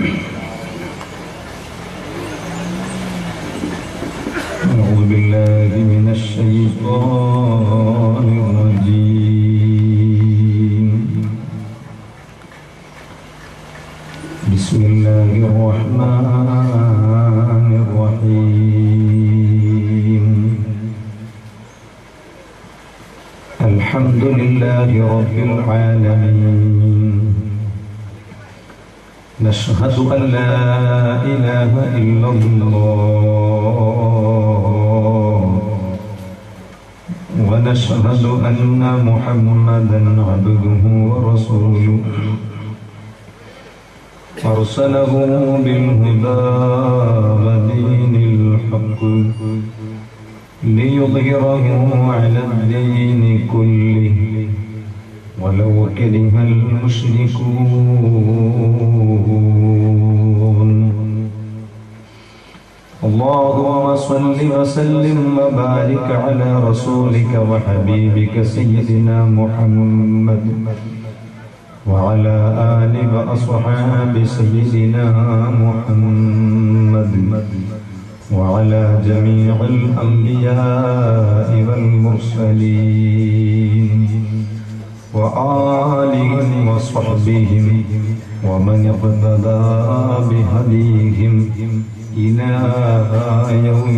أعوذ بالله من الشيطان الرجيم بسم الله الرحمن الرحيم الحمد لله رب العالمين نشهد أن لا إله إلا الله ونشهد أن محمدا عبده ورسوله أرسله بالهدى ودين الحق ليظهره على الدين كله ولو كره المشركون اللهم صل وسلم وبارك على رسولك وحبيبك سيدنا محمد وعلى آل وأصحاب سيدنا محمد وعلى جميع الأنبياء والمرسلين وآلهم وصحبهم ومن اقتدى بهديهم إلى يوم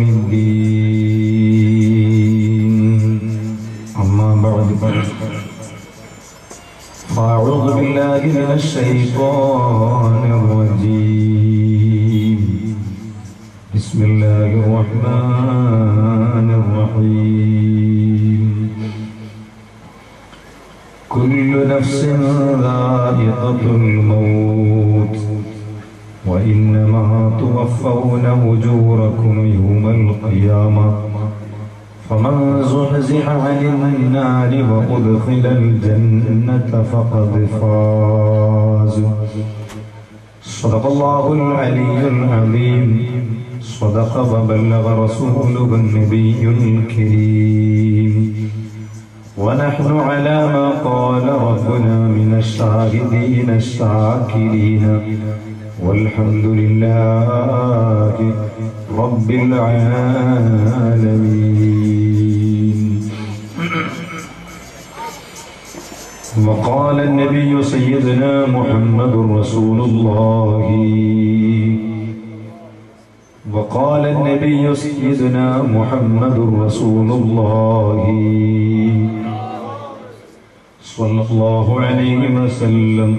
الدين أما بعد فأعوذ بالله من الشيطان الرجيم بسم الله الرحمن الرحيم كل نفس ذائقة الموت وإنما توفون أجوركم يوم القيامة فمن زحزح عن النار وأدخل الجنة فقد فاز صدق الله العلي العظيم صدق وبلغ رسوله النبي الكريم ونحن على ما قال ربنا من الشاهدين الشاكرين والحمد لله رب العالمين وقال النبي سيدنا محمد رسول الله وقال النبي سيدنا محمد رسول الله صلى الله عليه وسلم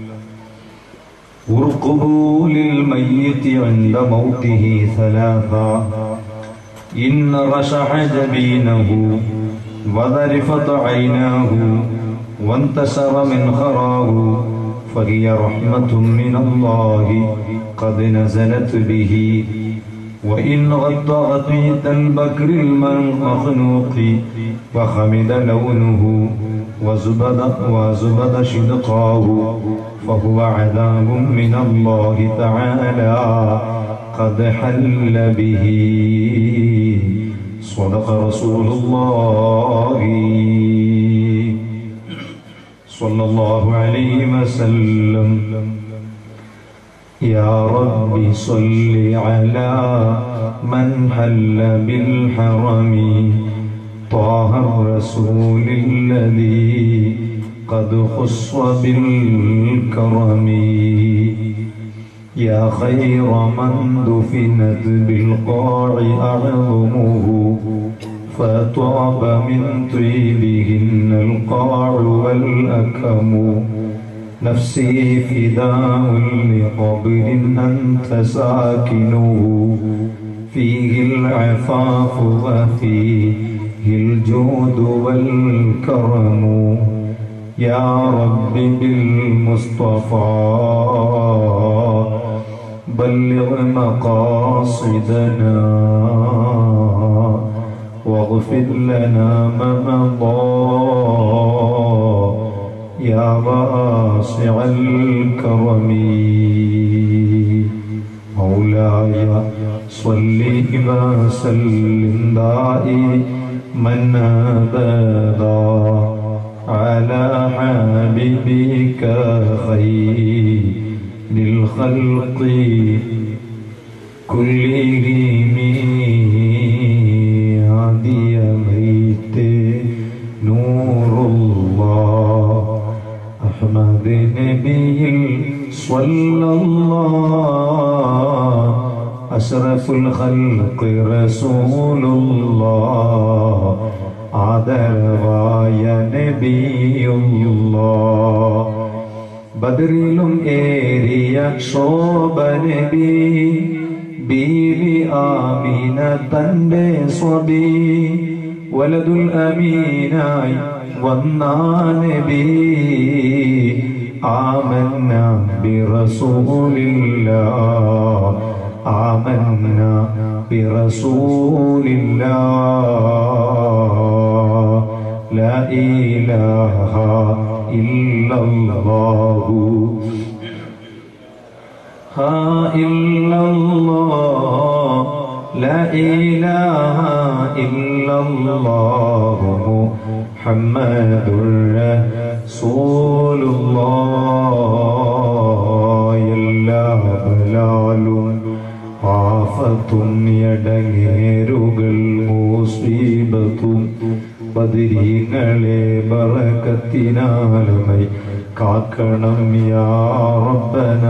ارقبوا للميت عند موته ثلاثا إن رشح جبينه وذرفت عيناه وانتشر من خراه فهي رحمة من الله قد نزلت به وإن غط غطية البكر المخنوق وخمد لونه وزبد وزبد شدقاه فهو عذاب من الله تعالى قد حل به صدق رسول الله صلى الله عليه وسلم يا رب صل على من حل بالحرم طه الرسول الذي قد خص بالكرم يا خير من دفنت بالقاع أعظمه فطاب من طيبهن القاع والأكم نفسي فداء لقبر أنت ساكنه فيه العفاف وفيه الجود والكرم يا رب بالمصطفى بلغ مقاصدنا واغفر لنا ما مضى يا واسع الكرم مولاي صل وسلم دائما ابدا على حبيبك خير للخلق كلهم عدي ميت نور الله أحمد نبي صلى الله أشرف الخلق رسول الله ആദരവായ നബിയുള്ള ബദറിലും ഏറിയ ശോഭ നബി ബീവി ആമീന തന്റെ സ്വബി വലതുൽ അമീനായി വന്നാ നബി ആമന്ന ബിറസൂലില്ലാ آمنا برسول الله لا إله إلا الله ها إلا الله لا إله إلا الله محمد رسول الله എല്ലാ ബലാലും ആഫത്തും എടങ്ങേരുകൾ മൂസീബത്തും ബദിരീങ്ങളെ ബറക്കത്തിനാലുമൈ കാക്കണം യാ റബ്ബന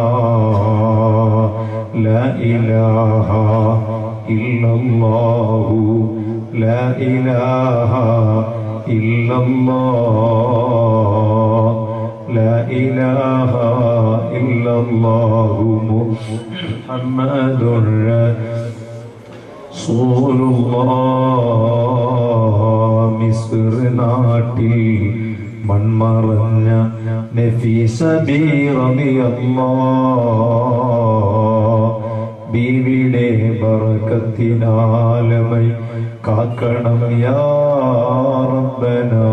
لا إله إلا الله لا إله إلا الله لا إله إلا الله محمد رسول الله മിസ്ർ നാട്ടിൽ മൺമറഞ്ഞ നഫീസ ബീവിയുടെ ബറക്കത്തിനാലമൈ കാക്കണം യാ റബ്ബനാ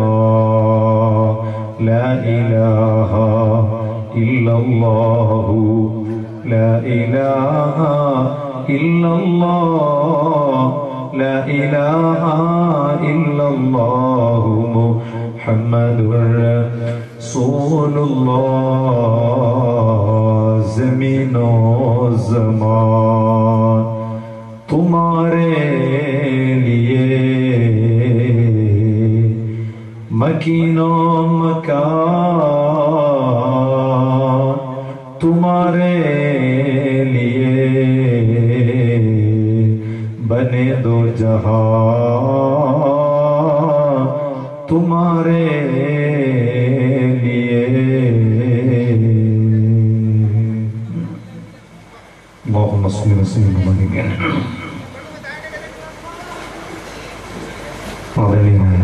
لا إله إلا الله لا إله إلا الله لا إله إلا الله محمد رسول الله زمین و زمان تمہارے لیے मकीनो मकान तुम्हारे लिए बने दो जहां तुम्हारे लिए اللهم صل وسلم وبارك ആദരണീയനായ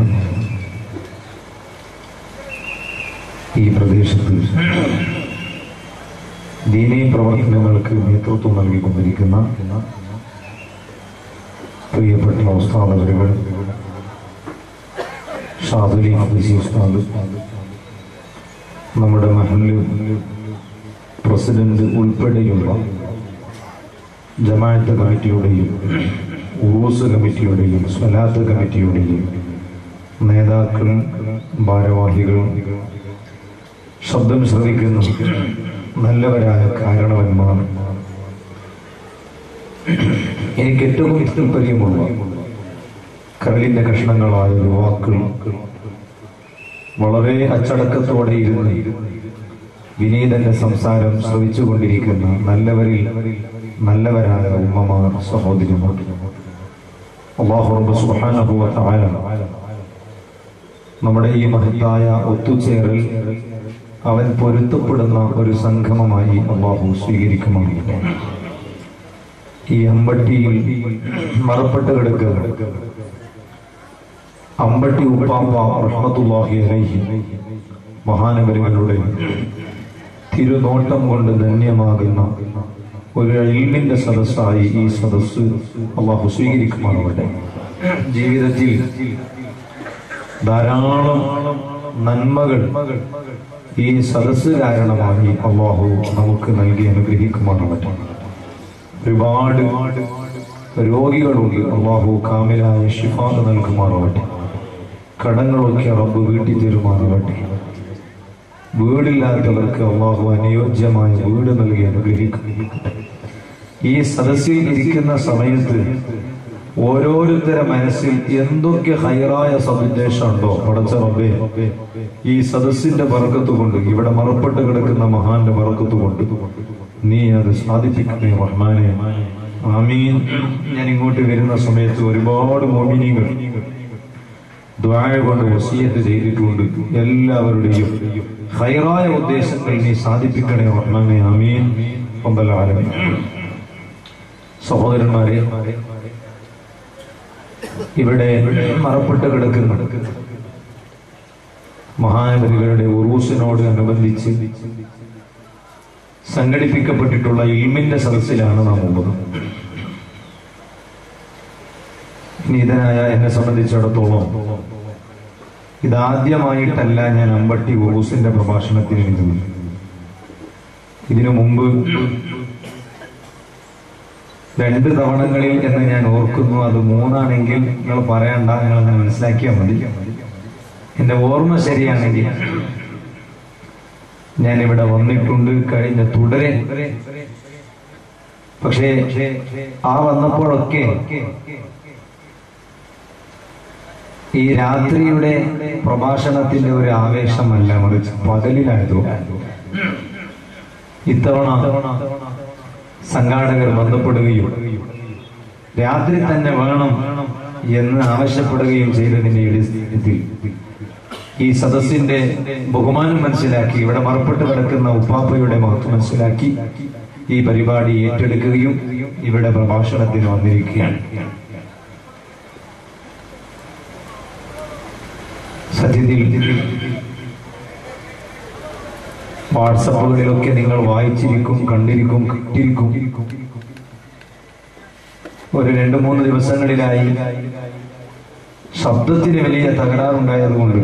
ഈ പ്രദേശത്ത് ദീനീ പ്രവർത്തനങ്ങൾക്ക് നേതൃത്വം നൽകിക്കൊണ്ടിരിക്കുന്ന പ്രിയപ്പെട്ട ഉസ്താദവരുകൾ ഷാദുലി ഹഫീസി ഉസ്താദ് നമ്മുടെ മഹല്ല് പ്രസിഡന്റ് ഉൾപ്പെടെയുള്ള ജമാഅത്ത് കമ്മിറ്റിയുടെയും ഉറൂസ് കമ്മിറ്റിയുടെയും സ്വലാത്ത് കമ്മിറ്റിയുടെയും നേതാക്കളും ഭാരവാഹികളും ശബ്ദം ശ്രവിക്കുന്നു നല്ലവരായ കാരണവന്മാർ എനിക്ക് ഏറ്റവും താല്പര്യമുള്ള കടലിന്റെ കഷ്ണങ്ങളായ യുവാക്കൾ വളരെ അച്ചടക്കത്തോടെ ഇരുന്ന് വിനീതന്റെ സംസാരം ശ്രവിച്ചുകൊണ്ടിരിക്കുന്ന നല്ലവരിൽ നല്ലവരായ ഉമ്മമാർ സഹോദരിമാർ അള്ളാഹു റബ്ബ് സുബ്ഹാനഹു വ തആല നമ്മുടെ ഈ മഹത്തായ ഒത്തുചേരൽ അവൻ പൊരുത്തപ്പെടുന്ന ഒരു സംഗമമായി അള്ളാഹു സ്വീകരിക്കുമാറാകട്ടെ ഈ അമ്പട്ടിയിൽ മറപ്പെട്ട് കിടക്കുക അമ്പട്ടി ഉപ്പാപ്പ റഹ്മത്തുള്ളാഹി അലൈഹി മഹാനഗരങ്ങളുടെ തിരുനോട്ടം കൊണ്ട് ധന്യമാകുന്ന ഒരു ഇൽമിന്റെ സദസ്സായി ഈ സദസ്സ് അള്ളാഹു സ്വീകരിക്കുമാറാവട്ടെ ജീവിതത്തിൽ ധാരാളം നന്മകൾ ഈ സദസ്സ് കാരണമായി അള്ളാഹു നമുക്ക് നൽകി അനുഗ്രഹിക്കുമാറാവട്ടെ ഒരുപാട് രോഗികളുണ്ട് അള്ളാഹു കാമിലായ ഷിഫാദ് നൽകുമാറാവട്ടെ കടങ്ങളൊക്കെ റബ്ബ് വീട്ടി തരുമാറാവട്ടെ വീടില്ലാത്തവർക്ക് അള്ളാഹു അനുയോജ്യമായ വീട് നൽകി അനുഗ്രഹിക്കും ഈ സദസ്സിൽ ഇരിക്കുന്ന സമയത്ത് ഓരോരുത്തരുടെ മനസ്സിൽ എന്തൊക്കെ ഹൈറായ സന്ദേശമുണ്ടോ പടച്ച റബ്ബേ ഈ സദസ്സിന്റെ പറക്കത്ത് കൊണ്ട് ഇവിടെ മറപ്പെട്ട് കിടക്കുന്ന മഹാന്റെ പറക്കത്ത് കൊണ്ട് നീ അത് സാധിപ്പിക്കണേ റഹ്മാനെ ആമീൻ ഞാൻ ഇങ്ങോട്ട് വരുന്ന സമയത്ത് ഒരുപാട് മോമിനികൾ ദ്വാഴ കൊണ്ട് വസീയത്ത് ചെയ്തിട്ടുണ്ട് എല്ലാവരുടെയും ഹൈറായ ഉദ്ദേശങ്ങൾ നീ സാധിപ്പിക്കണേ റഹ്മാനെ ആമീൻ റബ്ബൽ ആലമീൻ സഹോദരന്മാരെ ഇവിടെ മറപ്പെട്ട് കിടക്കുന്ന മഹാനവരികളുടെ ഉറൂസിനോട് അനുബന്ധിച്ച് സംഘടിപ്പിക്കപ്പെട്ടിട്ടുള്ള ഇൽമിന്റെ സദസ്സിലാണ് നാം ഉള്ളത് നീതനായ എന്നെ സംബന്ധിച്ചിടത്തോളം ഇതാദ്യമായിട്ടല്ല ഞാൻ അമ്പട്ടി ഉറൂസിന്റെ പ്രഭാഷണത്തിന് എഴുതുന്നത് ഇതിനു മുമ്പ് രണ്ട് തവണകളിൽ എന്ന് ഞാൻ ഓർക്കുന്നു അത് മൂന്നാണെങ്കിൽ നിങ്ങൾ പറയണ്ട നിങ്ങൾ അങ്ങനെ മനസ്സിലാക്കിയാൽ മതി എന്റെ ഓർമ്മ ശരിയാണെങ്കിൽ ഞാൻ ഇവിടെ വന്നിട്ടുണ്ട് കഴിഞ്ഞ തുടരെ പക്ഷേ ആ വന്നപ്പോഴൊക്കെ ഈ രാത്രിയുടെ പ്രഭാഷണത്തിന്റെ ഒരു ആവേശമല്ല മറിച്ച് പകലിലായതുകൊണ്ട് ഇത്തവണ സംഘാടകർ ബന്ധപ്പെടുകയും രാത്രി തന്നെ വേണം എന്ന് ആവശ്യപ്പെടുകയും ചെയ്തതിന്റെ അടിസ്ഥാനത്തിൽ ഈ സദസ്സിന്റെ ബഹുമാനം മനസ്സിലാക്കി ഇവിടെ മറപ്പെട്ട് കിടക്കുന്ന ഉപ്പാപ്പയുടെ മഹത്വം മനസ്സിലാക്കി ഈ പരിപാടി ഏറ്റെടുക്കുകയും ഇവിടെ പ്രഭാഷണത്തിന് വന്നിരിക്കുകയാണ് സത്യത്തിൽ വാട്സപ്പുകളിലൊക്കെ നിങ്ങൾ വായിച്ചിരിക്കും കണ്ടിരിക്കും കിട്ടിയിരിക്കും ഒരു രണ്ട് മൂന്ന് ദിവസങ്ങളിലായി ശബ്ദത്തിന് വലിയ തകരാറുണ്ടായതുകൊണ്ട്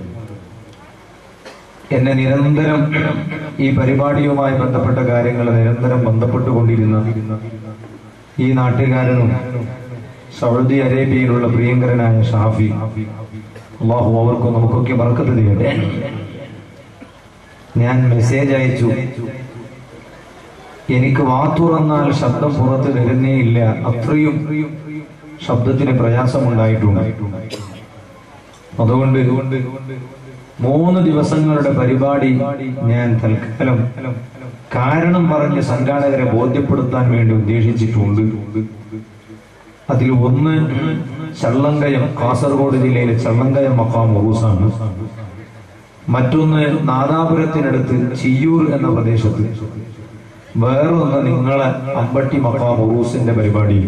എന്നെ നിരന്തരം ഈ പരിപാടിയുമായി ബന്ധപ്പെട്ട കാര്യങ്ങൾ നിരന്തരം ബന്ധപ്പെട്ടുകൊണ്ടിരുന്ന ഈ നാട്ടുകാരനും സൗദി അറേബ്യയിലുള്ള പ്രിയങ്കരനായ ഷാഫി അള്ളാഹു അവർക്കും നമുക്കൊക്കെ മറക്കത്ത് ചെയ്യട്ടെ ഞാൻ മെസ്സേജ് അയച്ചു എനിക്ക് വാ തുറന്നാൽ ശബ്ദം പുറത്ത് വരുന്നേ ഇല്ല അത്രയും ശബ്ദത്തിന് പ്രയാസമുണ്ടായിട്ടുണ്ട് അതുകൊണ്ട് മൂന്ന് ദിവസങ്ങളുടെ പരിപാടി ഞാൻ തൽക്കാലം കാരണം പറഞ്ഞ് സംഘാടകരെ ബോധ്യപ്പെടുത്താൻ വേണ്ടി ഉദ്ദേശിച്ചിട്ടുണ്ട് അതിൽ ഒന്ന് ചള്ളങ്കയം കാസർഗോഡ് ജില്ലയിലെ ചള്ളങ്കയം മക്കാം ഉറൂസാണ് മറ്റൊന്ന് നാദാപുരത്തിനടുത്ത് ചിയ്യൂർ എന്ന പ്രദേശത്ത് വേറൊന്ന് നിങ്ങളെ അമ്പട്ടി മക്കാം ഉറൂസിന്റെ പരിപാടി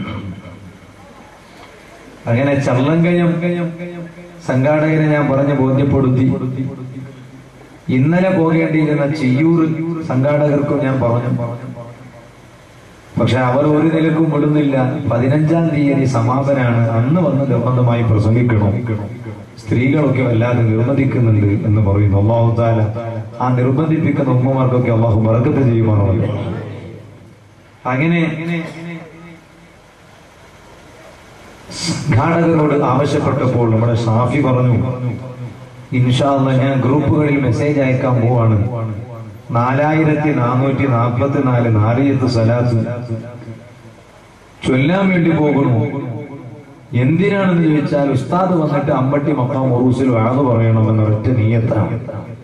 അങ്ങനെ ചള്ളങ്കയം സംഘാടകരെ ഞാൻ പറഞ്ഞ് ബോധ്യപ്പെടുത്തി ഇന്നലെ പോകേണ്ടിയിരുന്ന ചിയ്യൂർ സംഘാടകർക്കും ഞാൻ പറഞ്ഞു പക്ഷെ അവർ ഒരു നിലക്കും വിടുന്നില്ല പതിനഞ്ചാം തീയതി സമാപനാണ് അന്ന് വന്ന് നിർബന്ധമായി പ്രസംഗിക്കണം സ്ത്രീകളൊക്കെ വല്ലാതെ നിർബന്ധിക്കുന്നുണ്ട് എന്ന് പറയുന്നു അള്ളാഹു താല ആ നിർബന്ധിപ്പിക്കുന്ന ഉമ്മമാർക്കൊക്കെ അള്ളാഹു മറക്കത്ത് ചെയ്യുമാണല്ലോ അങ്ങനെ സംഘാടകരോട് ആവശ്യപ്പെട്ടപ്പോൾ നമ്മുടെ ഷാഫി പറഞ്ഞു ഇൻഷാല്ല ഞാൻ ഗ്രൂപ്പുകളിൽ മെസ്സേജ് അയക്കാൻ പോവാണ് നാലായിരത്തി നാനൂറ്റി നാൽപ്പത്തി നാല് നാലിയത്ത് സലാത്ത് ചൊല്ലാൻ വേണ്ടി പോകുന്നു എന്തിനാണെന്ന് ചോദിച്ചാൽ ഉസ്താദ് വന്നിട്ട് അമ്പട്ടി മക്കാം ഉറൂസിൽ വാത് പറയണമെന്ന് ഒറ്റ നീയത്താണ്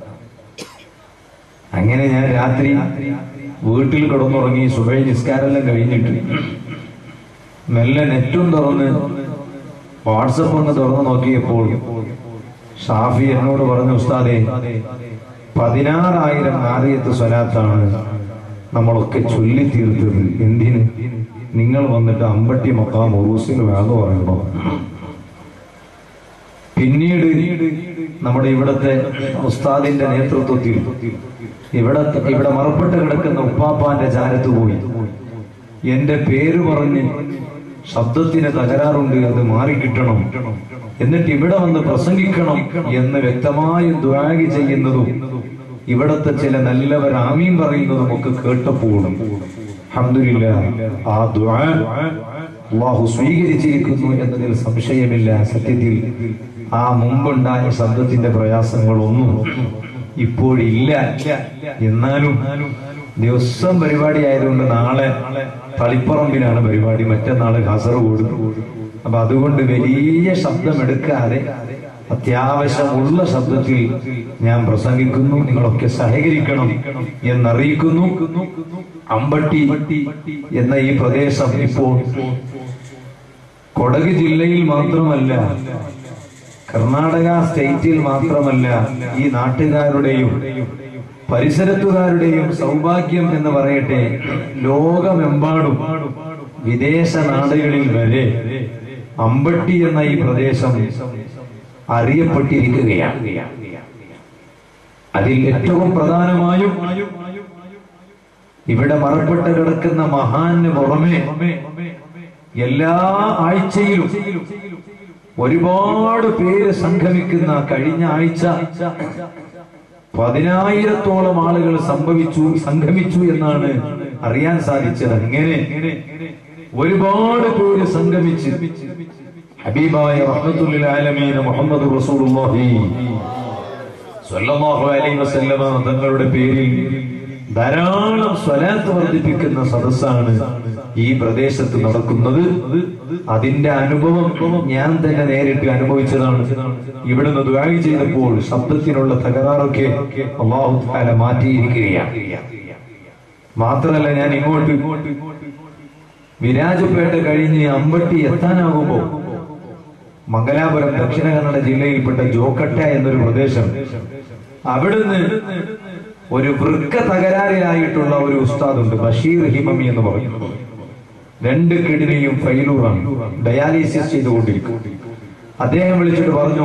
അങ്ങനെ ഞാൻ രാത്രി വീട്ടിൽ കിടന്നുറങ്ങി സുബൈ നിസ്കാരെല്ലാം കഴിഞ്ഞിട്ട് മെല്ലെ നെറ്റും തുറന്ന് വാട്സപ്പ് ഒന്ന് തുറന്നു നോക്കിയപ്പോൾ ഷാഫി എന്നോട് പറഞ്ഞു ഉസ്താദെ പതിനാറായിരം നാരിയത്ത് സ്വലാത്താണ് നമ്മളൊക്കെ ചൊല്ലി തീർത്തത് എന്തിന് നിങ്ങൾ വന്നിട്ട് അമ്പട്ടി മക്കാം ഉറൂസിൽ വേഗം പറയണോ പിന്നീട് നമ്മുടെ ഇവിടത്തെ ഉസ്താദിന്റെ നേതൃത്വത്തിൽ ഇവിടെ ഇവിടെ മറപ്പെട്ട് കിടക്കുന്ന ഉപ്പാപ്പാന്റെ ചാരത്ത് പോയി എന്റെ പേര് പറഞ്ഞ് ശബ്ദത്തിന് തകരാറുണ്ട് അത് മാറിക്കിട്ടണം എന്നിട്ട് ഇവിടെ വന്ന് പ്രസംഗിക്കണം എന്ന് വ്യക്തമായി ദ്വാഗി ചെയ്യുന്നതും ഇവിടത്തെ ചില നല്ലവർ ആമീൻ പറയുന്നതും ഒക്കെ കേട്ടപ്പോഴും അൽഹംദുലില്ല ആ ദുആ അള്ളാഹു സ്വീകരിച്ചിരിക്കുന്നു എന്നതിൽ സംശയമില്ല സത്യത്തിൽ ആ മുമ്പുണ്ടായ ശബ്ദത്തിന്റെ പ്രയാസങ്ങളൊന്നും ഇപ്പോഴില്ല എന്നാലും ദിവസം പരിപാടി ആയതുകൊണ്ട് നാളെ തളിപ്പറമ്പിലാണ് പരിപാടി മറ്റന്നാള് കാസർഗോഡ് അപ്പൊ അതുകൊണ്ട് വലിയ ശബ്ദം എടുക്കാതെ അത്യാവശ്യമുള്ള ശബ്ദത്തിൽ ഞാൻ പ്രസംഗിക്കുന്നു നിങ്ങളൊക്കെ സഹകരിക്കണം എന്നറിയിക്കുന്നു അമ്പട്ടി എന്ന ഈ പ്രദേശം ഇപ്പോൾ കൊടക് ജില്ലയിൽ മാത്രമല്ല കർണാടക സ്റ്റേറ്റിൽ മാത്രമല്ല ഈ നാട്ടുകാരുടെയും പരിസരത്തുകാരുടെയും സൗഭാഗ്യം എന്ന് പറയട്ടെ ലോകമെമ്പാടും വിദേശ നാടുകളിൽ വരെ അമ്പട്ടി എന്ന ഈ പ്രദേശം അറിയപ്പെട്ടിരിക്കുകയാണ് അതിൽ ഏറ്റവും പ്രധാനമായും ഇവിടെ മറപ്പെട്ട് കിടക്കുന്ന മഹാന് പുറമെ എല്ലാ ആഴ്ചയിലും ഒരുപാട് പേര് സംഗമിക്കുന്ന കഴിഞ്ഞ ആഴ്ച പതിനായിരത്തോളം ആളുകൾ സംഭവിച്ചു സംഗമിച്ചു എന്നാണ് അറിയാൻ സാധിച്ചത് ഇങ്ങനെ ഒരുപാട് പേര് സംഗമിച്ച് ഹബീബായ റഹ്മത്തുൽ ആലമീന മുഹമ്മദ് റസൂലുള്ളാഹി സ്വല്ലല്ലാഹു അലൈഹി വസല്ലമ തങ്ങളുടെ പേരിൽ ധാരാളം സ്വലാത്ത് വർദ്ധിപ്പിക്കുന്ന സദസ്സാണ് ഈ പ്രദേശത്ത് നടക്കുന്നത് അതിന്റെ അനുഭവം ഞാൻ തന്നെ നേരിട്ട് അനുഭവിച്ചതാണ് ഇവിടുന്ന് ദ്വാരി ചെയ്തപ്പോൾ ശബ്ദത്തിനുള്ള തകരാറൊക്കെ അള്ളാഹു താല മാറ്റിയിരിക്കുകയാണ് മാത്രമല്ല ഞാൻ ഇങ്ങോട്ട് വിരാജപേട്ട കഴിഞ്ഞ് അമ്പട്ടി എത്താനാകുമ്പോ മംഗലാപുരം ദക്ഷിണ കന്നഡ ജില്ലയിൽപ്പെട്ട ജോക്കട്ട എന്നൊരു പ്രദേശം അവിടുന്ന് ഒരു വൃക്ക തകരാറിലായിട്ടുള്ള ഒരു ഉസ്താദുണ്ട് ബഷീർ ഹിമമി എന്ന് പറയുന്നു രണ്ട് കിഡ്നിയും ഫെയിലൂറാണ് ഡയാലിസിസ് ചെയ്തുകൊണ്ടിരിക്കും അദ്ദേഹം വിളിച്ചിട്ട് പറഞ്ഞു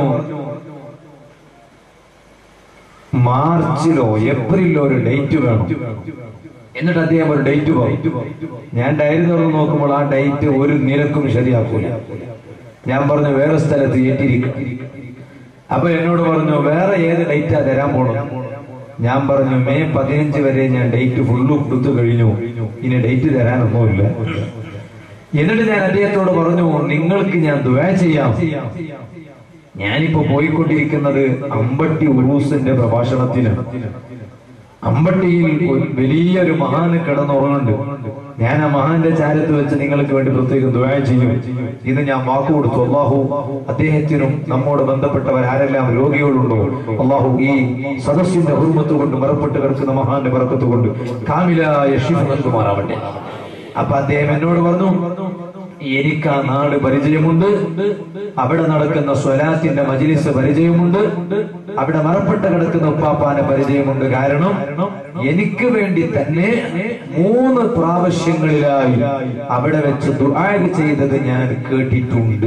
മാർച്ചിലോ ഏപ്രിലോ ഒരു ഡേറ്റ് വേണം എന്നിട്ട് അദ്ദേഹം ഒരു ഡേറ്റ് പറയും ഞാൻ ഡയറി തുറന്ന് നോക്കുമ്പോൾ ആ ഡേറ്റ് ഒരു നിരക്കും ശരിയാക്കൂല ഞാൻ പറഞ്ഞു വേറെ സ്ഥലത്ത് ഏറ്റിരിക്കും അപ്പൊ എന്നോട് പറഞ്ഞു വേറെ ഏത് ഡേറ്റാ തരാൻ പോണം ഞാൻ പറഞ്ഞു മെയ് പതിനഞ്ച് വരെ ഞാൻ ഡേറ്റ് ഫുള്ള് കൊടുത്തു കഴിഞ്ഞു ഇനി ഡേറ്റ് തരാനൊന്നുമില്ല എന്നിട്ട് ഞാൻ അദ്ദേഹത്തോട് പറഞ്ഞു നിങ്ങൾക്ക് ഞാൻ ദുവാ ചെയ്യാം ഞാനിപ്പോ പോയിക്കൊണ്ടിരിക്കുന്നത് അമ്പട്ടി ഉറൂസിന്റെ പ്രഭാഷണത്തിന് അമ്പട്ടിയിൽ ഒരു വലിയൊരു മഹാന് കിടന്നുറങ്ങുന്നുണ്ട് ഞാൻ ആ മഹാന്റെ ചാരത്ത് വെച്ച് നിങ്ങൾക്ക് വേണ്ടി പ്രത്യേകം ദുആ ചെയ്യും ഇത് ഞാൻ വാക്കു കൊടുത്തു അള്ളാഹു അദ്ദേഹത്തിനും നമ്മോട് ബന്ധപ്പെട്ടവർ ആരെല്ലാം രോഗികളുണ്ടോ അള്ളാഹു ഈ സദസ്സിന്റെ ഹുർമത്ത് കൊണ്ട് മറപ്പെട്ട് കിടക്കുന്ന മഹാന്റെ പറക്കത്ത് കൊണ്ട് കാമിലായ ഷിഫ നൽകുമാറാവട്ടെ അപ്പൊ അദ്ദേഹം എന്നോട് പറഞ്ഞു എനിക്ക് ആ നാട് പരിചയമുണ്ട് അവിടെ നടക്കുന്ന സ്വലാത്തിന്റെ മജിലിസ് പരിചയമുണ്ട് അവിടെ മറപ്പെട്ട് കിടക്കുന്ന ഉപ്പാപ്പാന്റെ പരിചയമുണ്ട് കാരണം എനിക്ക് വേണ്ടി തന്നെ മൂന്ന് പ്രാവശ്യങ്ങളിലായി അവിടെ വെച്ച് ദുആ ചെയ്തത് ഞാൻ കേട്ടിട്ടുണ്ട്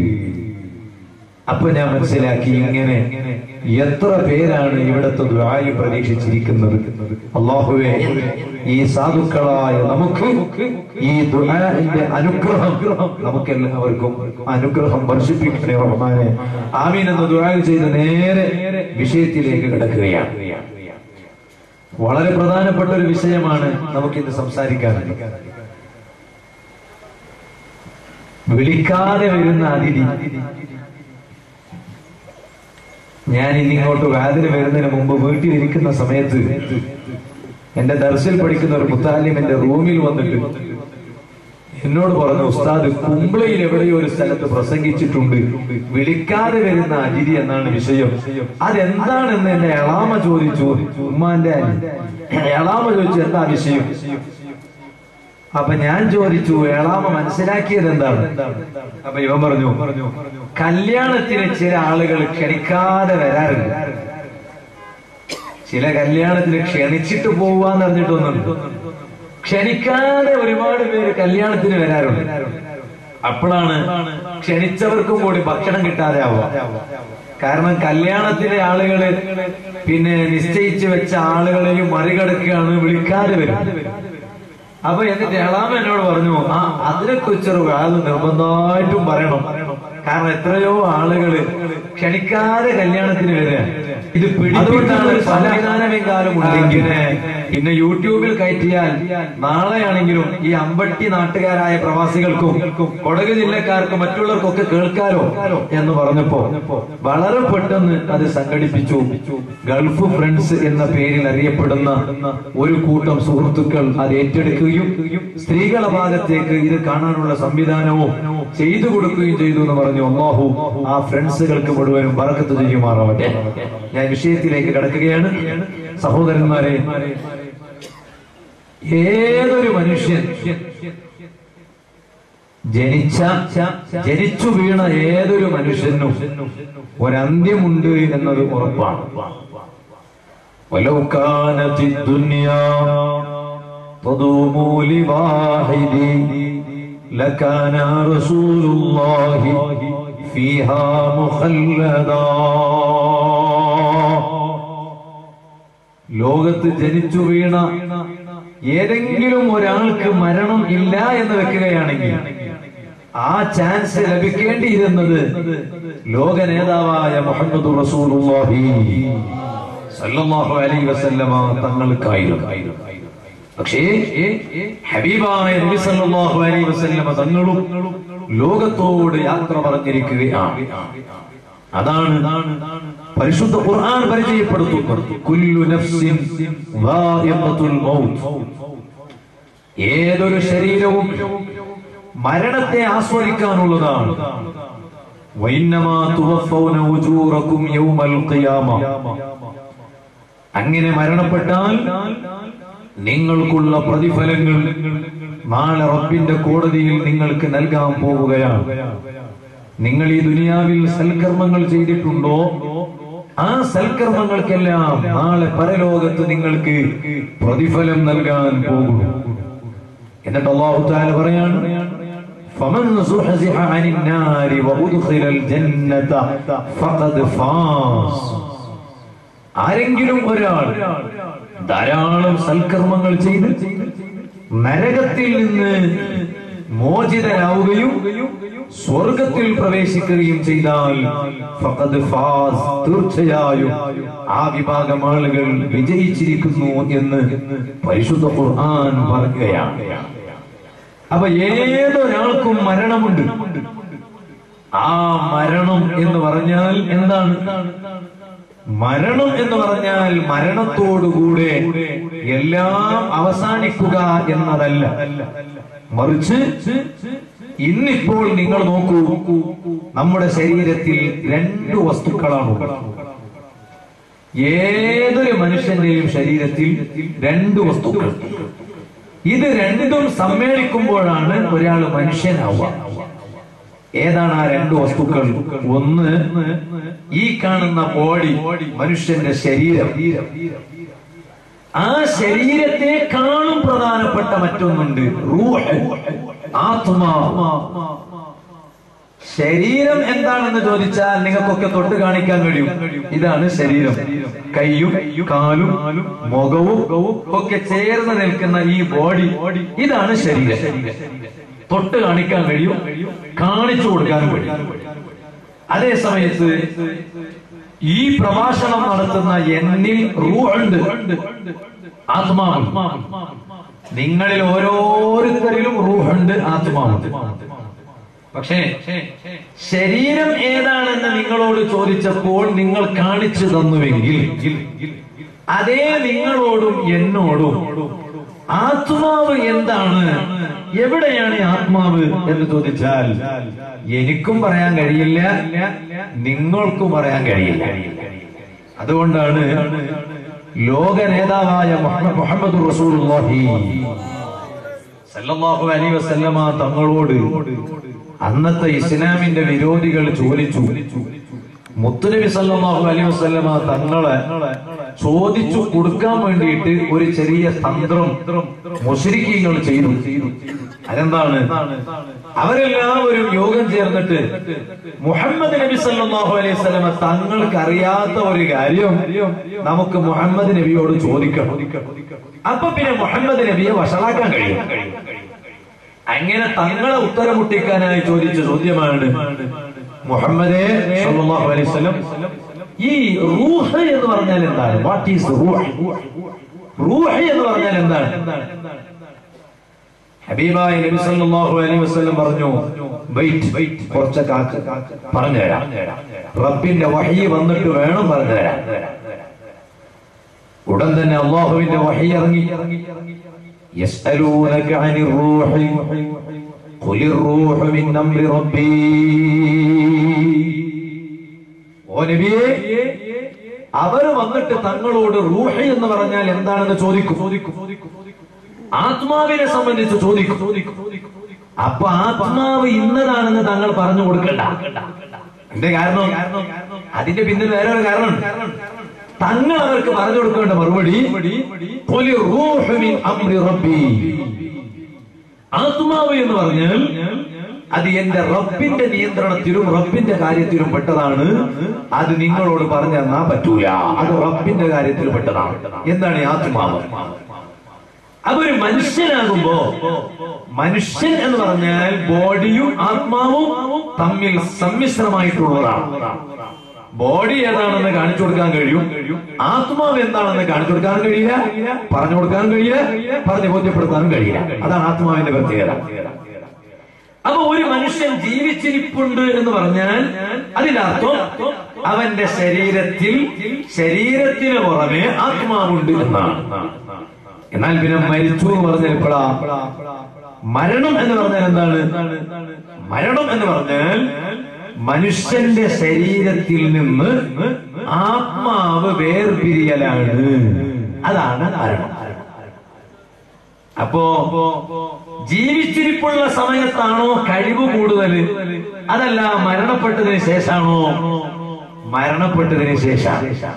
അപ്പൊ ഞാൻ മനസ്സിലാക്കി ഇങ്ങനെ എത്ര പേരാണ് ഇവിടുത്തെ ദുആയി പ്രതീക്ഷിച്ചിരിക്കുന്നത് അള്ളാഹുവെ ഈ സാധുക്കളായ നമുക്ക് ഈ ദുആന്റെ അനുഗ്രഹം നമുക്ക് എല്ലാവർക്കും അനുഗ്രഹം വർഷിപ്പിക്കണേ റഹ്മാനെ ആമീൻ എന്ന് ദുആ ചെയ്ത് നേരെ വിഷയത്തിലേക്ക് കിടക്കുകയാണ് വളരെ പ്രധാനപ്പെട്ട ഒരു വിഷയമാണ് നമുക്കിന്ന് സംസാരിക്കാനുള്ളത് വിളിക്കാതെ വരുന്ന അതിഥി ഞാൻ ഇനി ഇങ്ങോട്ട് വാതിന് വരുന്നതിന് മുമ്പ് വീട്ടിലിരിക്കുന്ന സമയത്ത് എന്റെ ദർശിൽ പഠിക്കുന്ന ഒരു മുത്താലിം എന്റെ റൂമിൽ വന്നിട്ട് എന്നോട് പറഞ്ഞു ഉസ്താദ് കുംബ്ലയിൽ എവിടെയോ ഒരു സ്ഥലത്ത് പ്രസംഗിച്ചിട്ടുണ്ട് വിളിക്കാതെ വരുന്ന അതിഥി എന്നാണ് വിഷയം അതെന്താണെന്ന് എന്നെ എളാമ ചോദിച്ചു ഉമ്മാന്റെ എളാമ ചോദിച്ചു എന്താ വിഷയം അപ്പൊ ഞാൻ ചോദിച്ചു ഏളാമ മനസ്സിലാക്കിയത് എന്താണ് അപ്പൊ ഇവൻ പറഞ്ഞു കല്യാണത്തിന് ചില ആളുകൾ ക്ഷണിക്കാതെ വരാറില്ല ചില കല്യാണത്തിന് ക്ഷണിച്ചിട്ട് പോവാന്ന് പറഞ്ഞിട്ടൊന്നുണ്ട് ക്ഷണിക്കാതെ ഒരുപാട് പേര് കല്യാണത്തിന് വരാറുണ്ട് അപ്പോഴാണ് ക്ഷണിച്ചവർക്കും കൂടി ഭക്ഷണം കിട്ടാതെ ആവുക കാരണം കല്യാണത്തിലെ ആളുകള് പിന്നെ നിശ്ചയിച്ചു വെച്ച ആളുകളെയും മറികടക്കുകയാണ് വിളിക്കാതെ വരും അപ്പൊ എന്നിട്ട് എളാമ എന്നോട് പറഞ്ഞു ആ അതിനെ കുറിച്ചൊരു വാത് നിർബന്ധമായിട്ടും പറയണം കാരണം എത്രയോ ആളുകള് ക്ഷണിക്കാതെ കല്യാണത്തിന് വരിക ഇത് പിടികൊണ്ടാണ് സംവിധാനമെങ്കാലും ഉണ്ടെങ്കിൽ പിന്നെ യൂട്യൂബിൽ കയറ്റിയാൽ നാളെയാണെങ്കിലും ഈ അമ്പട്ടി നാട്ടുകാരായ പ്രവാസികൾക്കും കൊടക് ജില്ലക്കാർക്കും മറ്റുള്ളവർക്കൊക്കെ കേൾക്കാലോ എന്ന് പറഞ്ഞപ്പോ വളരെ പെട്ടെന്ന് അത് സംഘടിപ്പിച്ചു ഗൾഫ് ഫ്രണ്ട്സ് എന്ന പേരിൽ അറിയപ്പെടുന്ന ഒരു കൂട്ടം സുഹൃത്തുക്കൾ അത് ഏറ്റെടുക്കുകയും സ്ത്രീകളുടെ ഭാഗത്തേക്ക് ഇത് കാണാനുള്ള സംവിധാനവും ചെയ്തു കൊടുക്കുകയും ചെയ്തു എന്ന് പറഞ്ഞു അള്ളാഹു ആ ഫ്രണ്ട്സുകൾക്ക് മുഴുവനും പറക്കത്ത് ചെയ്യുമാറാവട്ടെ ഞാൻ വിഷയത്തിലേക്ക് കടക്കുകയാണ് സഹോദരന്മാരെ ഏതൊരു മനുഷ്യൻ ജനിച്ച ജനിച്ചു വീണ ഏതൊരു മനുഷ്യനും ഒരന്ത്യമുണ്ട് എന്നത് ഉറപ്പാണ് ولو كانت الدنيا تضوم لواحد لكان رسول الله فيها مخلدا ലോകത്ത് ജനിച്ചു വീണ ഏതെങ്കിലും ഒരാൾക്ക് മരണം ഇല്ല എന്ന് വെക്കുകയാണെങ്കിൽ ആ ചാൻസ് ലഭിക്കേണ്ടിയിരുന്നത് ലോക നേതാവായ മുഹമ്മദ് റസൂലുള്ളാഹി സല്ലല്ലാഹു അലൈഹി വസല്ലമ തങ്ങൾക്കായിരുന്നു പക്ഷേ ഹബീബായ നബി സല്ലല്ലാഹു അലൈഹി വസല്ലമ തങ്ങളും ലോകത്തോട് യാത്ര പറഞ്ഞിരിക്കുകയാണ് അതാണ് പരിശുദ്ധ ഖുർആൻ പരിചയപ്പെടുത്തുന്നത് കുല്ലു നഫ്സിൻ ദായിഖത്തുൽ മൗത്ത് ഏതൊരു ശരീരവും മരണത്തെ ആസ്വദിക്കാനുള്ളതാണ് വൈന്നമാ തുവഫൗന ഉജൂറക്കും യൗമൽ ഖിയാമ അങ്ങനെ മരണപ്പെട്ടാൽ നിങ്ങൾക്കുള്ള പ്രതിഫലങ്ങൾ നാളെ റബ്ബിന്റെ കോടതിയിൽ നിങ്ങൾക്ക് നൽകാൻ പോവുകയാണ് നിങ്ങൾ ഈ ദുനിയാവിൽ സൽക്കർമ്മങ്ങൾ ചെയ്തിട്ടുണ്ടോ ആ സൽക്കർമ്മങ്ങൾക്കെല്ലാം നാളെ പരലോകത്ത് നിങ്ങൾക്ക് പ്രതിഫലം നൽകാൻ പോകുന്നു എന്നിട്ട് അള്ളാഹു താല പറയാണ് فمن زحزح عن النار وأدخل الجنة فقد فاز ആരെങ്കിലും ഒരാൾ ധാരാളം സൽക്കർമ്മങ്ങൾ ചെയ്ത് നരകത്തിൽ നിന്ന് മോചിതനാവുകയും സ്വർഗത്തിൽ പ്രവേശിക്കുകയും ചെയ്താൽ ഫഖദ് ഫാസ് തീർച്ചയായും ആ വിഭാഗം ആളുകൾ വിജയിച്ചിരിക്കുന്നു എന്ന് പരിശുദ്ധ ഖുർആൻ പറയുകയാണ് അപ്പൊ ഏതൊരാൾക്കും മരണമുണ്ട് ആ മരണം എന്ന് പറഞ്ഞാൽ എന്താണ് മരണം എന്ന് പറഞ്ഞാൽ മരണത്തോടുകൂടെ എല്ലാം അവസാനിക്കുക എന്നതല്ല മറിച്ച് ഇന്നിപ്പോൾ നിങ്ങൾ നോക്കൂ നമ്മുടെ ശരീരത്തിൽ രണ്ട് വസ്തുക്കളാണ് ഏതൊരു മനുഷ്യന്റെയും ശരീരത്തിൽ രണ്ട് വസ്തുക്കൾ ഇത് രണ്ടും സമ്മേളിക്കുമ്പോഴാണ് ഒരാൾ മനുഷ്യനാവുക ഏതാണ് ആ രണ്ട് വസ്തുക്കൾ ഒന്ന് ഈ കാണുന്ന ബോഡി മനുഷ്യന്റെ ശരീരം ആ ശരീരത്തെക്കാളും പ്രധാനപ്പെട്ട മറ്റൊന്നുണ്ട് റൂഹ് ആത്മാ ശരീരം എന്താണെന്ന് ചോദിച്ചാൽ നിങ്ങൾക്കൊക്കെ തൊട്ട് കാണിക്കാൻ കഴിയും ഇതാണ് ശരീരം കൈയും കാലും മുഖവും ഒക്കെ ചേർന്ന് നിൽക്കുന്ന ഈ ബോഡി ഇതാണ് ശരീരം തൊട്ട് കാണിക്കാൻ കഴിയും കാണിച്ചു കൊടുക്കാനും കഴിയും അതേ സമയത്ത് ഈ പ്രഭാഷണം നടത്തുന്ന എന്നിൽ റൂഹുണ്ട് ആത്മാവ് നിങ്ങളിൽ ഓരോരുത്തരിലും റൂഹുണ്ട് ആത്മാവുണ്ട് പക്ഷേ ശരീരം ഏതാണെന്ന് നിങ്ങളോട് ചോദിച്ചപ്പോൾ നിങ്ങൾ കാണിച്ചു തന്നുവെങ്കിൽ അതേ നിങ്ങളോടും എന്നോടും ആത്മാവ് എന്താണ് എവിടെയാണ് ഈ ആത്മാവ് എന്ന് ചോദിച്ചാൽ എനിക്കും പറയാൻ കഴിയില്ല നിങ്ങൾക്കും പറയാൻ കഴിയില്ല അതുകൊണ്ടാണ് ലോക നേതാവായ മുഹമ്മദ് മുഹമ്മദ് റസൂലുള്ളാഹി സല്ലല്ലാഹു അലൈഹി വസല്ലമ തങ്ങളോട് അന്നത്തെ ഇസ്ലാമിന്റെ വിരോധികൾ ചോദിച്ചു മുത്തുനബി സല്ലല്ലാഹു അലൈഹി വസല്ലമ തങ്ങളെ ചോദിച്ചു കൊടുക്കാൻ വേണ്ടിയിട്ട് ഒരു ചെറിയ തന്ത്രം മുസ്ലിക്കീങ്ങൾ ചെയ്തു അതെന്താണ് അവരെല്ലാവരും യോഗം ചേർന്നിട്ട് മുഹമ്മദ് നബി സല്ലല്ലാഹു അലൈഹി വസല്ലമ തങ്ങൾക്ക് അറിയാത്ത ഒരു കാര്യം നമുക്ക് മുഹമ്മദ് നബിയോട് ചോദിക്കണം അപ്പൊ പിന്നെ മുഹമ്മദ് നബിയെ വഷളാക്കാൻ കഴിയും അങ്ങനെ തങ്ങളെ ഉത്തരം മുട്ടിക്കാനായി ചോദിച്ച ചോദ്യമാണ് മുഹമ്മദേ സല്ലല്ലാഹു അലൈഹി വസല്ലം ഈ റൂഹ് എന്ന് പറഞ്ഞാൽ എന്താണ് വാട്ട് ഈസ് റൂഹ് റൂഹി എന്ന് പറഞ്ഞാൽ എന്താണ് ഹബീബായ നബി സല്ലല്ലാഹു അലൈഹി വസല്ലം പറഞ്ഞു വെയിറ്റ് കുറച്ച് കാക്ക് പറഞ്ഞു തരാം റബ്ബിന്റെ വഹി വന്നിട്ട് വേണം പറഞ്ഞു തരാം ഉടൻ തന്നെ അള്ളാഹുവിന്റെ വഹി ഇറങ്ങി يسألونك عن الروح قل الروح من أمر ربي ഓ നബിയേ അവർ വന്നിട്ട് തങ്ങളോട് റൂഹി എന്ന് പറഞ്ഞാൽ എന്താണെന്ന് ചോദിക്കും ആത്മാവിനെ സംബന്ധിച്ച് ചോദിക്കും അപ്പൊ ആത്മാവ് ഇന്നതാണെന്ന് തങ്ങൾ പറഞ്ഞു കൊടുക്കണ്ട എന്റെ കാരണം അതിന്റെ പിന്നിൽ വേറെ ഒരു കാരണം തങ്ങൾ അവർക്ക് പറഞ്ഞു കൊടുക്കേണ്ട മറുപടി "ഖുലി റൂഹു മിൻ അംരി റബ്ബി." ആത്മാവ് എന്ന് പറഞ്ഞാൽ അത് എന്റെ റബ്ബിന്റെ നിയന്ത്രണത്തിലും റബ്ബിന്റെ കാര്യത്തിലും പെട്ടതാണ് അത് നിങ്ങളോട് പറഞ്ഞു തന്നാ പറ്റൂല അത് റബ്ബിന്റെ കാര്യത്തിൽ പെട്ടതാണ് എന്താണ് ഈ ആത്മാവ് അപ്പൊ ഒരു മനുഷ്യനാകുമ്പോ മനുഷ്യൻ എന്ന് പറഞ്ഞാൽ ബോഡിയും ആത്മാവും തമ്മിൽ സമ്മിശ്രമായിട്ടുള്ളതാണ് ബോഡി ഏതാണെന്ന് കാണിച്ചു കൊടുക്കാൻ കഴിയും ആത്മാവ് എന്താണെന്ന് കാണിച്ചു കൊടുക്കാൻ കഴിയില്ല പറഞ്ഞു കൊടുക്കാൻ കഴിയില്ല പറഞ്ഞു ബോധ്യപ്പെടുത്താനും കഴിയില്ല അതാണ് ആത്മാവിന്റെ പ്രത്യേകത അപ്പൊ ഒരു മനുഷ്യൻ ജീവിച്ചിരിപ്പുണ്ട് എന്ന് പറഞ്ഞാൽ അതിനർത്ഥം അവന്റെ ശരീരത്തിൽ ശരീരത്തിന് പുറമെ ആത്മാവുണ്ട് എന്നാണ് എന്നാൽ പിന്നെ മരിച്ചു എന്ന് പറഞ്ഞാൽ ഇപ്പോഴാ മരണം എന്ന് പറഞ്ഞാൽ എന്താണ് മരണം എന്ന് പറഞ്ഞാൽ മനുഷ്യന്റെ ശരീരത്തിൽ നിന്ന് ആത്മാവ് വേർപിരിയലാണ് അതാണ് മരണം അപ്പോ ജീവിച്ചിരിപ്പുള്ള സമയത്താണോ കഴിവ് കൂടുതൽ അതല്ല മരണപ്പെട്ടതിന് ശേഷാണോ മരണപ്പെട്ടതിന് ശേഷം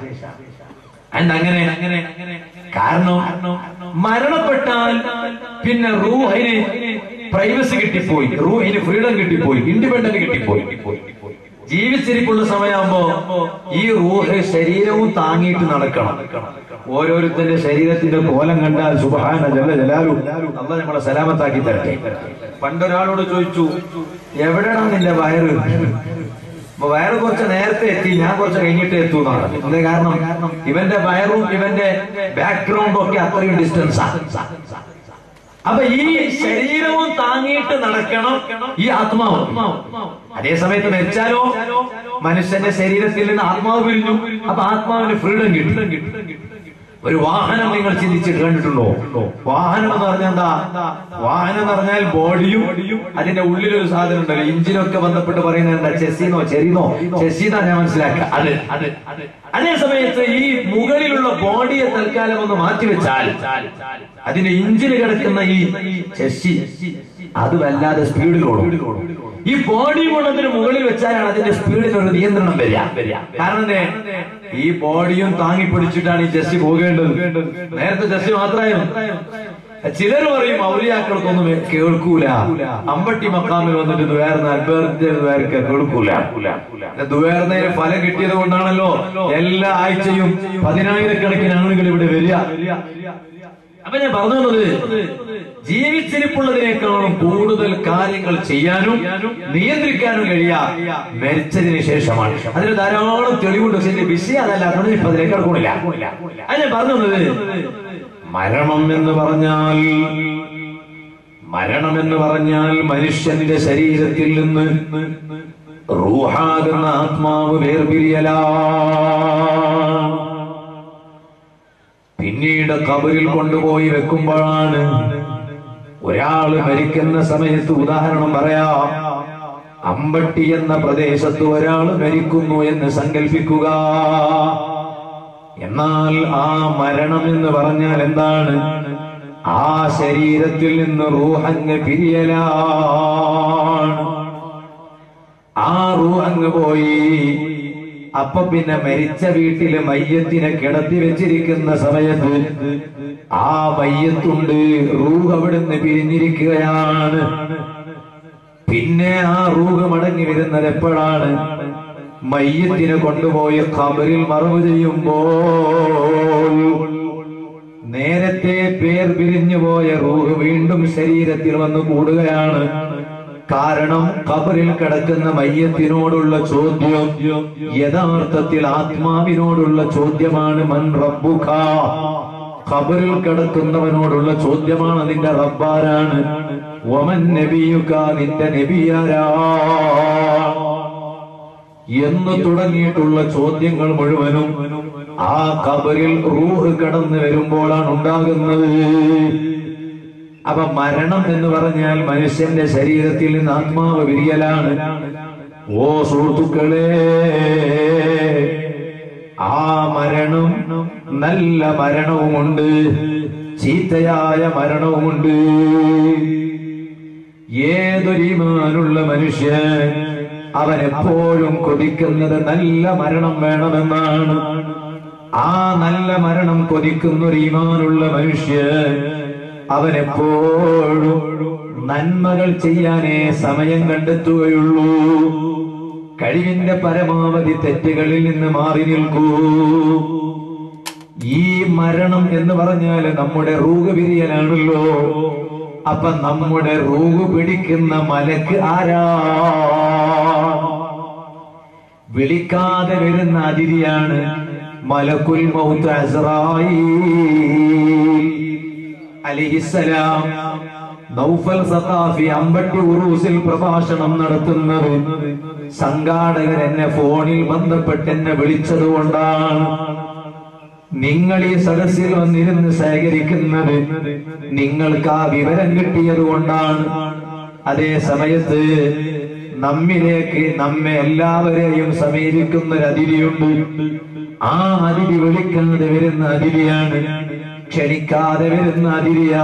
അങ്ങനെ അങ്ങനെ കാരണം മരണപ്പെട്ടാൽ പിന്നെ റൂഹിന് പ്രൈവസി കിട്ടിപ്പോയി റൂഹിന് ഫ്രീഡം കിട്ടിപ്പോയി ഇൻഡിപെൻഡന്റ് കിട്ടിപ്പോയി ജീവിച്ചിരിപ്പുള്ള സമയമാകുമ്പോ ഈ റൂഹ് ശരീരവും താങ്ങിയിട്ട് നടക്കണം ഓരോരുത്തരുടെ ശരീരത്തിന്റെ കോലം കണ്ടാൽ സുബഹാന ജല ജലാലു അല്ല നമ്മളെ സലാമത്താക്കി തരട്ടെ പണ്ടൊരാളോട് ചോദിച്ചു എവിടെയാണ് നിന്റെ വയറ് അപ്പൊ വയറ് കുറച്ച് നേരത്തെ എത്തി ഞാൻ കുറച്ച് കഴിഞ്ഞിട്ട് എത്തൂ എന്നാണ് എന്താ കാരണം ഇവന്റെ വയറും ഇവന്റെ ബാക്ക്ഗ്രൗണ്ടും ഒക്കെ അത്രയും ഡിസ്റ്റൻസാ അപ്പൊ ഈ ശരീരവും താങ്ങിയിട്ട് നടക്കണം ഈ ആത്മാവ് അതേ സമയത്ത് മരിച്ചാലോ മനുഷ്യന്റെ ശരീരത്തിൽ നിന്ന് ആത്മാവ് പിരിഞ്ഞു അപ്പൊ ആത്മാവിന് ഫ്രീഡം കിട്ടി ഒരു വാഹനം നിങ്ങൾ ചിന്തിച്ചിട്ട് കണ്ടിട്ടുണ്ടോ വാഹനം എന്ന് പറഞ്ഞാൽ എന്താ വാഹനം എന്ന് പറഞ്ഞാൽ ബോഡിയും അതിന്റെ ഉള്ളിലൊരു സാധനം ഉണ്ടല്ലോ ഇഞ്ചിനൊക്കെ ബന്ധപ്പെട്ട് പറയുന്നത് എന്താ ചെസ്സിന്നോ ചെറിനോ ചെസ്സിന്നാ ഞാൻ മനസ്സിലാക്കുക അത് അത് അതേ സമയത്ത് ഈ മുകളിലുള്ള ബോഡിയെ തൽക്കാലം ഒന്ന് മാറ്റിവെച്ചാൽ അതിന്റെ ഇഞ്ചിന് കിടക്കുന്ന ഈ ചെസ്സി അത് വല്ലാതെ സ്പീഡിൽ ഓടും ഈ ബോഡി കൊണ്ടതിന് മുകളിൽ വെച്ചാലാണ് അതിന്റെ സ്പീഡിന് ഒരു നിയന്ത്രണം വരിക കാരണം എന്തേ? ഈ ബോഡിയും താങ്ങി പിടിച്ചിട്ടാണ് ഈ ജസ്സി പോകേണ്ടത് നേരത്തെ ജസ്സി മാത്രമായിരുന്നു ചിലർ പറയും ഔലിയാക്കൾക്കൊന്നും കേൾക്കൂല അമ്പട്ടി മക്കാമിൽ വന്നിട്ട് ദുവേർന്ന അൻപേർക്ക് ദുവേർക്ക് കേൾക്കൂല ദുവേർന്നതിന് ഫലം കിട്ടിയത് കൊണ്ടാണല്ലോ എല്ലാ ആഴ്ചയും പതിനായിരക്കണക്കിന് ആളുകൾ ഇവിടെ വരിക അപ്പൊ ഞാൻ പറഞ്ഞു വന്നത് ജീവിച്ചിരിപ്പുള്ളതിനേക്കാളും കൂടുതൽ കാര്യങ്ങൾ ചെയ്യാനും നിയന്ത്രിക്കാനും കഴിയാ മരിച്ചതിന് ശേഷമാണ് അതിന് ധാരാളം തെളിവുണ്ട് പക്ഷേ ഇതിന്റെ വിഷയം അതല്ല അതുകൊണ്ട് ഇപ്പൊ അതിലേക്ക് കിടക്കൂല അത് ഞാൻ പറഞ്ഞു വന്നത് മരണം എന്ന് പറഞ്ഞാൽ മരണം എന്ന് പറഞ്ഞാൽ മനുഷ്യന്റെ ശരീരത്തിൽ നിന്ന് റൂഹാകുന്ന ആത്മാവ് വേർപിരിയലാ പിന്നീട് കബറിൽ കൊണ്ടുപോയി വെക്കുമ്പോഴാണ് ഒരാള് മരിക്കുന്ന സമയത്ത് ഉദാഹരണം പറയാം അമ്പട്ടി എന്ന പ്രദേശത്ത് ഒരാൾ മരിക്കുന്നു എന്ന് സങ്കല്പിക്കുക എന്നാൽ ആ മരണം എന്ന് പറഞ്ഞാൽ എന്താണ് ആ ശരീരത്തിൽ നിന്ന് റൂഹങ്ങ് പിരിയലാണ് ആ റൂഹങ്ങ് പോയി അപ്പൊ പിന്നെ മരിച്ച വീട്ടില് മയ്യത്തിനെ കിടത്തി വെച്ചിരിക്കുന്ന സമയത്ത് ആ മയ്യത്തുണ്ട് റൂഹ് അവിടുന്ന് പിരിഞ്ഞിരിക്കുകയാണ് പിന്നെ ആ റൂഹ് മടങ്ങി വരുന്നത് എപ്പോഴാണ് മയ്യത്തിനെ കൊണ്ടുപോയി ഖബറിൽ മറവ് ചെയ്യുമ്പോൾ നേരത്തെ പേർ പിരിഞ്ഞു പോയ റൂഹ് വീണ്ടും ശരീരത്തിൽ വന്ന് കൂടുകയാണ് കാരണം ഖബറിൽ കിടക്കുന്ന മയ്യത്തിനോടുള്ള ചോദ്യം യഥാർത്ഥത്തിൽ ആത്മാവിനോടുള്ള ചോദ്യമാണ് മൻ റബ്ബുക ഖബറിൽ കിടക്കുന്നവനോടുള്ള ചോദ്യമാണ് നിന്റെ റബ്ബാരാണ് ഒമൻ നബിയുക നിന്റെ നബിയാരാ എന്ന് തുടങ്ങിയിട്ടുള്ള ചോദ്യങ്ങൾ മുഴുവനും ആ ഖബറിൽ റൂഹ് കടന്നു വരുമ്പോഴാണ് ഉണ്ടാകുന്നത് അപ്പൊ മരണം എന്ന് പറഞ്ഞാൽ മനുഷ്യന്റെ ശരീരത്തിൽ നിന്ന് ആത്മാവ് വിരിയലാണ് ഓ സുഹൃത്തുക്കളെ ആ മരണം നല്ല മരണവുമുണ്ട് ചീത്തയായ മരണവുമുണ്ട് ഏതൊരീമാനുള്ള മനുഷ്യൻ അവൻ എപ്പോഴും കൊതിക്കുന്നത് നല്ല മരണം വേണമെന്നാണ് ആ നല്ല മരണം കൊതിക്കുന്ന ഒരു ഈമാനുള്ള മനുഷ്യൻ അവൻ എപ്പോഴും നന്മകൾ ചെയ്യാനേ സമയം കണ്ടെത്തുകയുള്ളൂ കഴിവിന്റെ പരമാവധി തെറ്റുകളിൽ നിന്ന് മാറി നിൽക്കൂ ഈ മരണം എന്ന് പറഞ്ഞാൽ നമ്മുടെ റൂഹ് പിരിയലാണല്ലോ അപ്പൊ നമ്മുടെ റൂഹ് പിടിക്കുന്ന മലക്ക് ആരാ വിളിക്കാതെ വരുന്ന അതിഥിയാണ് മലക്കുൽ മൗത്ത് അസ്രായീൽ അലിഹിസലാം നൗഫൽ സഖാഫി അമ്പട്ടി ഉറൂസിൽ പ്രഭാഷണം നടത്തുന്നത് സംഘാടകർ എന്നെ ഫോണിൽ ബന്ധപ്പെട്ട് എന്നെ വിളിച്ചത് കൊണ്ടാണ് നിങ്ങൾ ഈ സദസ്സിൽ വന്നിരുന്ന് ശേഖരിക്കുന്നത് നിങ്ങൾക്ക് ആ വിവരം കിട്ടിയത് കൊണ്ടാണ് അതേ സമയത്ത് നമ്മിലേക്ക് നമ്മെ എല്ലാവരെയും സമീപിക്കുന്ന ഒരു അതിഥിയുണ്ട് ആ അതിഥി വിളിക്കാതെ വരുന്ന അതിഥിയാണ് ക്ഷണിക്കാതെ വരുന്ന അതിഥിയാ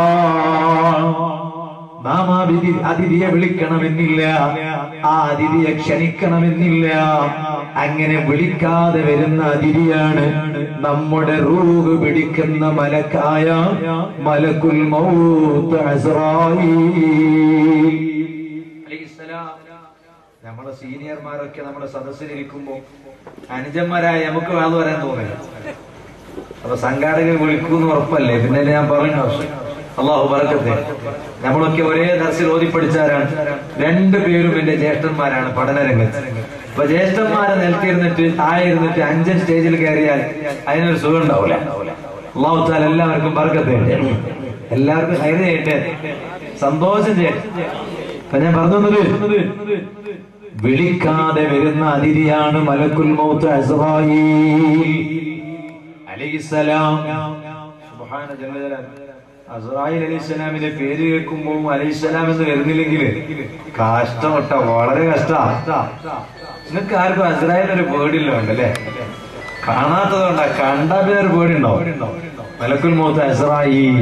നാം ആ വിധി അതിഥിയെ വിളിക്കണമെന്നില്ല ആ അതിഥിയെ ക്ഷണിക്കണമെന്നില്ല അങ്ങനെ വിളിക്കാതെ വരുന്ന അതിഥിയാണ് നമ്മുടെ റൂഹ് പിടിക്കുന്ന മലക്കായ മലക്കുൽ മൗത്ത് അസ്രായീൽ അലൈഹിസ്സലാം. നമ്മുടെ സീനിയർമാരൊക്കെ നമ്മുടെ സദസ്സിലിരിക്കുമ്പോ അനുജന്മാരായ നമുക്ക് വേള വരാൻ തോന്നില്ല അപ്പൊ സംഘാടകർ വിളിക്കൂന്ന് ഉറപ്പല്ലേ പിന്നെ ഞാൻ പറഞ്ഞു അള്ളാഹു പറക്കത്തെ നമ്മളൊക്കെ ഒരേ ദർശിൽ ഓതി പഠിച്ചാരാണ് രണ്ടുപേരും എന്റെ ജ്യേഷ്ഠന്മാരാണ് പഠനരംഗത്ത് അപ്പൊ ജ്യേഷ്ഠന്മാരെ നിലത്തിരുന്നിട്ട് താഴെയിരുന്നിട്ട് അഞ്ച് സ്റ്റേജിൽ കയറിയാൽ അതിനൊരു സുഖം ഉണ്ടാവില്ല അള്ളാഹു താൽ എല്ലാവർക്കും പറക്കത്തെ എല്ലാവർക്കും ഹൈര ചെയ്യട്ടെ സന്തോഷം ചെയ്യട്ടെ അപ്പൊ ഞാൻ പറഞ്ഞു തന്നത് വിളിക്കാതെ വരുന്ന അതിഥിയാണ് മലക്കുൽ മൗത്ത് അസ്രായീൽ അലൈഹിസ്സലാം സുബ്ഹാന ജല്ല ജലാലുഹു. അസ്രായിൽ അലൈഹിസ്സലാമിന്റെ പേര് കേൾക്കുമ്പോൾ അലൈഹിസ്സലാം എന്ന് വരുന്നില്ലെങ്കിൽ കഷ്ടമട്ട വളരെ കഷ്ട നിങ്ങൾക്ക് ആർക്കും അസ്രായിൽ ഒരു പേടില്ല ഉണ്ടല്ലേ കാണാത്തതുകൊണ്ടാ കണ്ടാ പിന്നെ ഒരു പേടി ഉണ്ടാവും മലക്കുൽ മൗത്ത് അസ്രായിൽ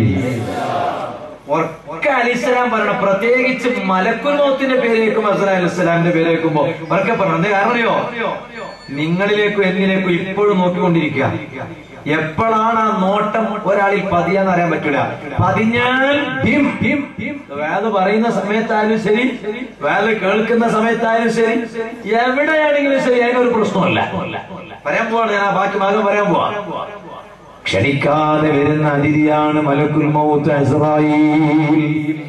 ഒക്കെ അലിസ്ലാം പറയണം പ്രത്യേകിച്ച് മലക്കുൽ മൗത്തിന്റെ പേര് കേൾക്കുമ്പോ അസ്രാ അലിസ്ലാമിന്റെ പേര് കേൾക്കുമ്പോ ഉറക്കെ പറയണം എന്താ കാരണം അറിയോ നിങ്ങളിലേക്കും എന്നിലേക്കും ഇപ്പോഴും നോക്കിക്കൊണ്ടിരിക്കുക എപ്പോഴാണ് ആ നോട്ടം ഒരാളിൽ പതിയാന്ന് അറിയാൻ പറ്റൂല പതിഞ്ഞാൽ ഭിം, ഭിം, ഭിം. വേദ പറയുന്ന സമയത്തായാലും ശരി വേദ കേൾക്കുന്ന സമയത്തായാലും ശരി എവിടെയാണെങ്കിലും ശരി അതിനൊരു പ്രശ്നമല്ല പറയാൻ പോവാണ് ഞാൻ ആ ബാക്കി ഭാഗം പറയാൻ പോവാ ക്ഷണിക്കാതെ വരുന്ന അതിഥിയാണ് മലക്കുൽ മൗത്ത് അസ്രായീൽ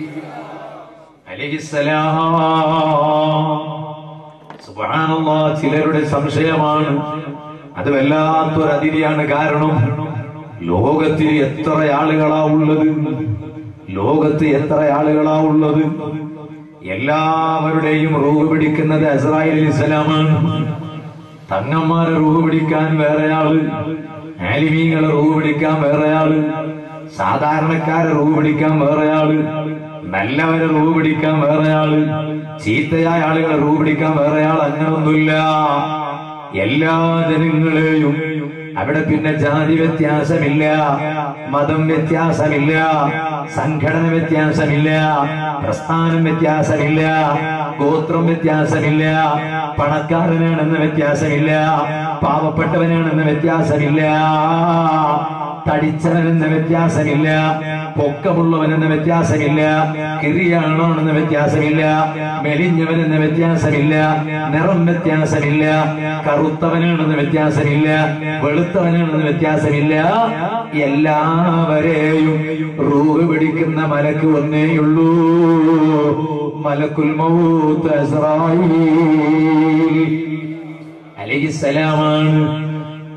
അലൈഹിസ്സലാം സുബ്ഹാനല്ലാഹ് ചിലരുടെ സംശയമാണ് അത് വല്ലാത്തൊരു അതിഥിയാണ് കാരണം ലോകത്തിൽ എത്ര ആളുകളാ ഉള്ളത് ലോകത്ത് എത്ര ആളുകളാ ഉള്ളത് എല്ലാവരുടെയും റൂഹ് പിടിക്കുന്നത് അസ്രായേൽ അലിസ്ലാമാണ് തങ്ങന്മാരെ റൂഹ് പിടിക്കാൻ വേറെ ആള് ആലിമീങ്ങളെ റൂഹ് പിടിക്കാൻ വേറെ ആള് സാധാരണക്കാരെ റൂഹ് പിടിക്കാൻ വേറെ ആള് നല്ലവരെ റൂഹ് പിടിക്കാൻ വേറെ ആള് ചീത്തയായ ആളുകളെ റൂഹ് പിടിക്കാൻ വേറെ ആൾ അങ്ങനൊന്നുമില്ല എല്ലാ ജനങ്ങളെയും അവിടെ പിന്നെ ജാതി വ്യത്യാസമില്ല മതം വ്യത്യാസമില്ല സംഘടന വ്യത്യാസമില്ല പ്രസ്ഥാനം വ്യത്യാസമില്ല ഗോത്രം വ്യത്യാസമില്ല പണക്കാരനാണെന്ന് വ്യത്യാസമില്ല പാവപ്പെട്ടവനാണെന്ന് വ്യത്യാസമില്ല തടിച്ചവനെന്ന വ്യത്യാസമില്ല പൊക്കമുള്ളവനെന്ന വ്യത്യാസമില്ല കിറിയാണോ എന്ന വ്യത്യാസമില്ല മെലിഞ്ഞവനെന്ന വ്യത്യാസമില്ല നിറം വ്യത്യാസമില്ല കറുത്തവനാണെന്ന് വ്യത്യാസമില്ല വെളുത്തവനാണെന്ന് വ്യത്യാസമില്ല എല്ലാവരെയും റൂഹ് പിടിക്കുന്ന മലക്ക് ഒന്നേയുള്ളൂ മലക്കുൽ മൗത്ത് അസ്രായീൽ അലൈഹിസ്സലാമാണ്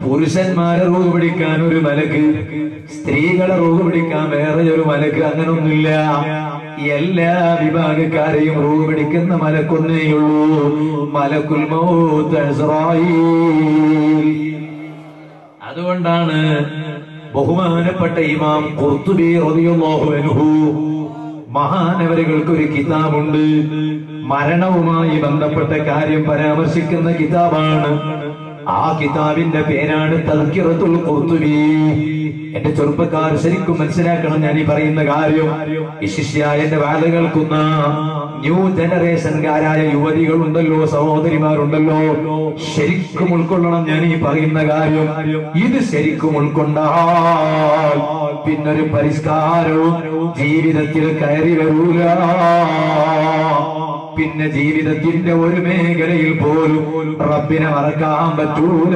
പുരുഷന്മാരെ റൂഹ് പിടിക്കാൻ ഒരു മലക്ക് സ്ത്രീകളെ റൂഹ് പിടിക്കാൻ വേറെ ഒരു മലക്ക് അങ്ങനൊന്നുമില്ല എല്ലാ വിഭാഗക്കാരെയും റൂഹ് പിടിക്കുന്ന മലക്കൊന്നേയുള്ളൂ മലക്കുൽ മൗത്ത് അസ്റായീൽ. അതുകൊണ്ടാണ് ബഹുമാനപ്പെട്ട ഇമാം ഖുർത്തുബി റളിയല്ലാഹു അൻഹു മഹാനവരുകൾക്ക് ഒരു കിതാബുണ്ട് മരണവുമായി ബന്ധപ്പെട്ട കാര്യം പരാമർശിക്കുന്ന കിതാബാണ് ആ കിതാബിന്റെ പേരാണ് തൽക്കിറത്തുൽ ഖുർത്തുബി എന്റെ ചെറുപ്പക്കാർ ശരിക്കും മനസ്സിലാക്കണം ഞാൻ ഈ പറയുന്ന കാര്യം വിശിഷ്യ എന്റെ വാല കേൾക്കുന്ന ന്യൂ ജനറേഷൻകാരായ യുവതികളുണ്ടല്ലോ സഹോദരിമാരുണ്ടല്ലോ ശരിക്കും ഉൾക്കൊള്ളണം ഞാൻ ഈ പറയുന്ന കാര്യം ഇത് ശരിക്കും ഉൾക്കൊണ്ടാൽ പിന്നൊരു പരിഷ്കാരവും ജീവിതത്തിൽ കയറി വരൂല പിന്നെ ജീവിതത്തിന്റെ ഒരു മേഖലയിൽ പോലും റബ്ബിനെ മറക്കാൻ പറ്റൂല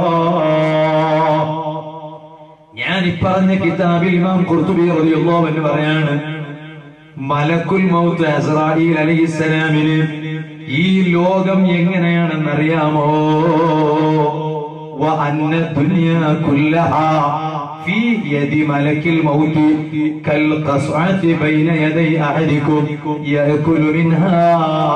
ഞാൻ ഇപ്പറഞ്ഞ കിതാബിൽ ഇമാം ഖുർത്തുബി റളിയല്ലാഹു എന്ന് പറയാണ് മലക്കുൽ മൗത്ത് അസ്രായിൽ അലൈഹിസ്സലാമിന് ഈ ലോകം എങ്ങനെയാണെന്നറിയാമോ وأن الدنيا كلها في يد ملك الموت كالقصعة بين يدي أحدكم يأكل منها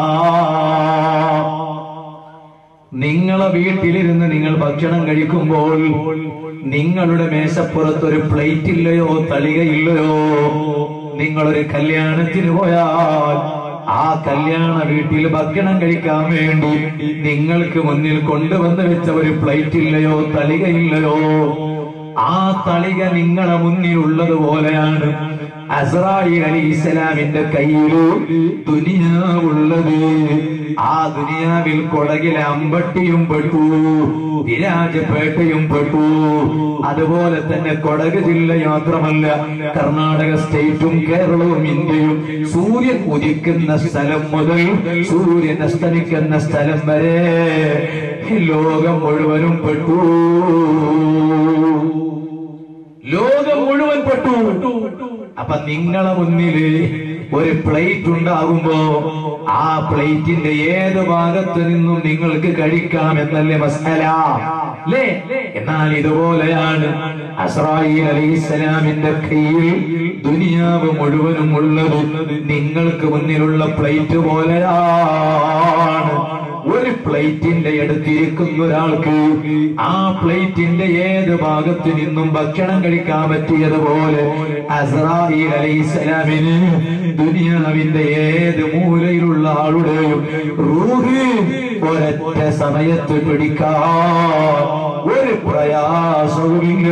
നിങ്ങളെ വീട്ടിലിരുന്ന് നിങ്ങൾ ഭക്ഷണം കഴിക്കുമ്പോൾ നിങ്ങളുടെ മേശപ്പുറത്ത് ഒരു പ്ലേറ്റ് ഇല്ലയോ തളികയില്ലയോ നിങ്ങളൊരു കല്യാണത്തിന് പോയാൽ ആ കല്യാണ വീട്ടിൽ ഭക്ഷണം കഴിക്കാൻ വേണ്ടി നിങ്ങൾക്ക് മുന്നിൽ കൊണ്ടുവന്ന് വെച്ച ഒരു പ്ലേറ്റ് ഇല്ലയോ തളികയില്ലയോ ആ തളിക നിങ്ങളെ മുന്നിലുള്ളത് പോലെയാണ് അസ്രായി അലി ഇസ്ലാമിന്റെ കയ്യില് ദുനിയാവുള്ളത് ആ ദുനിയാവിൽ കൊടകിലെ അമ്പട്ടിയും പെട്ടു വിരാജപേട്ടയും പെട്ടു അതുപോലെ തന്നെ കൊടക് ജില്ല മാത്രമല്ല കർണാടക സ്റ്റേറ്റും കേരളവും ഇന്ത്യയും സൂര്യൻ ഉദിക്കുന്ന സ്ഥലം മുതൽ സൂര്യൻ അസ്തമിക്കുന്ന സ്ഥലം വരെ ലോകം മുഴുവനും പെട്ടു ലോകം മുഴുവൻ പെട്ടു അപ്പൊ നിങ്ങളെ മുന്നില് ഒരു പ്ലേറ്റ് ഉണ്ടാകുമ്പോ ആ പ്ലേറ്റിന്റെ ഏത് ഭാഗത്ത് നിന്നും നിങ്ങൾക്ക് കഴിക്കാം എന്നല്ലേ മസാല അല്ലേ എന്നാൽ ഇതുപോലെയാണ് അസ്രായിൽ അലൈഹിസ്സലാമിന്റെ കയ്യിൽ ദുനിയാവ് മുഴുവനും ഉള്ളത് നിങ്ങൾക്ക് മുന്നിലുള്ള പ്ലേറ്റ് പോലെയാണ് ഒരു പ്ലേറ്റിന്റെ അടുത്തിരിക്കുന്ന ഒരാൾക്ക് ആ പ്ലേറ്റിന്റെ ഏത് ഭാഗത്തു നിന്നും ഭക്ഷണം കഴിക്കാൻ പറ്റിയതുപോലെ അസ്രായിൽ അലൈഹിസ്സലാമിന് ദുനിയാവിന്റെ ഏത് മൂലയിലുള്ള ആളുടെയും റൂഹ് ഒരൊറ്റ സമയത്ത് പിടിക്കാൻ ഒരു പ്രയാസവുമില്ല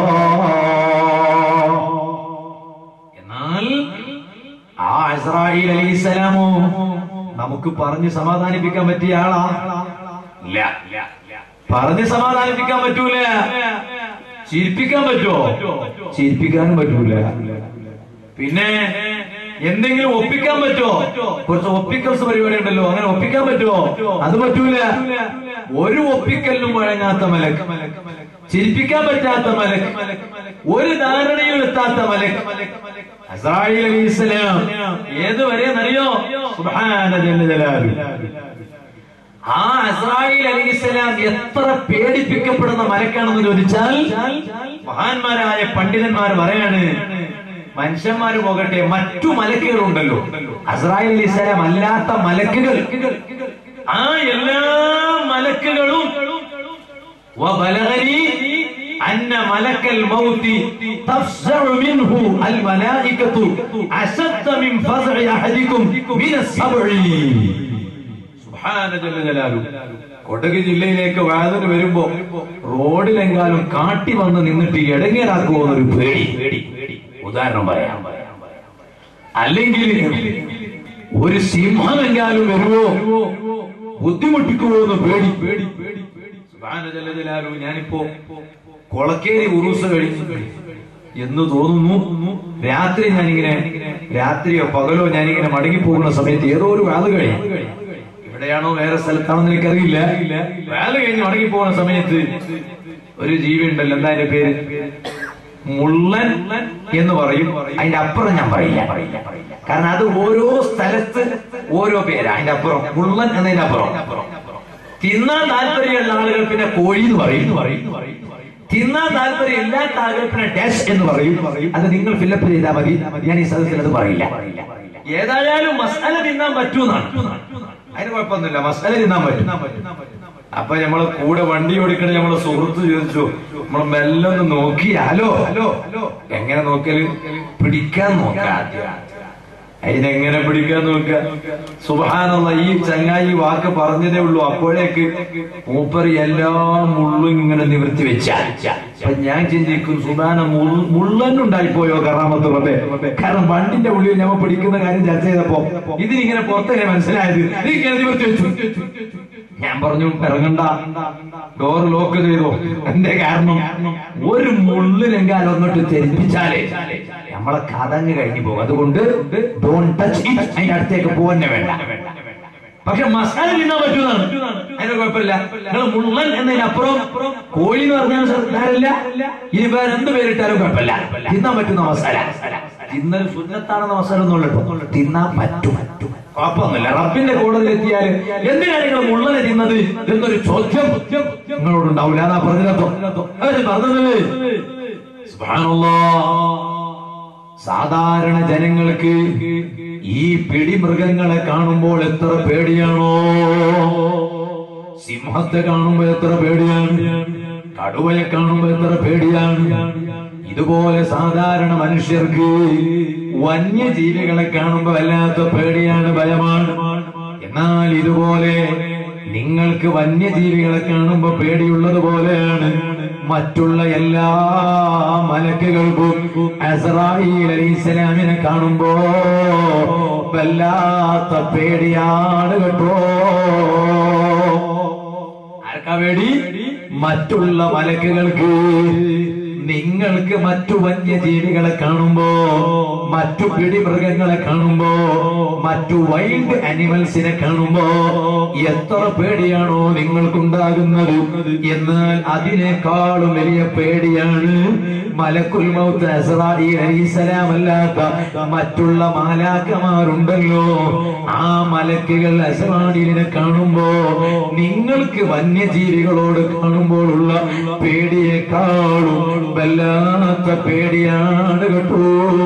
എന്നാൽ ആ ഇസ്രായേൽ അലൈഹിസ്സലാമോ നമുക്ക് പറഞ്ഞ് സമാധാനിപ്പിക്കാൻ പറ്റിയ ആളാ ഇല്ല പറഞ്ഞ് സമാധാനിപ്പിക്കാൻ പറ്റൂല ചിരിപ്പിക്കാൻ പറ്റുമോ ചിരിപ്പിക്കാനും പറ്റൂല പിന്നെ എന്തെങ്കിലും ഒപ്പിക്കാൻ പറ്റുമോ കുറച്ച് ഒപ്പിക്കൽസ് പരിപാടി ഉണ്ടല്ലോ അങ്ങനെ ഒപ്പിക്കാൻ പറ്റുമോ അത് പറ്റൂല ഒരു ഒപ്പിക്കലിനും വഴങ്ങാത്ത മലക്ക് ചിരിപ്പിക്കാൻ പറ്റാത്ത മലക്ക് ഒരു ധാരണയും എത്താത്ത മലക്ക് അസ്രായേൽ അലൈഹിസ്സലാം ഏതുവരെ അറിയോ സുബ്ഹാന ജല്ല ജലാലു ആ അസ്രായേൽ അലൈഹിസ്സലാം എത്ര പേടിപ്പിക്കപ്പെടുന്ന മലക്കാണെന്ന് ചോദിച്ചാൽ മഹാന്മാരായ പണ്ഡിതന്മാർ പറയാണ് മനുഷ്യന്മാര് പോകട്ടെ മറ്റു മലക്കുകളുണ്ടല്ലോ അസ്രായേൽ അലൈഹിസ്സലാം അല്ലാത്ത മലക്കുകൾ ആ എല്ലാ മലക്കുകളും وبلغني أن ملك الموت تفزع منه الملائكة أشد من فزع أحدكم من السبع സുബ്ഹാന ജല്ല ജലാലു കൊടക് ജില്ലയിലേക്ക് വാതിന് വരുമ്പോ റോഡിലെങ്കാലും കാട്ടി വന്ന് നിന്നിട്ട് ഇടങ്ങേറാക്കുമോ എന്നൊരു പേടി ഉദാഹരണം പറയാം അല്ലെങ്കിൽ ഒരു സിംഹമെങ്കാലും വരുമോ ബുദ്ധിമുട്ടിക്കുമോ എന്ന് പേടി പേടി പേടി സുബ്ഹാന ജല്ല ജലാലു ഞാനിപ്പോ കൊളക്കേരി ഉറൂസ് കഴിഞ്ഞു എന്ന് തോന്നുന്നു രാത്രി ഞാനിങ്ങനെ രാത്രിയോ പകലോ ഞാനിങ്ങനെ മടങ്ങി പോകുന്ന സമയത്ത് ഏതോ ഒരു വാത് കഴിഞ്ഞു എവിടെയാണോ വേറെ സ്ഥലത്താണോ എന്ന് എനിക്കറിയില്ല വാല് കഴിഞ്ഞ് മടങ്ങി പോകുന്ന സമയത്ത് ഒരു ജീവി ഉണ്ടല്ലോ എന്താ അതിന്റെ പേര് മുള്ളൻ എന്ന് പറയും അതിന്റെ അപ്പുറം ഞാൻ പറയില്ല കാരണം അത് ഓരോ സ്ഥലത്ത് ഓരോ പേരാ അതിന്റെ അപ്പുറം മുള്ളൻ എന്നതിന്റെ അപ്പുറം തിന്നാൻ താല്പര്യമുള്ള ആളുകൾ പിന്നെ കോഴി എന്ന് പറയും പറയും തിന്നാൻ താല്പര്യം ഇല്ലാത്ത ആളുകൾ പിന്നെ ഡാഷ് എന്ന് പറയും അത് നിങ്ങൾ ഫില്ലപ്പ് ചെയ്താൽ മതി ഞാൻ ഈ സദസ്സിൽ അത് പറയില്ല ഏതായാലും മസാല തിന്നാൻ പറ്റൂന്നാണ് അതിന് കുഴപ്പമൊന്നുമില്ല മസാല തിന്നാൻ പറ്റും അപ്പൊ നമ്മളെ കൂടെ വണ്ടി ഓടിക്കണ നമ്മളെ സുഹൃത്ത് ചോദിച്ചു നമ്മൾ മെല്ലെ ഒന്ന് നോക്കിയാലോ ഹലോ ഹലോ എങ്ങനെ നോക്കല് പിടിക്കാൻ നോക്കാം അതിനെങ്ങനെ പിടിക്കാൻ നോക്കുക സുബാനുള്ള ഈ ചങ്ങായി വാക്ക് പറഞ്ഞതേ ഉള്ളൂ അപ്പോഴേക്ക് മൂപ്പര് എല്ലാ മുള്ളും ഇങ്ങനെ നിവർത്തി വെച്ച അപ്പൊ ഞാൻ ചിന്തിക്കും സുബാന മുള്ളന്നുണ്ടായിപ്പോയോ കറാമത്ത് റബ്ബേ കാരണം വണ്ടിന്റെ ഉള്ളിൽ ഞമ്മ പിടിക്കുന്ന കാര്യം ചർച്ച ചെയ്തപ്പോ ഇതിനിങ്ങനെ പുറത്തേ മനസ്സിലായത് നീ ഇങ്ങനെ നിവർത്തി വെച്ചു ഞാൻ പറഞ്ഞു ഇറങ്ങണ്ട ഡോർ ലോക്ക് ചെയ്തു എന്റെ കാരണം ഒരു മുള്ളിനെങ്കാലും ഒന്നിട്ട് തെരിപ്പിച്ചാലേ നമ്മളെ കഥങ്ങ് കഴിഞ്ഞു പോകും അതുകൊണ്ട് ഡോൺ ടച്ച് ഇറ്റ് അതിന്റെ അടുത്തേക്ക് പോന്നെ വേണ്ട പക്ഷെ മസാല തിന്നാൻ പറ്റുന്നതാണ് അതിന് കുഴപ്പമില്ല നിങ്ങൾ മുള്ളൻ എന്നതിനപ്പുറം കോഴി എന്ന് പറഞ്ഞാൽ സർക്കാരില്ല ഇനി വേറെ എന്ത് പേരിട്ടാലും കുഴപ്പമില്ല തിന്നാൻ പറ്റുന്ന മസാല തിന്നൽ സുന്നത്താണെന്ന മസാല ഒന്നുള്ളൂ തിന്നാൻ പറ്റും കുഴപ്പമൊന്നുമില്ല റബ്ബിന്റെ കോടതിയിൽ എത്തിയാൽ എന്തിനാണ് നിങ്ങൾ മുള്ളനെ തിന്നത് എന്നൊരു ചോദ്യം നിങ്ങളോടുണ്ടാവില്ല അതാ പറഞ്ഞതോ അവര് പറഞ്ഞത് സുബ്ഹാനല്ലാഹ്. സാധാരണ ജനങ്ങൾക്ക് ഈ പിടിമൃഗങ്ങളെ കാണുമ്പോൾ എത്ര പേടിയാണോ സിംഹത്തെ കാണുമ്പോൾ എത്ര പേടിയാണ് കടുവയെ കാണുമ്പോൾ എത്ര പേടിയാണ് ഇതുപോലെ സാധാരണ മനുഷ്യർക്ക് വന്യജീവികളെ കാണുമ്പോൾ വല്ലാത്ത പേടിയാണ് ഭയമാണ് എന്നാൽ ഇതുപോലെ നിങ്ങൾക്ക് വന്യജീവികളെ കാണുമ്പോൾ പേടിയുള്ളത് പോലെയാണ് മറ്റുള്ള എല്ലാ മലക്കുകൾക്കും അസറായിൽ അലൈഹിസ്സലാമിനെ കാണുമ്പോ വല്ലാത്ത പേടിയാണ് കേട്ടോ ആർക്കാ പേടി മറ്റുള്ള മലക്കുകൾക്ക് നിങ്ങൾക്ക് മറ്റു വന്യജീവികളെ കാണുമ്പോ മറ്റു പിടിമൃഗങ്ങളെ കാണുമ്പോ മറ്റു വൈൽഡ് അനിമൽസിനെ കാണുമ്പോ എത്ര പേടിയാണോ നിങ്ങൾക്കുണ്ടാകുന്നത് എന്നാൽ അതിനേക്കാളും വലിയ പേടിയാണ് മലക്കുൽ മൗത്ത് അസ്രാഈൽ അലൈഹിസ്സലാം അല്ലാത്ത മറ്റുള്ള മാലാക്കമാരുണ്ടല്ലോ ആ മലക്കുകൾ അസ്രാണീലിനെ കാണുമ്പോ നിങ്ങൾക്ക് വന്യജീവികളോട് കാണുമ്പോഴുള്ള പേടിയേക്കാളും വല്ലാത്ത പേടിയാണ് കേട്ടോ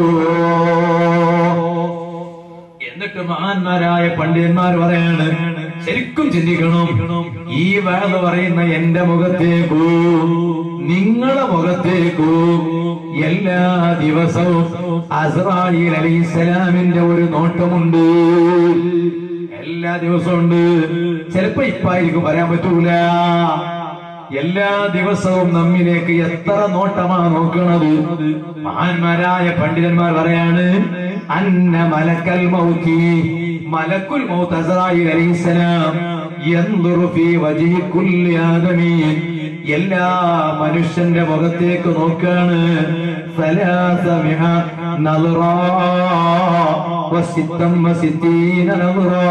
എന്നിട്ട് മഹാന്മാരായ പണ്ഡിതന്മാർ പറയാണ് ശരിക്കും ചിന്തിക്കണം ഈ വേള പറയുന്ന എന്റെ മുഖത്തേക്കു നിങ്ങളെ മുഖത്തേക്കു എല്ലാ ദിവസവും അസ്രായിൽ അലൈഹിസ്സലാമിന്റെ ഒരു നോട്ടമുണ്ട് എല്ലാ ദിവസവും ഉണ്ട് ചിലപ്പോ ഇപ്പായിരിക്കും പറയാൻ പറ്റൂല എല്ലാ ദിവസവും നമ്മിലേക്ക് എത്ര നോട്ടമാ നോക്കണത് മഹാന്മാരായ പണ്ഡിതന്മാർ പറയാണ് അന്ന മലക്കൽ മൗത്തി മലക്കുൽ മൗത്ത് അസ്രായിൽ അലൈഹിസ്സലാം യൻദുറു ഫീ വജ്ഹി കുല്ലി ആദമീൻ എല്ലാ മനുഷ്യന്റെ മുഖത്തേക്ക് നോക്കാണ് സലാസമിഹ നളുറാ വസിത്തം വസിത്തീന നളുറാ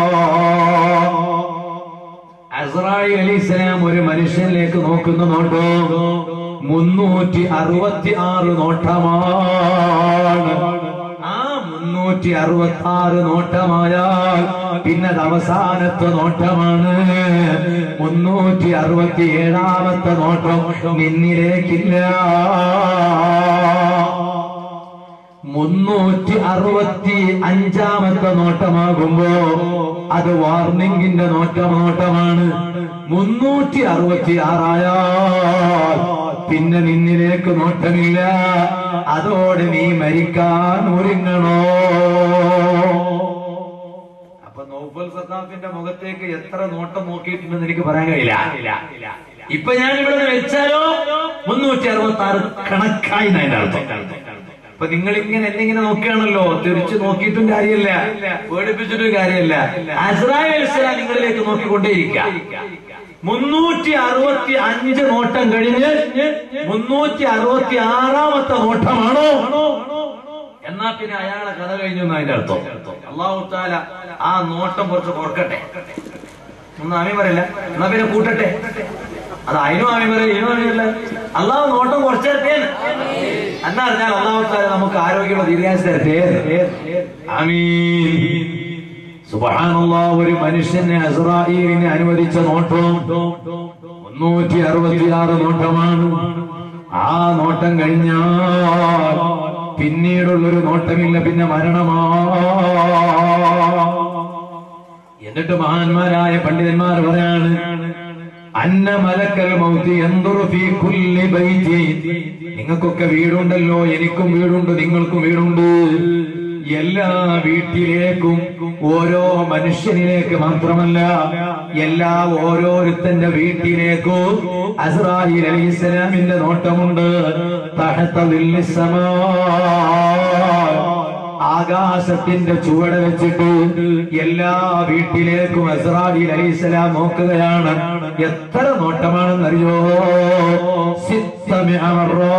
അസ്രായി അലിസ്ലാം ഒരു മനുഷ്യനിലേക്ക് നോക്കുന്ന നോട്ടോ മുന്നൂറ്റി അറുപത്തി ആറ് നോട്ടമാണ് ആ മുന്നൂറ്റി അറുപത്തി ആറ് നോട്ടമായാൽ പിന്നെ അത് അവസാനത്തെ നോട്ടമാണ് മുന്നൂറ്റി അറുപത്തി ഏഴാമത്തെ നോട്ടം നിന്നിലേക്കില്ല മുന്നൂറ്റി അറുപത്തി അഞ്ചാമത്തെ നോട്ടമാകുമ്പോ അത് വാർണിംഗിന്റെ നോട്ടം നോട്ടമാണ് മുന്നൂറ്റി അറുപത്തി ആറായാൽ പിന്നെ നിന്നിലേക്ക് നോട്ടമില്ല അതോടെ നീ മരിക്കാൻ ഒരുങ്ങണോ അപ്പൊ നോഫൽ സത്താഫിന്റെ മുഖത്തേക്ക് എത്ര നോട്ടം നോക്കിയിട്ടുണ്ടെന്ന് എനിക്ക് പറയാൻ കഴിയില്ല ഇപ്പൊ ഞാൻ ഇവിടെ വെച്ചാലോ മുന്നൂറ്റി അറുപത്തി ആറ് കണക്കായി അതിന്റെ അർത്ഥം അപ്പൊ നിങ്ങൾ ഇങ്ങനെ എന്നെ ഇങ്ങനെ നോക്കുകയാണല്ലോ തിരിച്ചു നോക്കിയിട്ടും കാര്യമില്ല പേടിപ്പിച്ചിട്ടും കാര്യമില്ല അസ്രായേൽ ഇസ്ലാം നിങ്ങളിലേക്ക് നോക്കിക്കൊണ്ടേയിരിക്കുക മുന്നൂറ്റി അറുപത്തി അഞ്ച് നോട്ടം കഴിഞ്ഞ് മുന്നൂറ്റി അറുപത്തി ആറാമത്തെ നോട്ടമാണോ എന്നാ പിന്നെ അയാളെ കഥ കഴിഞ്ഞു എന്ന് അതിന്റെ അർത്ഥം അള്ളാഹു താല ആ നോട്ടം കുറച്ച് കുറക്കട്ടെ ഒന്നും ആമി പറയില്ല എന്നാ പിന്നെ കൂട്ടട്ടെ അത് അതിനും ആമി പറയില്ല ഇതിനും ആമി പറയില്ല അള്ളാഹു നോട്ടം കുറച്ചേർത്തേ എന്നാ അറിഞ്ഞാൽ അള്ളാഹു താല നമുക്ക് ആരോഗ്യമുള്ള ദീർഘാശ തരട്ടെ ആമീൻ സുബ്ഹാനല്ലാ ഒരു മനുഷ്യനെ അസ്രായേലിനെ അനുവദിച്ച നോട്ടം മുന്നൂറ്റി അറുപത്തിയാറ് നോട്ടമാണ് ആ നോട്ടം കഴിഞ്ഞാൽ പിന്നീടുള്ളൊരു നോട്ടമില്ല പിന്നെ മരണമാ എന്നിട്ട് മഹാന്മാരായ പണ്ഡിതന്മാർ പറയാണ് അന്ന മലക്കൽ മൗത്തി എന്തൊരു ഫീ കുല്ലി ബൈത്തി നിങ്ങൾക്കൊക്കെ വീടുണ്ടല്ലോ എനിക്കും വീടുണ്ട് നിങ്ങൾക്കും വീടുണ്ട് എല്ലാ വീട്ടിലേക്കും ഓരോ മനുഷ്യനിലേക്ക് മാത്രമല്ല എല്ലാ ഓരോരുത്തന്റെ വീട്ടിലേക്കും അസ്രായിൽ അലി ഇസ്ലാമിന്റെ നോട്ടമുണ്ട് തഹത്ത ദില്ലിസ്സമാ ആകാശത്തിന്റെ ചുവട് വെച്ചിട്ട് എല്ലാ വീട്ടിലേക്കും അസ്രാബിൽ അലൈഹിസ്സലാം നോക്കുകയാണ് എത്ര നോട്ടമാണെന്നറിയോ സിത്തമിഅ മർറാ.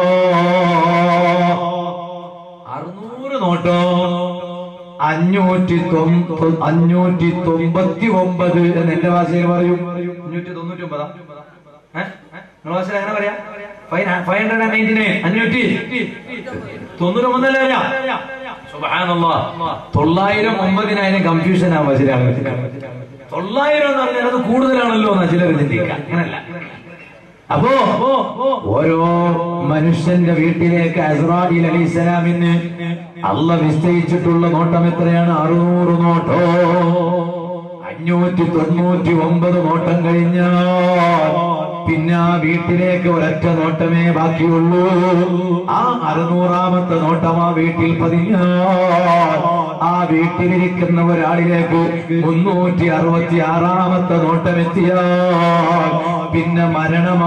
അറുന്നൂറ് നോട്ടോ അഞ്ഞൂറ്റി തൊമ്പ- അഞ്ഞൂറ്റി തൊമ്പത്തി ഒമ്പത് എന്ന് എന്റെ ഭാഷയിൽ പറയും അഞ്ഞൂറ്റി തൊണ്ണൂറ്റി ഒമ്പതാ നിങ്ങളുടെ ഭാഷയിൽ എങ്ങനെ പറയാ five hundred and ninety nine അഞ്ഞൂറ്റി തൊണ്ണൂറ്റി ഒമ്പതല്ലേ വരാ സുബ്ഹാനല്ലാ. തൊള്ളായിരം ഒമ്പതിനായിരം കൺഫ്യൂഷൻ ആവുക ചില ആളുകൾക്ക്. തൊള്ളായിരം എന്ന് പറഞ്ഞാൽ അത് കൂടുതലാണല്ലോ എന്നാ ചിലർ ചിന്തിക്കുക അങ്ങനല്ല അപ്പോ ഓരോ മനുഷ്യന്റെ വീട്ടിലേക്ക് അസ്രായിൽ അലി ഇസ്ലാമിന് അല്ല നിശ്ചയിച്ചിട്ടുള്ള നോട്ടം എത്രയാണ് അറുന്നൂറ് നോട്ടോ അഞ്ഞൂറ്റി തൊണ്ണൂറ്റി ഒമ്പത് നോട്ടം കഴിഞ്ഞാൽ പിന്നെ ആ വീട്ടിലേക്ക് ഒരൊറ്റ നോട്ടമേ ബാക്കിയുള്ളൂ ആ അറുന്നൂറാമത്തെ നോട്ടം ആ വീട്ടിൽ പതിഞ്ഞാൽ ആ വീട്ടിലിരിക്കുന്ന ഒരാളിലേക്ക് മുന്നൂറ്റി അറുപത്തി ആറാമത്തെ നോട്ടം എത്തിയാൽ പിന്നെ മരണമാ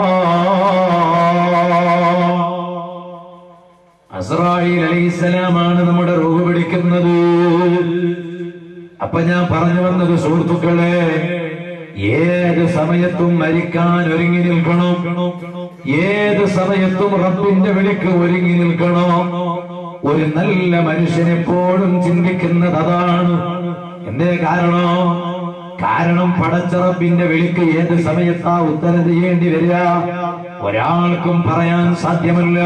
അസ്രായിൽ അലൈഹിസ്സലാമാണ് നമ്മുടെ റൂഹ് പിടിക്കുന്നത് അപ്പൊ ഞാൻ പറഞ്ഞു വന്നത് സുഹൃത്തുക്കളെ ഏത് സമയത്തും മരിക്കാൻ ഒരുങ്ങി നിൽക്കണം ഏത് സമയത്തും റബ്ബിന്റെ വിളിക്ക് ഒരുങ്ങി നിൽക്കണം ഒരു നല്ല മനുഷ്യൻ എപ്പോഴും ചിന്തിക്കുന്നത് അതാണ് എന്തേ കാരണം കാരണം പടച്ച റബ്ബിന്റെ വിളിക്ക് ഏത് സമയത്താ ഉത്തരം ചെയ്യേണ്ടി വരിക ഒരാൾക്കും പറയാൻ സാധ്യമല്ല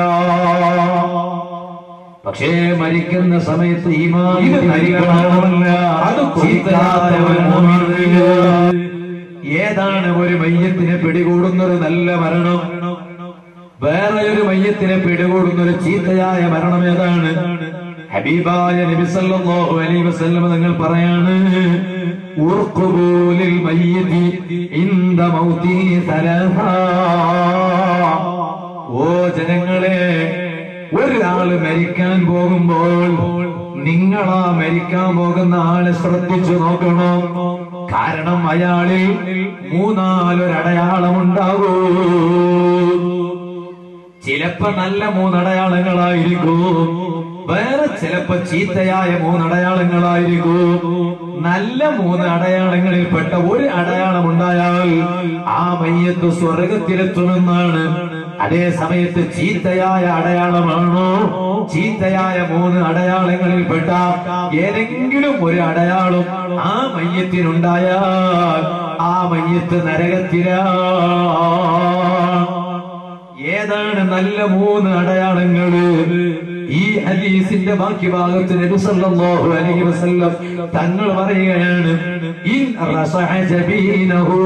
പക്ഷേ മരിക്കുന്ന സമയത്ത് ഈമാൻ മരിക്കണമെന്നല്ല അത് ചീത്തയായ ഒരു മോഹമാണ്. ഏതാണ് ഒരു മയ്യത്തിനെ പിടികൂടുന്ന ഒരു നല്ല മരണം വേറെ ഒരു മയ്യത്തിനെ പിടികൂടുന്ന ഒരു ചീത്തയായ മരണം ഏതാണ് ഹബീബായ നബി സല്ലല്ലാഹു അലൈഹി വസല്ലം നിങ്ങൾ പറയാണ് ഉർഖുബൂലിൽ മയ്യിതി ഇൻദ മൗതി സലഹാ ഓ ജനങ്ങളെ ഒരാള് മരിക്കാൻ പോകുമ്പോൾ നിങ്ങളാ മരിക്കാൻ പോകുന്ന ആളെ ശ്രദ്ധിച്ചു നോക്കണം കാരണം അയാളിൽ മൂന്നാലൊരടയാളമുണ്ടാകൂ ചിലപ്പോ നല്ല മൂന്നടയാളങ്ങളായിരിക്കും വേറെ ചിലപ്പോ ചീത്തയായ മൂന്നടയാളങ്ങളായിരിക്കും നല്ല മൂന്ന് അടയാളങ്ങളിൽപ്പെട്ട ഒരു അടയാളം ഉണ്ടായാൽ ആ മയ്യത്ത് സ്വർഗത്തിലെത്തുമെന്നാണ് അതേ സമയത്ത് ചീത്തയായ അടയാളമാണോ ചീത്തയായ മൂന്ന് അടയാളങ്ങളിൽപ്പെട്ട ഏതെങ്കിലും ഒരു അടയാളം ആ മയ്യത്തിനുണ്ടായാൽ ആ മയ്യത്ത് നരകത്തിലാണ് ഏതാണ് നല്ല മൂന്ന് അടയാളങ്ങള് ഈ ഹദീസിന്റെ ബാക്കി ഭാഗത്ത് നബി സല്ലല്ലാഹു അലൈഹി വസല്ലം തങ്ങൾ പറയുകയാണ് ഇൻ റസഹ ജബീനഹു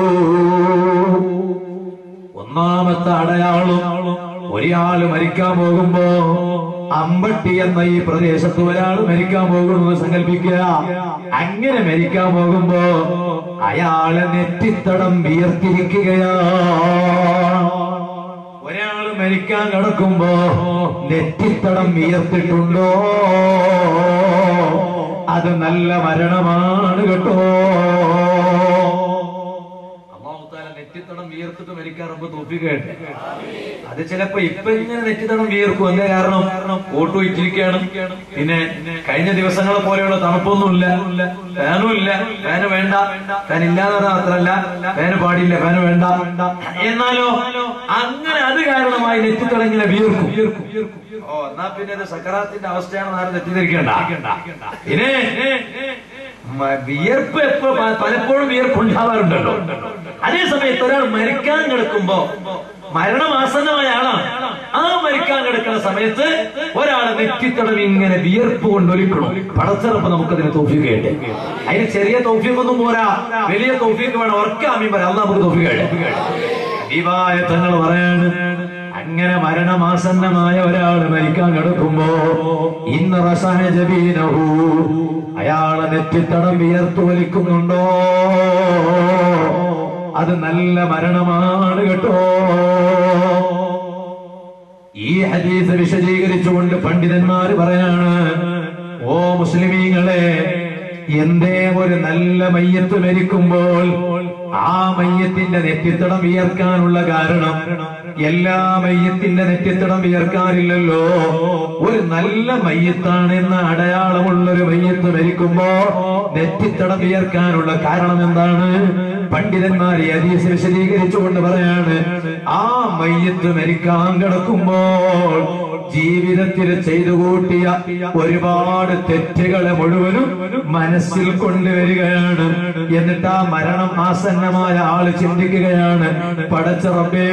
ഒന്നാമത്തെ അടയാളം ഒരാള് മരിക്കാൻ പോകുമ്പോ അമ്പട്ടി എന്ന ഈ പ്രദേശത്ത് ഒരാൾ മരിക്കാൻ പോകുന്നത് സങ്കല്പിക്കുക അങ്ങനെ മരിക്കാൻ പോകുമ്പോ അയാളെ നെറ്റിത്തടം വിയർത്തിരിക്കുകയാ ഒരാൾ മരിക്കാൻ കിടക്കുമ്പോ നെറ്റിത്തടം വിയർത്തിട്ടുണ്ടോ അത് നല്ല മരണമാണ് കേട്ടോ അള്ളാഹുത്താല നെറ്റിത്തടം വിയർത്തിട്ട് മരിക്കാറുമ്പോ തോപ്പിക്കേട്ടെ അത് ചിലപ്പോ ഇപ്പൊ ഇങ്ങനെ നെറ്റിത്തടം വിയർക്കും എന്താ കാരണം ഓട്ടോ ഇട്ടിരിക്കുകയാണ് പിന്നെ കഴിഞ്ഞ ദിവസങ്ങളെ പോലെയുള്ള തണുപ്പൊന്നുമില്ല ഫാനും ഇല്ല ഫാന് വേണ്ട ഫാൻ ഇല്ലാതെ മാത്രല്ല ഫാന് പാടില്ല ഫാന് വേണ്ട എന്നാലോ അങ്ങനെ അത് കാരണമായി നെറ്റിത്തടം ഇങ്ങനെ വിയർക്കും ഓ എന്നാ പിന്നെ ഇത് സക്കറാത്തിന്റെ അവസ്ഥയാണെന്ന് ആരും തെറ്റിദ്ധരിക്കണ്ട പിന്നെ മ- വിയർപ്പ് എപ്പോ പ- പലപ്പോഴും വിയർപ്പ് അതേ സമയത്ത് ഒരാൾ മരിക്കാൻ കിടക്കുമ്പോ മരണം ആസന്നമായ ആളാണ് ആ മരിക്കാൻ കിടക്കുന്ന സമയത്ത് ഒരാളെ നെറ്റിത്തടവി ഇങ്ങനെ വിയർപ്പ് കൊണ്ട് ഒലിക്കണം പടച്ചിറപ്പ് നമുക്കതിന് തോഫിക്ക് കേട്ടെ അതിന് ചെറിയ തോഫിക്കൊന്നും പോരാ വലിയ തോഫിക്ക് വേണം ഉറക്കാമീൻ പറയാം അല്ല നമുക്ക് തോഫിക്ക് കേട്ടെ ഹബീബായ തങ്ങൾ പറയാണ് അങ്ങനെ മരണമാസന്നമായ ഒരാൾ മരിക്കാൻ കിടക്കുമ്പോ ഇന്ന് റസഹജബീനഹു അയാളെ നെറ്റിത്തടം വിയർത്തു വലിക്കുന്നുണ്ടോ അത് നല്ല മരണമാണ് കേട്ടോ ഈ ഹദീസ് വിശദീകരിച്ചുകൊണ്ട് പണ്ഡിതന്മാര് പറയാണ് ഓ മുസ്ലിമീങ്ങളെ എന്തേ ഒരു നല്ല മയ്യത്ത് മരിക്കുമ്പോൾ ആ മയ്യത്തിന്റെ നെറ്റിത്തടം വിയർക്കാനുള്ള കാരണം എല്ലാ മയ്യത്തിന്റെ നെറ്റിത്തടം വിയർക്കാറില്ലല്ലോ ഒരു നല്ല മയ്യത്താണെന്ന അടയാളമുള്ള ഒരു മയ്യത്ത് മരിക്കുമ്പോ നെറ്റിത്തടം വിയർക്കാനുള്ള കാരണം എന്താണ് പണ്ഡിതന്മാർ ഈ ഹദീസ് വിശദീകരിച്ചുകൊണ്ട് പറയാണ് ആ മയ്യത്ത് മരിക്കാൻ കിടക്കുമ്പോൾ ജീവിതത്തിൽ ചെയ്തു കൂട്ടിയ ഒരുപാട് തെറ്റുകളെ മുഴുവനും മനസ്സിൽ കൊണ്ടുവരികയാണ് എന്നിട്ട് ആ മരണം ആസന്നമായ ആള് ചിന്തിക്കുകയാണ് പടച്ചറബേ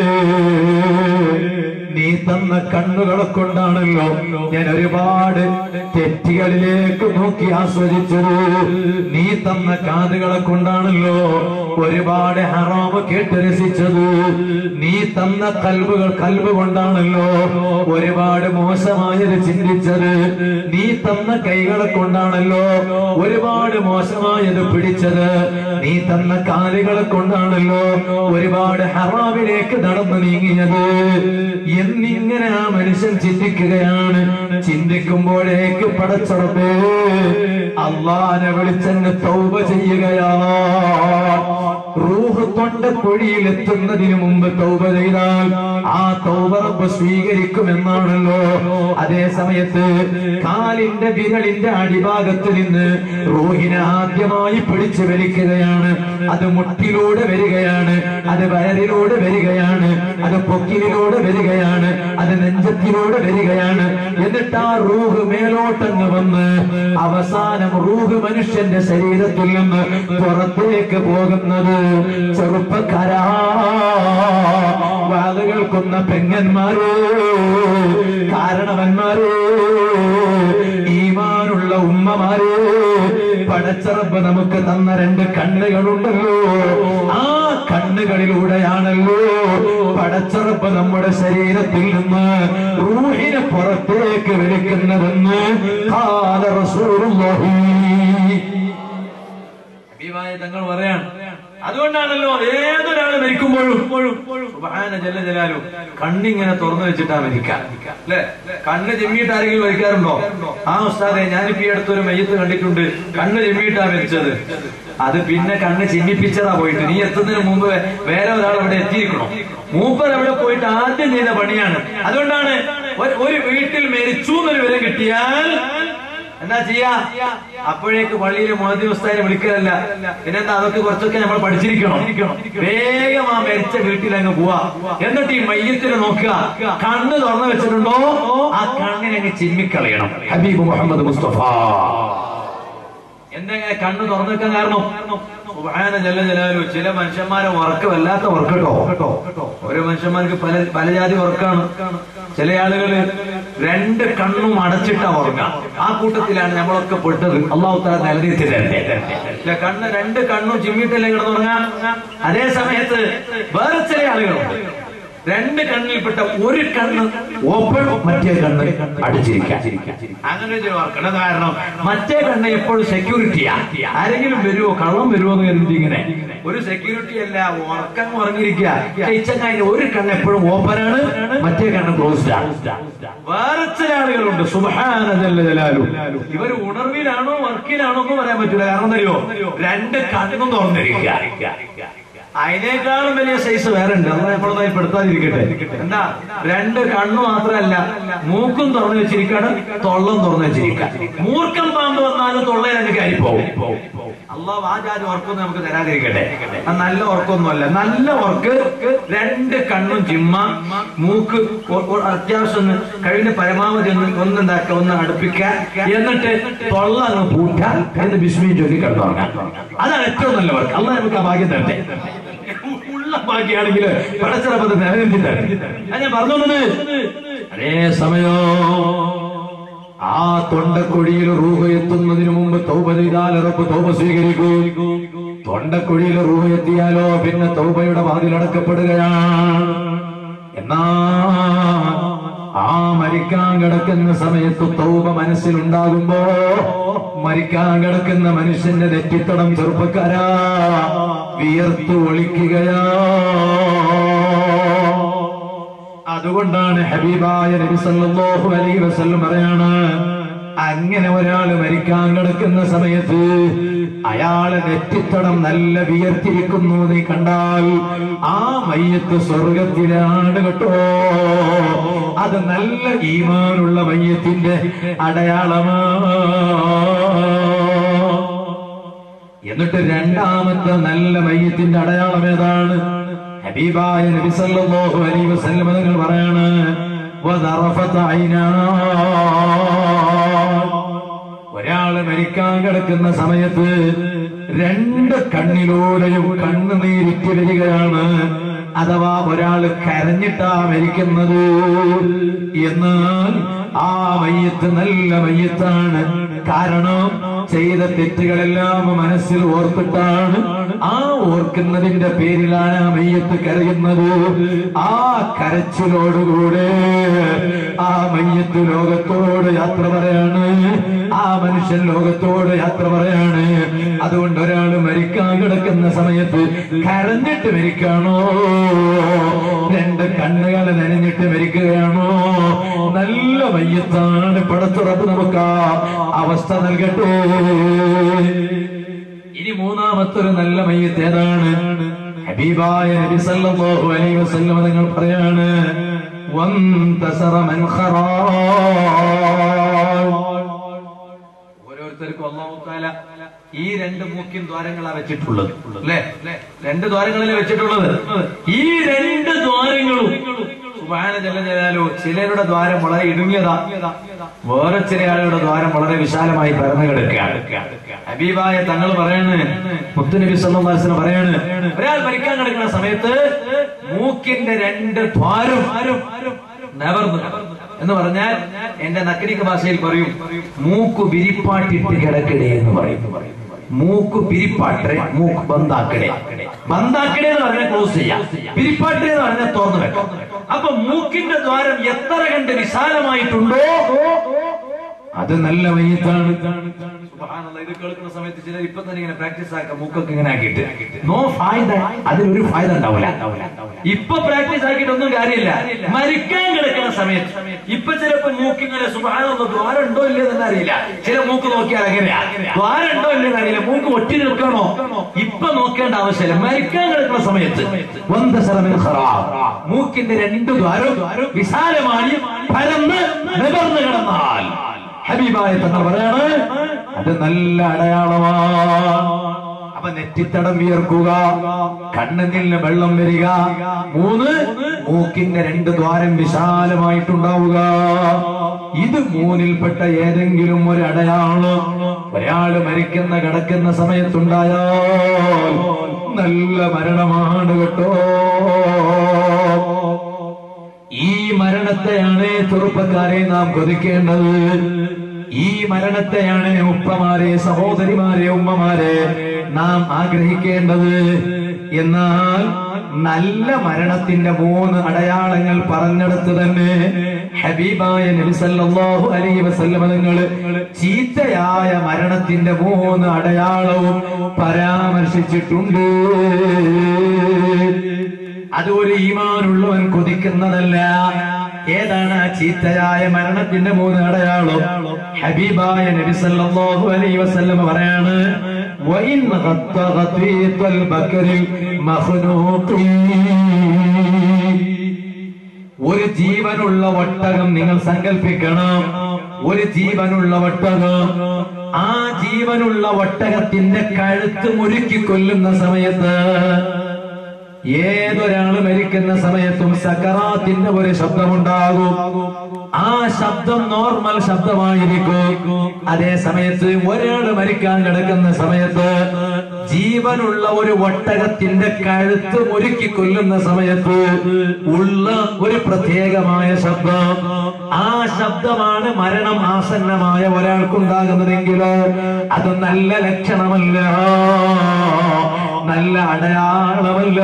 നീ തന്ന കണ്ണുകളെ കൊണ്ടാണല്ലോ ഞാൻ ഒരുപാട് തെറ്റുകളിലേക്ക് നോക്കി ആസ്വദിച്ചത് നീ തന്ന കാതുകളെ കൊണ്ടാണല്ലോ ഒരുപാട് ഹറാമ് കേട്ട് രസിച്ചത് നീ തന്ന കൽബുകൾ കൽബ് കൊണ്ടാണല്ലോ ഒരുപാട് മോശമായത് ചിന്തിച്ചത് നീ തന്ന കൈകളെ കൊണ്ടാണല്ലോ ഒരുപാട് മോശമായത് പിടിച്ചത് നീ തന്ന കാലുകളെ കൊണ്ടാണല്ലോ ഒരുപാട് ഹറാമിലേക്ക് നടന്നു നീങ്ങിയത് എന്നിങ്ങനെ ആ മനുഷ്യൻ ചിന്തിക്കുകയാണ് ചിന്തിക്കുമ്പോഴേക്ക് പടച്ചുറപ്പ് അള്ളാനെ വിളിച്ചെന്ന് തൗബ ചെയ്യുകയാ റൂഹ് തൊണ്ട കുഴിയിൽ എത്തുന്നതിന് മുമ്പ് തൗബ ചെയ്താൽ ആ തൗബ റബ്ബ് സ്വീകരിക്കുമെന്നാണല്ലോ അതേ സമയത്ത് കാലിന്റെ വിരലിന്റെ അടിഭാഗത്ത് നിന്ന് റൂഹിനെ ആദ്യമായി പിടിച്ചു വലിക്കുകയാണ് അത് മുട്ടിലൂടെ വരികയാണ് അത് വയറിലൂടെ വരികയാണ് അത് പൊക്കിലിലൂടെ വരികയാണ് അത് നെഞ്ചത്തിലൂടെ വരികയാണ് എന്നിട്ട് ആ റൂഹ് മേലോട്ടങ്ങ് വന്ന് അവസാനം റൂഹ് മനുഷ്യന്റെ ശരീരത്തിൽ നിന്ന് പുറത്തേക്ക് പോകുന്നത് ചെറുപ്പക്കാരാ വാത് കേൾക്കുന്ന പെങ്ങന്മാരോ കാരണവന്മാരോ ഈമാനുള്ള ഉമ്മമാരോ പടച്ചറപ്പ് നമുക്ക് തന്ന രണ്ട് കണ്ണുകളുണ്ടല്ലോ ആ കണ്ണുകളിലൂടെയാണല്ലോ പടച്ചറപ്പ് നമ്മുടെ ശരീരത്തിൽ നിന്ന് റൂഹിനെ പുറത്തേക്ക് വിളിക്കുന്നതെന്ന് കാല റസൂലുള്ളാഹി ഹബീബായ തങ്ങൾ പറയാണ് അതുകൊണ്ടാണല്ലോ ഏതൊരാൾ മരിക്കുമ്പോഴും സുബ്ഹാന ജല്ല ജലാലു കണ്ണിങ്ങനെ തുറന്നു വെച്ചിട്ടാ മരിക്കാൻ അല്ലെ കണ്ണ് ചെമ്മിയിട്ട് ആരെങ്കിലും മരിക്കാറുണ്ടോ ആ ഉസ്താദെ ഞാനിപ്പോ ഈ അടുത്തൊരു മയ്യത്ത് കണ്ടിട്ടുണ്ട് കണ്ണ് ചെമ്മിയിട്ടാ മരിച്ചത് അത് പിന്നെ കണ്ണ് ചിമ്മിപ്പിച്ചതാ പോയിട്ട് നീ എത്തുന്നതിന് മുമ്പ് വേറെ ഒരാൾ അവിടെ എത്തിയിരിക്കണോ മൂപ്പർ അവിടെ പോയിട്ട് ആദ്യം ചെയ്ത പണിയാണ് അതുകൊണ്ടാണ് ഒരു- ഒരു വീട്ടിൽ മരിച്ചു എന്നൊരു വില കിട്ടിയാൽ എന്താ ചെയ്യാ അപ്പോഴേക്ക് പള്ളിയിലെ മോദി ഉസ്താദിനെ വിളിക്കലല്ല പിന്നെന്താ അതൊക്കെ കുറച്ചൊക്കെ നമ്മൾ പഠിച്ചിരിക്കണം വേഗം ആ മരിച്ച വീട്ടിൽ അങ്ങ് പോവാ എന്നിട്ട് ഈ മയ്യത്തിനെ നോക്കുക കണ്ണ് തുറന്നു വെച്ചിട്ടുണ്ടോ ആ കണ്ണിനെ അങ്ങ് ചിമ്മിക്കളയണം ഹബീബ് മുഹമ്മദ് മുസ്തഫ എന്തെങ്ങനെ കണ്ണ് തുറന്നു വെക്കാൻ കാരണം സുബ്ഹാന ജല്ല ജലാലു ചില മനുഷ്യന്മാരെ ഉറക്കം വല്ലാത്ത ഉറക്കട്ടോ കേട്ടോ ഓരോ മനുഷ്യന്മാർക്ക് പല പല ജാതി ഉറക്കാണ് ചില ആളുകള് രണ്ട് കണ്ണും അടച്ചിട്ടാ ഉറങ്ങാം ആ കൂട്ടത്തിലാണ് നമ്മളൊക്കെ പെട്ടത് അള്ളാഹു തല നിലനിർത്തി തരട്ടെ ഇല്ല, കണ്ണ് രണ്ട് കണ്ണും ചിമ്മിട്ടല്ലേ കിടന്നുറങ്ങാം അതേ സമയത്ത് വേറെ ചില ആളുകളുണ്ട് രണ്ട് കണ്ണിൽപ്പെട്ട ഒരു കണ്ണ് ഓപ്പൺ മറ്റേ കണ്ണ് അടിച്ചിരിക്കാൻ അങ്ങനെ ഒരു വർക്കണ കാരണം മറ്റേ കണ്ണ് എപ്പോഴും സെക്യൂരിറ്റിയാ ആരെങ്കിലും വരുമോ കള്ളം വരുമോ എന്ന് കരുതി ഇങ്ങനെ ഒരു സെക്യൂരിറ്റി അല്ല ഉറക്കം ഉറങ്ങിയിരിക്കുക ഇച്ചക്കാതിന്റെ ഒരു കണ്ണ് എപ്പോഴും ഓപ്പണാണ് മറ്റേ കണ്ണ് ക്ലോസ്ഡ് ആണ് വേറെ ചില ആളുകളുണ്ട് സുബഹാനു ഇവർ ഉണർവിലാണോ വർക്കിലാണോ എന്ന് പറയാൻ പറ്റില്ല കാരണം അറിയോ രണ്ട് കണ്ണും തുറന്നിരിക്കുക അതിനേക്കാളും വലിയ സൈസ് വേറെ ഉണ്ട് അത് നമ്മളൊന്നും പെടുത്താതിരിക്കട്ടെ എന്താ രണ്ട് കണ്ണു മാത്രമല്ല മൂക്കും തുറന്നു വെച്ചിരിക്കാണ് തൊള്ളം തുറന്നു വെച്ചിരിക്കുക മൂർക്കം പാമ്പ് വന്നാലും തൊള്ളയിൽ അങ്ങ് കയറി പോകും അള്ളാഹ് ആ ജാതി ഉറക്കൊന്നും നമുക്ക് തരാതിരിക്കട്ടെ അത് നല്ല ഉറക്കൊന്നുമല്ല നല്ല ഉറക്ക് രണ്ട് കണ്ണും ചിമ്മ മൂക്ക് ഒ- ഒ- അത്യാവശ്യം ഒന്ന് കഴിവിന്റെ പരമാവധി ഒന്ന് ഒന്നുണ്ടാക്കുക ഒന്ന് അടുപ്പിക്കുക എന്നിട്ട് തൊള്ള അങ്ങ് പൂട്ടാൻ എന്ന് ബിസ്മി ചൊല്ലി കിടന്നുറങ്ങാം അതാണ് ഏറ്റവും നല്ല വർക്ക് അള്ളാഹ് നമുക്ക് ആ ഭാഗ്യം തരട്ടെ ഉള്ള നല്ല ഭാഗ്യാണെങ്കിൽ പടച്ചിറപ്പത് നിലനിർത്തിട്ട് ഞാൻ പറഞ്ഞു വന്നത് അതേ സമയോ ആ തൊണ്ടക്കുഴിയിൽ റൂഹ എത്തുന്നതിന് മുമ്പ് തൗബ ചെയ്താൽ ഉറപ്പ് തൗബ സ്വീകരിക്കൂ തൊണ്ടക്കുഴിയിൽ റൂഹ എത്തിയാലോ പിന്നെ തൗബയുടെ വാതിലടക്കപ്പെടുകയാണ് എന്നാ ആ മരിക്കാൻ കിടക്കുന്ന സമയത്ത് തൗബ മനസ്സിലുണ്ടാകുമ്പോ മരിക്കാൻ കിടക്കുന്ന മനുഷ്യന്റെ നെറ്റിത്തടം ചെറുപ്പക്കാരാ വിയർത്തു ഒളിക്കുകയാ അതുകൊണ്ടാണ് ഹബീബായ നബി സല്ലല്ലാഹു അലൈഹി വസല്ലം പറയാണ് അങ്ങനെ ഒരാൾ മരിക്കാൻ കിടക്കുന്ന സമയത്ത് അയാളെ നെറ്റിത്തടം നല്ല വിയർത്തിരിക്കുന്നു നീ കണ്ടാൽ ആ മയ്യത്ത് സ്വർഗത്തിലാണ് കേട്ടോ അത് നല്ല ഈമാനുള്ള മയ്യത്തിന്റെ അടയാളമാണ് എന്നിട്ട് രണ്ടാമത്തെ നല്ല മയ്യത്തിന്റെ അടയാളം ഏതാണ് ഹബീബായ നബി സല്ലല്ലാഹു അലൈഹി വസല്ലം തങ്ങൾ പറയാണ് വദറഫത ഐനാ ഒരാള് മരിക്കാൻ കിടക്കുന്ന സമയത്ത് രണ്ട് കണ്ണിലൂടെയും കണ്ണുനീരിറ്റ് വരികയാണ് അഥവാ ഒരാള് കരഞ്ഞിട്ടാ മരിക്കുന്നത് എന്നാൽ ആ മയ്യത്ത് നല്ല മയ്യത്താണ് കാരണം ചെയ്ത തെറ്റുകളെല്ലാം മനസ്സിൽ ഓർത്തിട്ടാണ് ആ ഓർക്കുന്നതിന്റെ പേരിലാണ് ആ മയ്യത്ത് കരയുന്നത് ആ കരച്ചിലോടുകൂടെ ആ മയ്യത്ത് ലോകത്തോട് യാത്ര പറയാണ് ആ മനുഷ്യൻ ലോകത്തോട് യാത്ര പറയാണ് അതുകൊണ്ട് ഒരാൾ മരിക്കാൻ കിടക്കുന്ന സമയത്ത് കരഞ്ഞിട്ട് മരിക്കാണോ രണ്ട് കണ്ണുകൾ നനഞ്ഞിട്ട് മരിക്കുകയാണോ നല്ല മയ്യത്താണ് പടത്തുറപ്പ് നമുക്ക് ആ അവസ്ഥ നൽകട്ടെ ഇനി മൂന്നാമത്തൊരു നല്ല മയ്യത്ത് ഏതാണ് ഹബീബായ നബി സല്ലല്ലാഹു അലൈഹി വസല്ലം നിങ്ങൾ പറയാണ് വന്തസറ മൻ ഖറാ ഓരോരുത്തർക്കും അള്ളാഹു താല ഈ രണ്ട് മൂക്കിൻ ദ്വാരങ്ങളാ വെച്ചിട്ടുള്ളത് അല്ലേ രണ്ട് ദ്വാരങ്ങളല്ലേ വെച്ചിട്ടുള്ളത് ഈ രണ്ട് ദ്വാരങ്ങളും സുബാന ജല ജലാലോ ചിലരുടെ ദ്വാരം വളരെ ഇടുങ്ങിയതാ വേറെ ചില ആളുകളുടെ ദ്വാരം വളരെ വിശാലമായി പരന്നു കിടക്കുകയാണ് ഹബീബായ തങ്ങൾ പറയാണ് മുത്തുനബി സല്ലാസിന് പറയാണ് ഒരാൾ മരിക്കാൻ കിടക്കുന്ന സമയത്ത് മൂക്കിന്റെ രണ്ട് ദ്വാരം നിവർന്നു എന്ന് പറഞ്ഞാൽ എന്റെ നക്കടിക്ക് ഭാഷയിൽ പറയും മൂക്ക് വിരിപ്പാട്ടിട്ട് കിടക്കടേ എന്ന് പറയും മൂക്ക് പിരിപ്പാട്ടെ മൂക്ക് ബന്ധാക്കടേ ബന്ധാക്കടേ എന്ന് പറഞ്ഞാൽ ക്ലോസ് ചെയ്യാം പിരിപ്പാട്ടെ എന്ന് പറഞ്ഞാൽ തുറന്നു വെക്കാം അപ്പൊ മൂക്കിന്റെ ദ്വാരം എത്ര കണ്ട് വിശാലമായിട്ടുണ്ടോ അത് നല്ല മയ്യത്താണ് സുബ്ഹാനല്ലാഹ്, ഇത് കേൾക്കുന്ന സമയത്ത് ചിലർ ഇപ്പൊ തന്നെ ഇങ്ങനെ പ്രാക്ടീസ് ആക്കാം മൂക്കൊക്കെ ഇങ്ങനെ ആക്കിയിട്ട് നോ ഫായ്ദ അതിലൊരു ഫായ്ദ ഉണ്ടാവില്ല ഇപ്പൊ പ്രാക്ടീസ് ആക്കിയിട്ട് ഒന്നും കാര്യമില്ല മരിക്കാൻ കിടക്കുന്ന സമയത്ത് ഇപ്പൊ ചിലപ്പോ മൂക്കിങ്ങനെ സുബാനുള്ള ദ്വാരം ഉണ്ടോ ഇല്ലയോ എന്ന് അറിയില്ല ചില മൂക്ക് നോക്കിയാൽ അങ്ങനെയാ ദ്വാരം ഉണ്ടോ ഇല്ലയോ അറിയില്ല മൂക്ക് ഒറ്റി നിൽക്കണോ ഇപ്പൊ നോക്കേണ്ട ആവശ്യമില്ല മരിക്കാൻ കിടക്കുന്ന സമയത്ത് വന്ത സ്ഥലമിൽ മൂക്കിന്റെ രണ്ട് ദ്വാരവും വിശാലമായി പരന്ന് നിവർന്ന് കിടന്നാൽ ഹബീബായ തങ്ങൾ പറയാണ് അത് നല്ല അടയാളമാണ് അപ്പൊ നെറ്റിത്തടം വിയർക്കുക കണ്ണിൽ നിന്ന് വെള്ളം വരിക മൂന്ന് മൂക്കിന്റെ രണ്ട് ദ്വാരം വിശാലമായിട്ടുണ്ടാവുക ഇത് മൂന്നിൽപ്പെട്ട ഏതെങ്കിലും ഒരു അടയാളം ഒരാള് മരിക്കുന്ന കിടക്കുന്ന സമയത്തുണ്ടായാൽ നല്ല മരണമാണ് കേട്ടോ ഈ മരണത്തെയാണ് ചെറുപ്പക്കാരെ നാം കൊതിക്കേണ്ടത് ഈ മരണത്തെയാണ് ഉപ്പമാരെ സഹോദരിമാരെ ഉമ്മമാരെ നാം ആഗ്രഹിക്കേണ്ടത് എന്നാൽ നല്ല മരണത്തിന്റെ മൂന്ന് അടയാളങ്ങൾ പറഞ്ഞെടുത്ത് തന്നെ ഹബീബായ നബി സല്ലല്ലാഹു അലൈഹി വസല്ലമ നിങ്ങൾ ചീത്തയായ മരണത്തിന്റെ മൂന്ന് അടയാളവും പരാമർശിച്ചിട്ടുണ്ട് അത് ഒരു ഈമാനുള്ളവൻ കൊതിക്കുന്നതല്ല ഏതാണ് ആ ചീത്തയായ മരണത്തിന്റെ മൂന്ന് അടയാളം ഹബീബായ നബി സല്ലല്ലാഹു അലൈഹി വസല്ലം പറയാണ് വഇൻ ഖത്ത ഖതീത്തൽ ബക്കറിൽ മഖ്നൂഖീ ഒരു ജീവനുള്ള ഒട്ടകം നിങ്ങൾ സങ്കല്പിക്കണം ഒരു ജീവനുള്ള ഒട്ടകം ആ ജീവനുള്ള ഒട്ടകത്തിന്റെ കഴുത്ത് മുരുക്കി കൊല്ലുന്ന സമയത്ത് ഏതൊരാൾ മരിക്കുന്ന സമയത്തും സക്കറാത്തിന്റെ ഒരു ശബ്ദമുണ്ടാകും ആ ശബ്ദം നോർമൽ ശബ്ദമായിരിക്കും അതേ സമയത്ത് ഒരാൾ മരിക്കാൻ കിടക്കുന്ന സമയത്ത് ജീവനുള്ള ഒരു ഒട്ടകത്തിന്റെ കഴുത്ത് ഒരുക്കി കൊല്ലുന്ന സമയത്ത് ഉള്ള ഒരു പ്രത്യേകമായ ശബ്ദം ആ ശബ്ദമാണ് മരണം ആസന്നമായ ഒരാൾക്കുണ്ടാകുന്നതെങ്കിൽ അത് നല്ല ലക്ഷണമല്ല നല്ല അടയാളമല്ല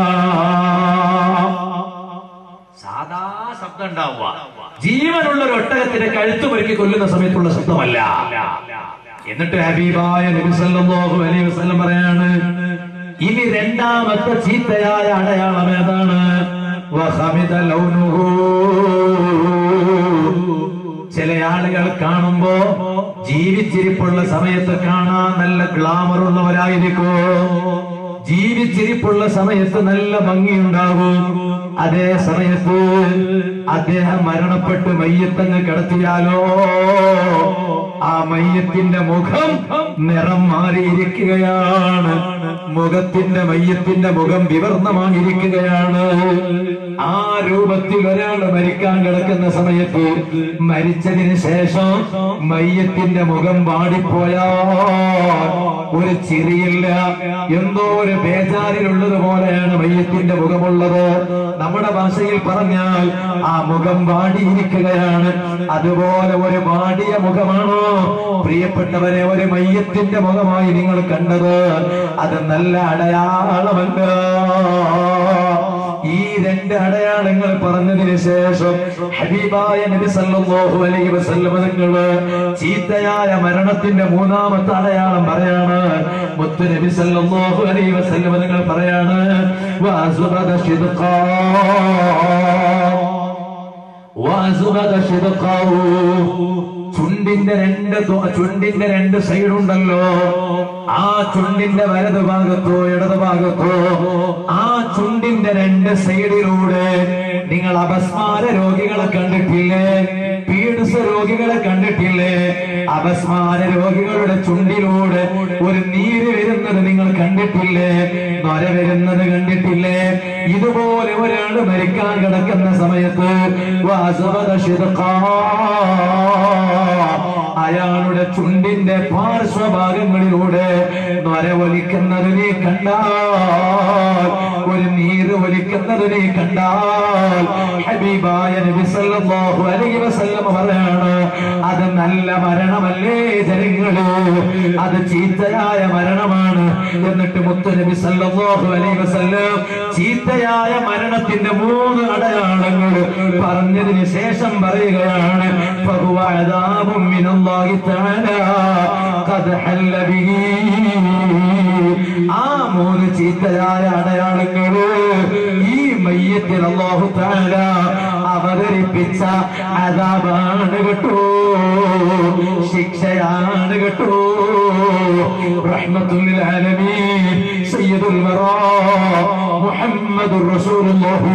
സാധാ ശബ്ദം ഉണ്ടാവുക ജീവനുള്ള ഒരു ഒട്ടകത്തിന്റെ കഴുത്ത് ഒരുക്കി കൊല്ലുന്ന സമയത്തുള്ള ശബ്ദമല്ല എന്നിട്ട് ഹബീബായ നബി സല്ലല്ലാഹു അലൈഹി വസല്ലം പറയാണ് ഇനി രണ്ടാമത്തെ ചീത്തയായ അടയാളം ഏതാണ് വഹമിദ ലൗനുഹു ചില ആളുകൾ കാണുമ്പോ ജീവിച്ചിരിപ്പുള്ള സമയത്ത് കാണാൻ നല്ല ഗ്ലാമർ ഉള്ളവരായിരിക്കും ജീവിച്ചിരിപ്പുള്ള സമയത്ത് നല്ല ഭംഗിയുണ്ടാകും അതേ സമയത്ത് അദ്ദേഹം മരണപ്പെട്ട് മയ്യത്തങ്ങ് കിടത്തിയാലോ ആ മയ്യത്തിന്റെ മുഖം നിറം മാറിയിരിക്കുകയാണ് മുഖത്തിന്റെ മയ്യത്തിന്റെ മുഖം വിവർണമായിരിക്കുകയാണ് ആ രൂപത്തിൽ ഒരാൾ മരിക്കാൻ കിടക്കുന്ന സമയത്ത് മരിച്ചതിന് ശേഷം മയ്യത്തിന്റെ മുഖം വാടിപ്പോയാൽ ഒരു ചിരിയില്ല എന്തോ ഒരു ബേജാറിലുള്ളത് പോലെയാണ് മയ്യത്തിന്റെ മുഖമുള്ളത് നമ്മുടെ ഭാഷയിൽ പറഞ്ഞാൽ ആ മുഖം വാടിയിരിക്കുകയാണ് അതുപോലെ ഒരു വാടിയ മുഖമാണോ പ്രിയപ്പെട്ടവരെ ഒരു മയ്യത്തിന്റെ മുഖമായി നിങ്ങൾ കണ്ടത് അത് നല്ല അടയാളമല്ല ഈ രണ്ട് അടയാളങ്ങൾ പറഞ്ഞതിന് ശേഷം ഹബീബായ നബി സല്ലല്ലാഹു അലൈഹി വസല്ലം തങ്ങള് ചീത്തയായ മരണത്തിന്റെ മൂന്നാമത്തെ അടയാളം പറയാണ് മുത്തു നബി സല്ലല്ലാഹു അലൈഹി വസല്ലം തങ്ങൾ പറയാണ് വാസുബദ ശിദ്ഖാ വാസുബദ ശിദ്ഖാഹു ചുണ്ടിന്റെ രണ്ട് തൊ- ചുണ്ടിന്റെ രണ്ട് സൈഡ് ഉണ്ടല്ലോ ആ ചുണ്ടിന്റെ വലത് ഭാഗത്തോ ഇടത് ഭാഗത്തോ ആ ചുണ്ടിന്റെ രണ്ട് സൈഡിലൂടെ നിങ്ങൾ അപസ്മാര രോഗികളെ കണ്ടിട്ടില്ലേ പീഡിസ രോഗികളെ കണ്ടിട്ടില്ലേ അപസ്മാര രോഗികളുടെ ചുണ്ടിലൂടെ ഒരു നീര് വരുന്നത് നിങ്ങൾ കണ്ടിട്ടില്ലേ നൊര വരുന്നത് കണ്ടിട്ടില്ലേ ഇതുപോലെ ഒരാൾ മരിക്കാൻ കിടക്കുന്ന സമയത്ത് വാസവത ശിതക്കാ അയാളുടെ ചുണ്ടിന്റെ പാർശ്വഭാഗങ്ങളിലൂടെ നൊര ഒലിക്കുന്നത് നീ കണ്ടാൽ ഒരു നീര് ഒലിക്കുന്നത് നീ കണ്ടാൽ ഹബീബായ നബി സല്ലല്ലാഹു അലൈഹി വസല്ലം പറയാണ് അത് നല്ല മരണമല്ലേ ജനങ്ങള് അത് ചീത്തയായ മരണമാണ് എന്നിട്ട് മുത്തു നബി സല്ലല്ലാഹു അലൈഹി വസല്ലം ചീത്തയായ മരണത്തിന്റെ മൂന്ന് അടയാളങ്ങൾ പറഞ്ഞതിന് ശേഷം പറയുകയാണ് فهو عذاب من الله تعالى قد حل به ആ മൂന്ന് ചീത്തയായ അടയാളങ്ങള് ഈ മയ്യത്തിൽ അള്ളാഹു താല അവതരിപ്പിച്ച അതാപാണ് കേട്ടോ ശിക്ഷയാണ് കേട്ടോ റഹ്മത്തുൽ ആലമീൻ സയ്യിദുൽ വറാ മുഹമ്മദുർ റസൂലുള്ളാഹി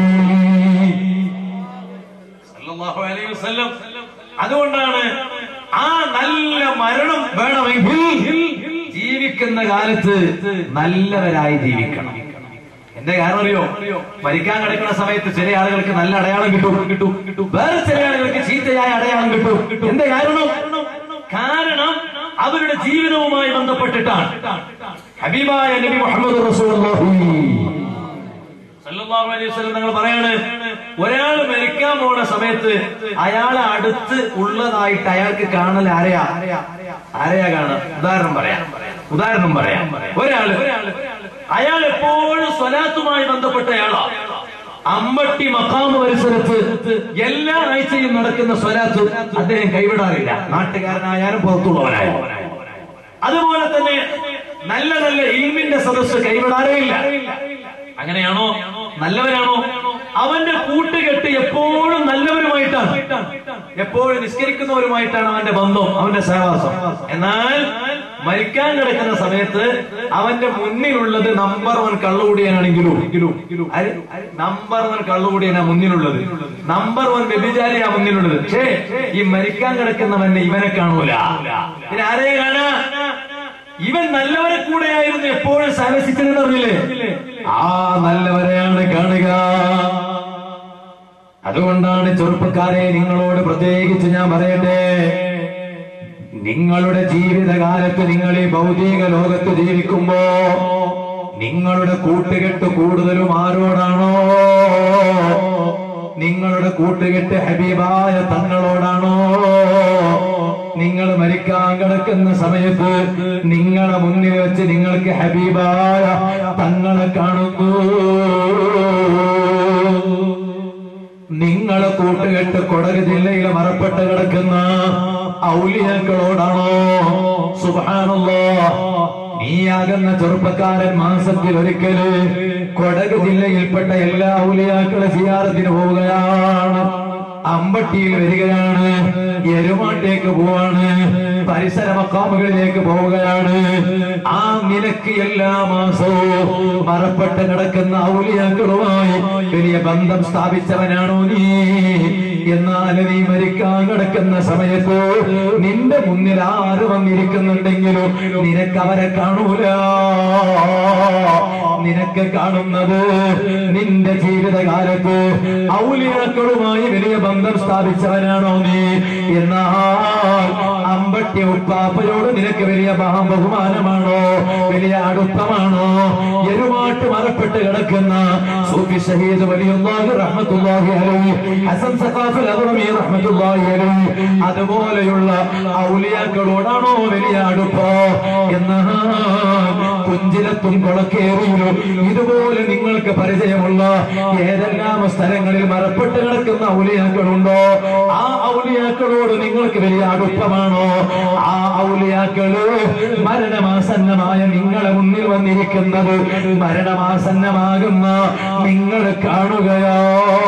സല്ലല്ലാഹു അലൈഹി വസല്ലം അതുകൊണ്ടാണ് ആ നല്ല മരണം വേണമെങ്കിൽ ജീവിക്കുന്ന കാലത്ത് നല്ലവരായി ജീവിക്കണം എന്റെ കാരണം അറിയോ മരിക്കാൻ കിടക്കുന്ന സമയത്ത് ചില ആളുകൾക്ക് നല്ല അടയാളം കിട്ടും കിട്ടും കിട്ടും വേറെ ചില ആളുകൾക്ക് ചീത്തയായ അടയാളം കിട്ടും എന്റെ കാരണം കാരണം അവരുടെ ജീവിതവുമായി ബന്ധപ്പെട്ടിട്ടാണ് ഹബീബായ നബി മുഹമ്മദ് റസൂലുള്ളാഹി സല്ലല്ലാഹു അലൈഹി വസല്ലം നിങ്ങൾ പറയാണ് ഒരാൾ മരിക്കാൻ പോണ സമയത്ത് അയാളെ അടുത്ത് ഉള്ളതായിട്ട് അയാൾക്ക് കാണൽ ആരെയാ ആരെയാ കാണുക ഉദാഹരണം പറയാം ഉദാഹരണം പറയാം ഒരാള് അയാൾ എപ്പോഴും സ്വലാത്തുമായി ബന്ധപ്പെട്ടയാളാ അമ്പട്ടി മക്കാമ് പരിസരത്ത് എല്ലാ ആഴ്ചയും നടക്കുന്ന സ്വലാത്ത് അദ്ദേഹം കൈവിടാറില്ല നാട്ടുകാരനായാലും പുറത്തുള്ളവനായാലും അതുപോലെ തന്നെ നല്ല നല്ല ഇൽമിന്റെ സദസ്സ് കൈവിടാറേ ഇല്ല അങ്ങനെയാണോ നല്ലവനാണോ അവന്റെ കൂട്ടുകെട്ട് എപ്പോഴും നല്ലവരുമായിട്ടാണ് എപ്പോഴും നിസ്കരിക്കുന്നവരുമായിട്ടാണ് അവന്റെ ബന്ധം അവന്റെ സഹവാസം എന്നാൽ മരിക്കാൻ കിടക്കുന്ന സമയത്ത് അവന്റെ മുന്നിലുള്ളത് നമ്പർ വൺ കള്ളുകൂടിയാണെങ്കിലും നമ്പർ വൺ കള്ളുകൂടിയാണ് മുന്നിലുള്ളത് നമ്പർ വൺ വ്യഭിചാരിയാ മുന്നിലുള്ളത് പക്ഷേ ഈ മരിക്കാൻ കിടക്കുന്നവനെ ഇവനെ കാണൂല പിന്നെ ആരെയും കാണാ ഇവൻ നല്ലവരെ കൂടെയായിരുന്നു എപ്പോഴും സഹസിച്ചതെന്ന് പറഞ്ഞില്ലേ ആ നല്ലവരെയാണ് കാണുക അതുകൊണ്ടാണ് ചെറുപ്പക്കാരെ നിങ്ങളോട് പ്രത്യേകിച്ച് ഞാൻ പറയട്ടെ നിങ്ങളുടെ ജീവിതകാലത്ത് നിങ്ങൾ ഈ ഭൗതിക ലോകത്ത് ജീവിക്കുമ്പോ നിങ്ങളുടെ കൂട്ടുകെട്ട് കൂടുതലും ആരോടാണോ നിങ്ങളുടെ കൂട്ടുകെട്ട് ഹബീബായ തങ്ങളോടാണോ നിങ്ങൾ മരിക്കാൻ കിടക്കുന്ന സമയത്ത് നിങ്ങളെ മുന്നിൽ വെച്ച് നിങ്ങൾക്ക് ഹബീബായ തങ്ങളെ കാണുന്നു നിങ്ങളെ കൂട്ടുകെട്ട് കൊടക് ജില്ലയിലെ മറപ്പെട്ട് കിടക്കുന്ന ഔലിയാക്കളോടാണോ സുബാനല്ലോ നീയാകുന്ന ചെറുപ്പക്കാരൻ മാസത്തിൽ ഒരിക്കല് കൊടക് ജില്ലയിൽപ്പെട്ട എല്ലാ ഔലിയാക്കളെ സിയാറത്തിന് പോവുകയാണ് അമ്പട്ടിയിൽ വരികയാണ് എരുമാട്ടേക്ക് പോവാണ് പരിസര മക്കാമുകളിലേക്ക് പോവുകയാണ് ആ നിനക്ക് എല്ലാ മാസവും മറപ്പെട്ട് കിടക്കുന്ന ഔലിയാക്കളുമായി വലിയ ബന്ധം സ്ഥാപിച്ചവനാണോ നീ എന്നാൽ നീ മരിക്കാൻ കിടക്കുന്ന സമയത്ത് നിന്റെ മുന്നിൽ ആര് വന്നിരിക്കുന്നുണ്ടെങ്കിലും നിനക്ക് അവരെ കാണൂല നിനക്ക് കാണുന്നത് നിന്റെ ജീവിതകാലത്ത് ഔലിയാക്കളുമായി വലിയ ബന്ധം സ്ഥാപിച്ചവനാണോ നീ എന്നാൽ അമ്പട്ടി ഉപ്പാപ്പയോട് നിനക്ക് വലിയ മഹാ ബഹുമാനമാണോ വലിയ അടുപ്പമാണോ എരുമാട്ട് മറപ്പെട്ട് കിടക്കുന്ന സൂഫി ഷഹീദ് വലിയുള്ളാഹി റഹ്മത്തുള്ളാഹി അലൈഹി ഹസൻ സഖാഫിൽ അദ്റമി റഹ്മത്തുള്ളാഹി അലൈഹി അതുപോലെയുള്ള ഔലിയാക്കളോടാണോ വലിയ അടുപ്പോ എന്നാൽ കുഞ്ചിലത്തും കൊളക്കേറിയിലും ഇതുപോലെ നിങ്ങൾക്ക് പരിചയമുള്ള ഏതെല്ലാം സ്ഥലങ്ങളിൽ മറപ്പെട്ട് കിടക്കുന്ന ഔലിയാക്കളുണ്ടോ ആ ഔലിയാക്കളോട് നിങ്ങൾക്ക് വലിയ അടുപ്പമാണോ ആ ഔലിയാക്കള് മരണമാസന്നമായ നിങ്ങളെ മുന്നിൽ വന്നിരിക്കുന്നത് മരണമാസന്നമാകുന്ന നിങ്ങൾ കാണുകയോ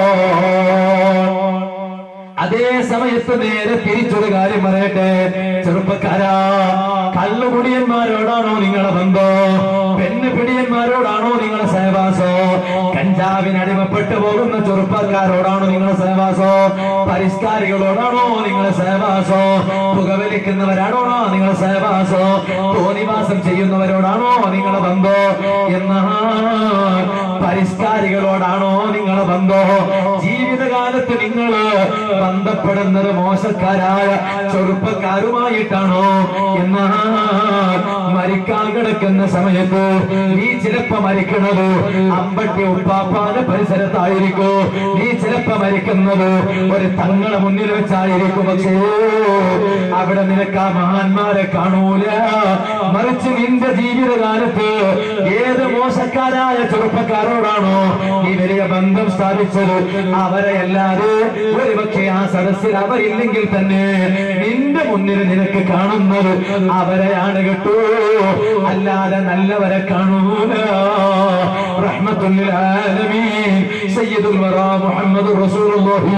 അതേ സമയത്ത് നേരെ തിരിച്ചൊരു കാര്യം പറയട്ടെ ചെറുപ്പക്കാരാ കള്ളുകുടിയന്മാരോടാണോ നിങ്ങളെ ബന്ധം പെണ്ണ് പിടിയന്മാരോടാണോ നിങ്ങളെ സഹവാസോ കഞ്ചാവിന് അടിമപ്പെട്ടു പോകുന്ന ചെറുപ്പക്കാരോടാണോ നിങ്ങളെ സഹവാസോ പരിഷ്കാരികളോടാണോ നിങ്ങളെ സഹവാസോ പുകവലിക്കുന്നവരാണോ നിങ്ങളെ സഹവാസോ തോന്നിവാസം ചെയ്യുന്നവരോടാണോ നിങ്ങളെ ബന്ധോ എന്നാൽ പരിഷ്കാരികളോടാണോ നിങ്ങളെ ബന്ധോ ജീവിതകാലത്ത് നിങ്ങൾ ബന്ധപ്പെടുന്നത് മോശക്കാരായ ചെറുപ്പക്കാരുമായിട്ടാണോ എന്നാൽ മരിക്കാൻ കിടക്കുന്ന സമയത്ത് നീ ചിലപ്പോ മരിക്കുന്നത് അമ്പട്ടി ഉപ്പാപ്പാന്റെ പരിസരത്തായിരിക്കും നീ ചിലപ്പോ മരിക്കുന്നത് ഒരു തങ്ങളെ മുന്നിൽ വെച്ചായിരിക്കും പക്ഷേ അവിടെ നിനക്ക് ആ മഹാന്മാരെ കാണൂല മറിച്ച് നിന്റെ ജീവിതകാലത്ത് ഏത് മോശക്കാരായ ചെറുപ്പക്കാരോടാണോ നീ വലിയ ബന്ധം സ്ഥാപിച്ചത് അവരെ അല്ലാതെ ഒരുപക്ഷെ ആ സദസ്സിൽ അവരില്ലെങ്കിൽ തന്നെ നിന്റെ മുന്നിൽ നിനക്ക് കാണുന്നത് അവരെയാണ് കേട്ടോ അല്ലാതെ നല്ലവരെ കാണൂല റഹ്മത്തുല്ലിൽ ആലമീൻ സയ്യിദുൽ വറാ മുഹമ്മദ് റസൂലുള്ളാഹി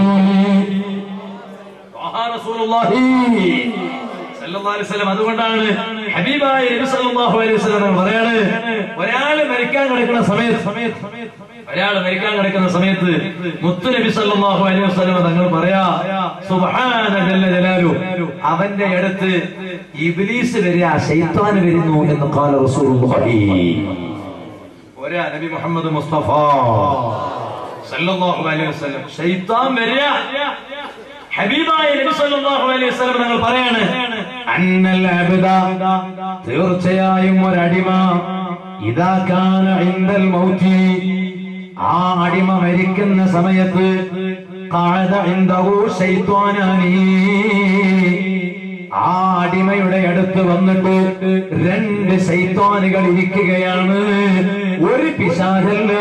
ത്വാഹാ റസൂലുള്ളാഹി സല്ലല്ലാഹു അലൈഹി വസല്ലം അതുകൊണ്ടാണ് ഹബീബായ നബി സല്ലല്ലാഹു അലൈഹി വസല്ലം പറയാണ് ഒരാള് മരിക്കാൻ കിടക്കുന്ന സമയത്ത് ഒരാൾ മരിക്കാൻ കിടക്കുന്ന സമയത്ത് മുത്തു നബി സല്ലല്ലാഹു അലൈഹി വസല്ലം തങ്ങൾ പറയാ സുബ്ഹാന ജല്ല ജലാലു അവന്റെ അടുത്ത് ഇബ്ലീസ് വരിക ശൈത്താൻ വരുന്നു എന്ന് ഖാല റസൂലുള്ളാഹി ഒരാ നബി മുഹമ്മദ് മുസ്തഫ സല്ലല്ലാഹു അലൈഹി വസല്ലം ശൈത്താൻ വരിക ഹബീബായ നബി സല്ലല്ലാഹു അലൈഹി വസല്ലം തങ്ങൾ പറയാണ് അന്നൽ അബ്ദ തീർച്ചയായും ഒരടിമ ഇദാ കാന ഇൻദൽ മൗതി ആ അടിമ മരിക്കുന്ന സമയത്ത് ഖഅദ ഇൻദഹു ശൈത്വാനാനി ആ അടിമയുടെ അടുത്ത് വന്നിട്ട് രണ്ട് ശൈത്വാനുകൾ ഇരിക്കുകയാണ് ഒരു പിശാചല്ല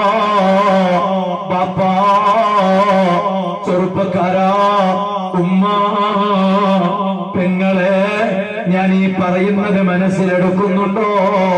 പാപ്പാ ചെറുപ്പക്കാരാ ഉമ്മ പെങ്ങളെ ഞാൻ ഈ പറയുന്നത് മനസ്സിലെടുക്കുന്നുണ്ടോ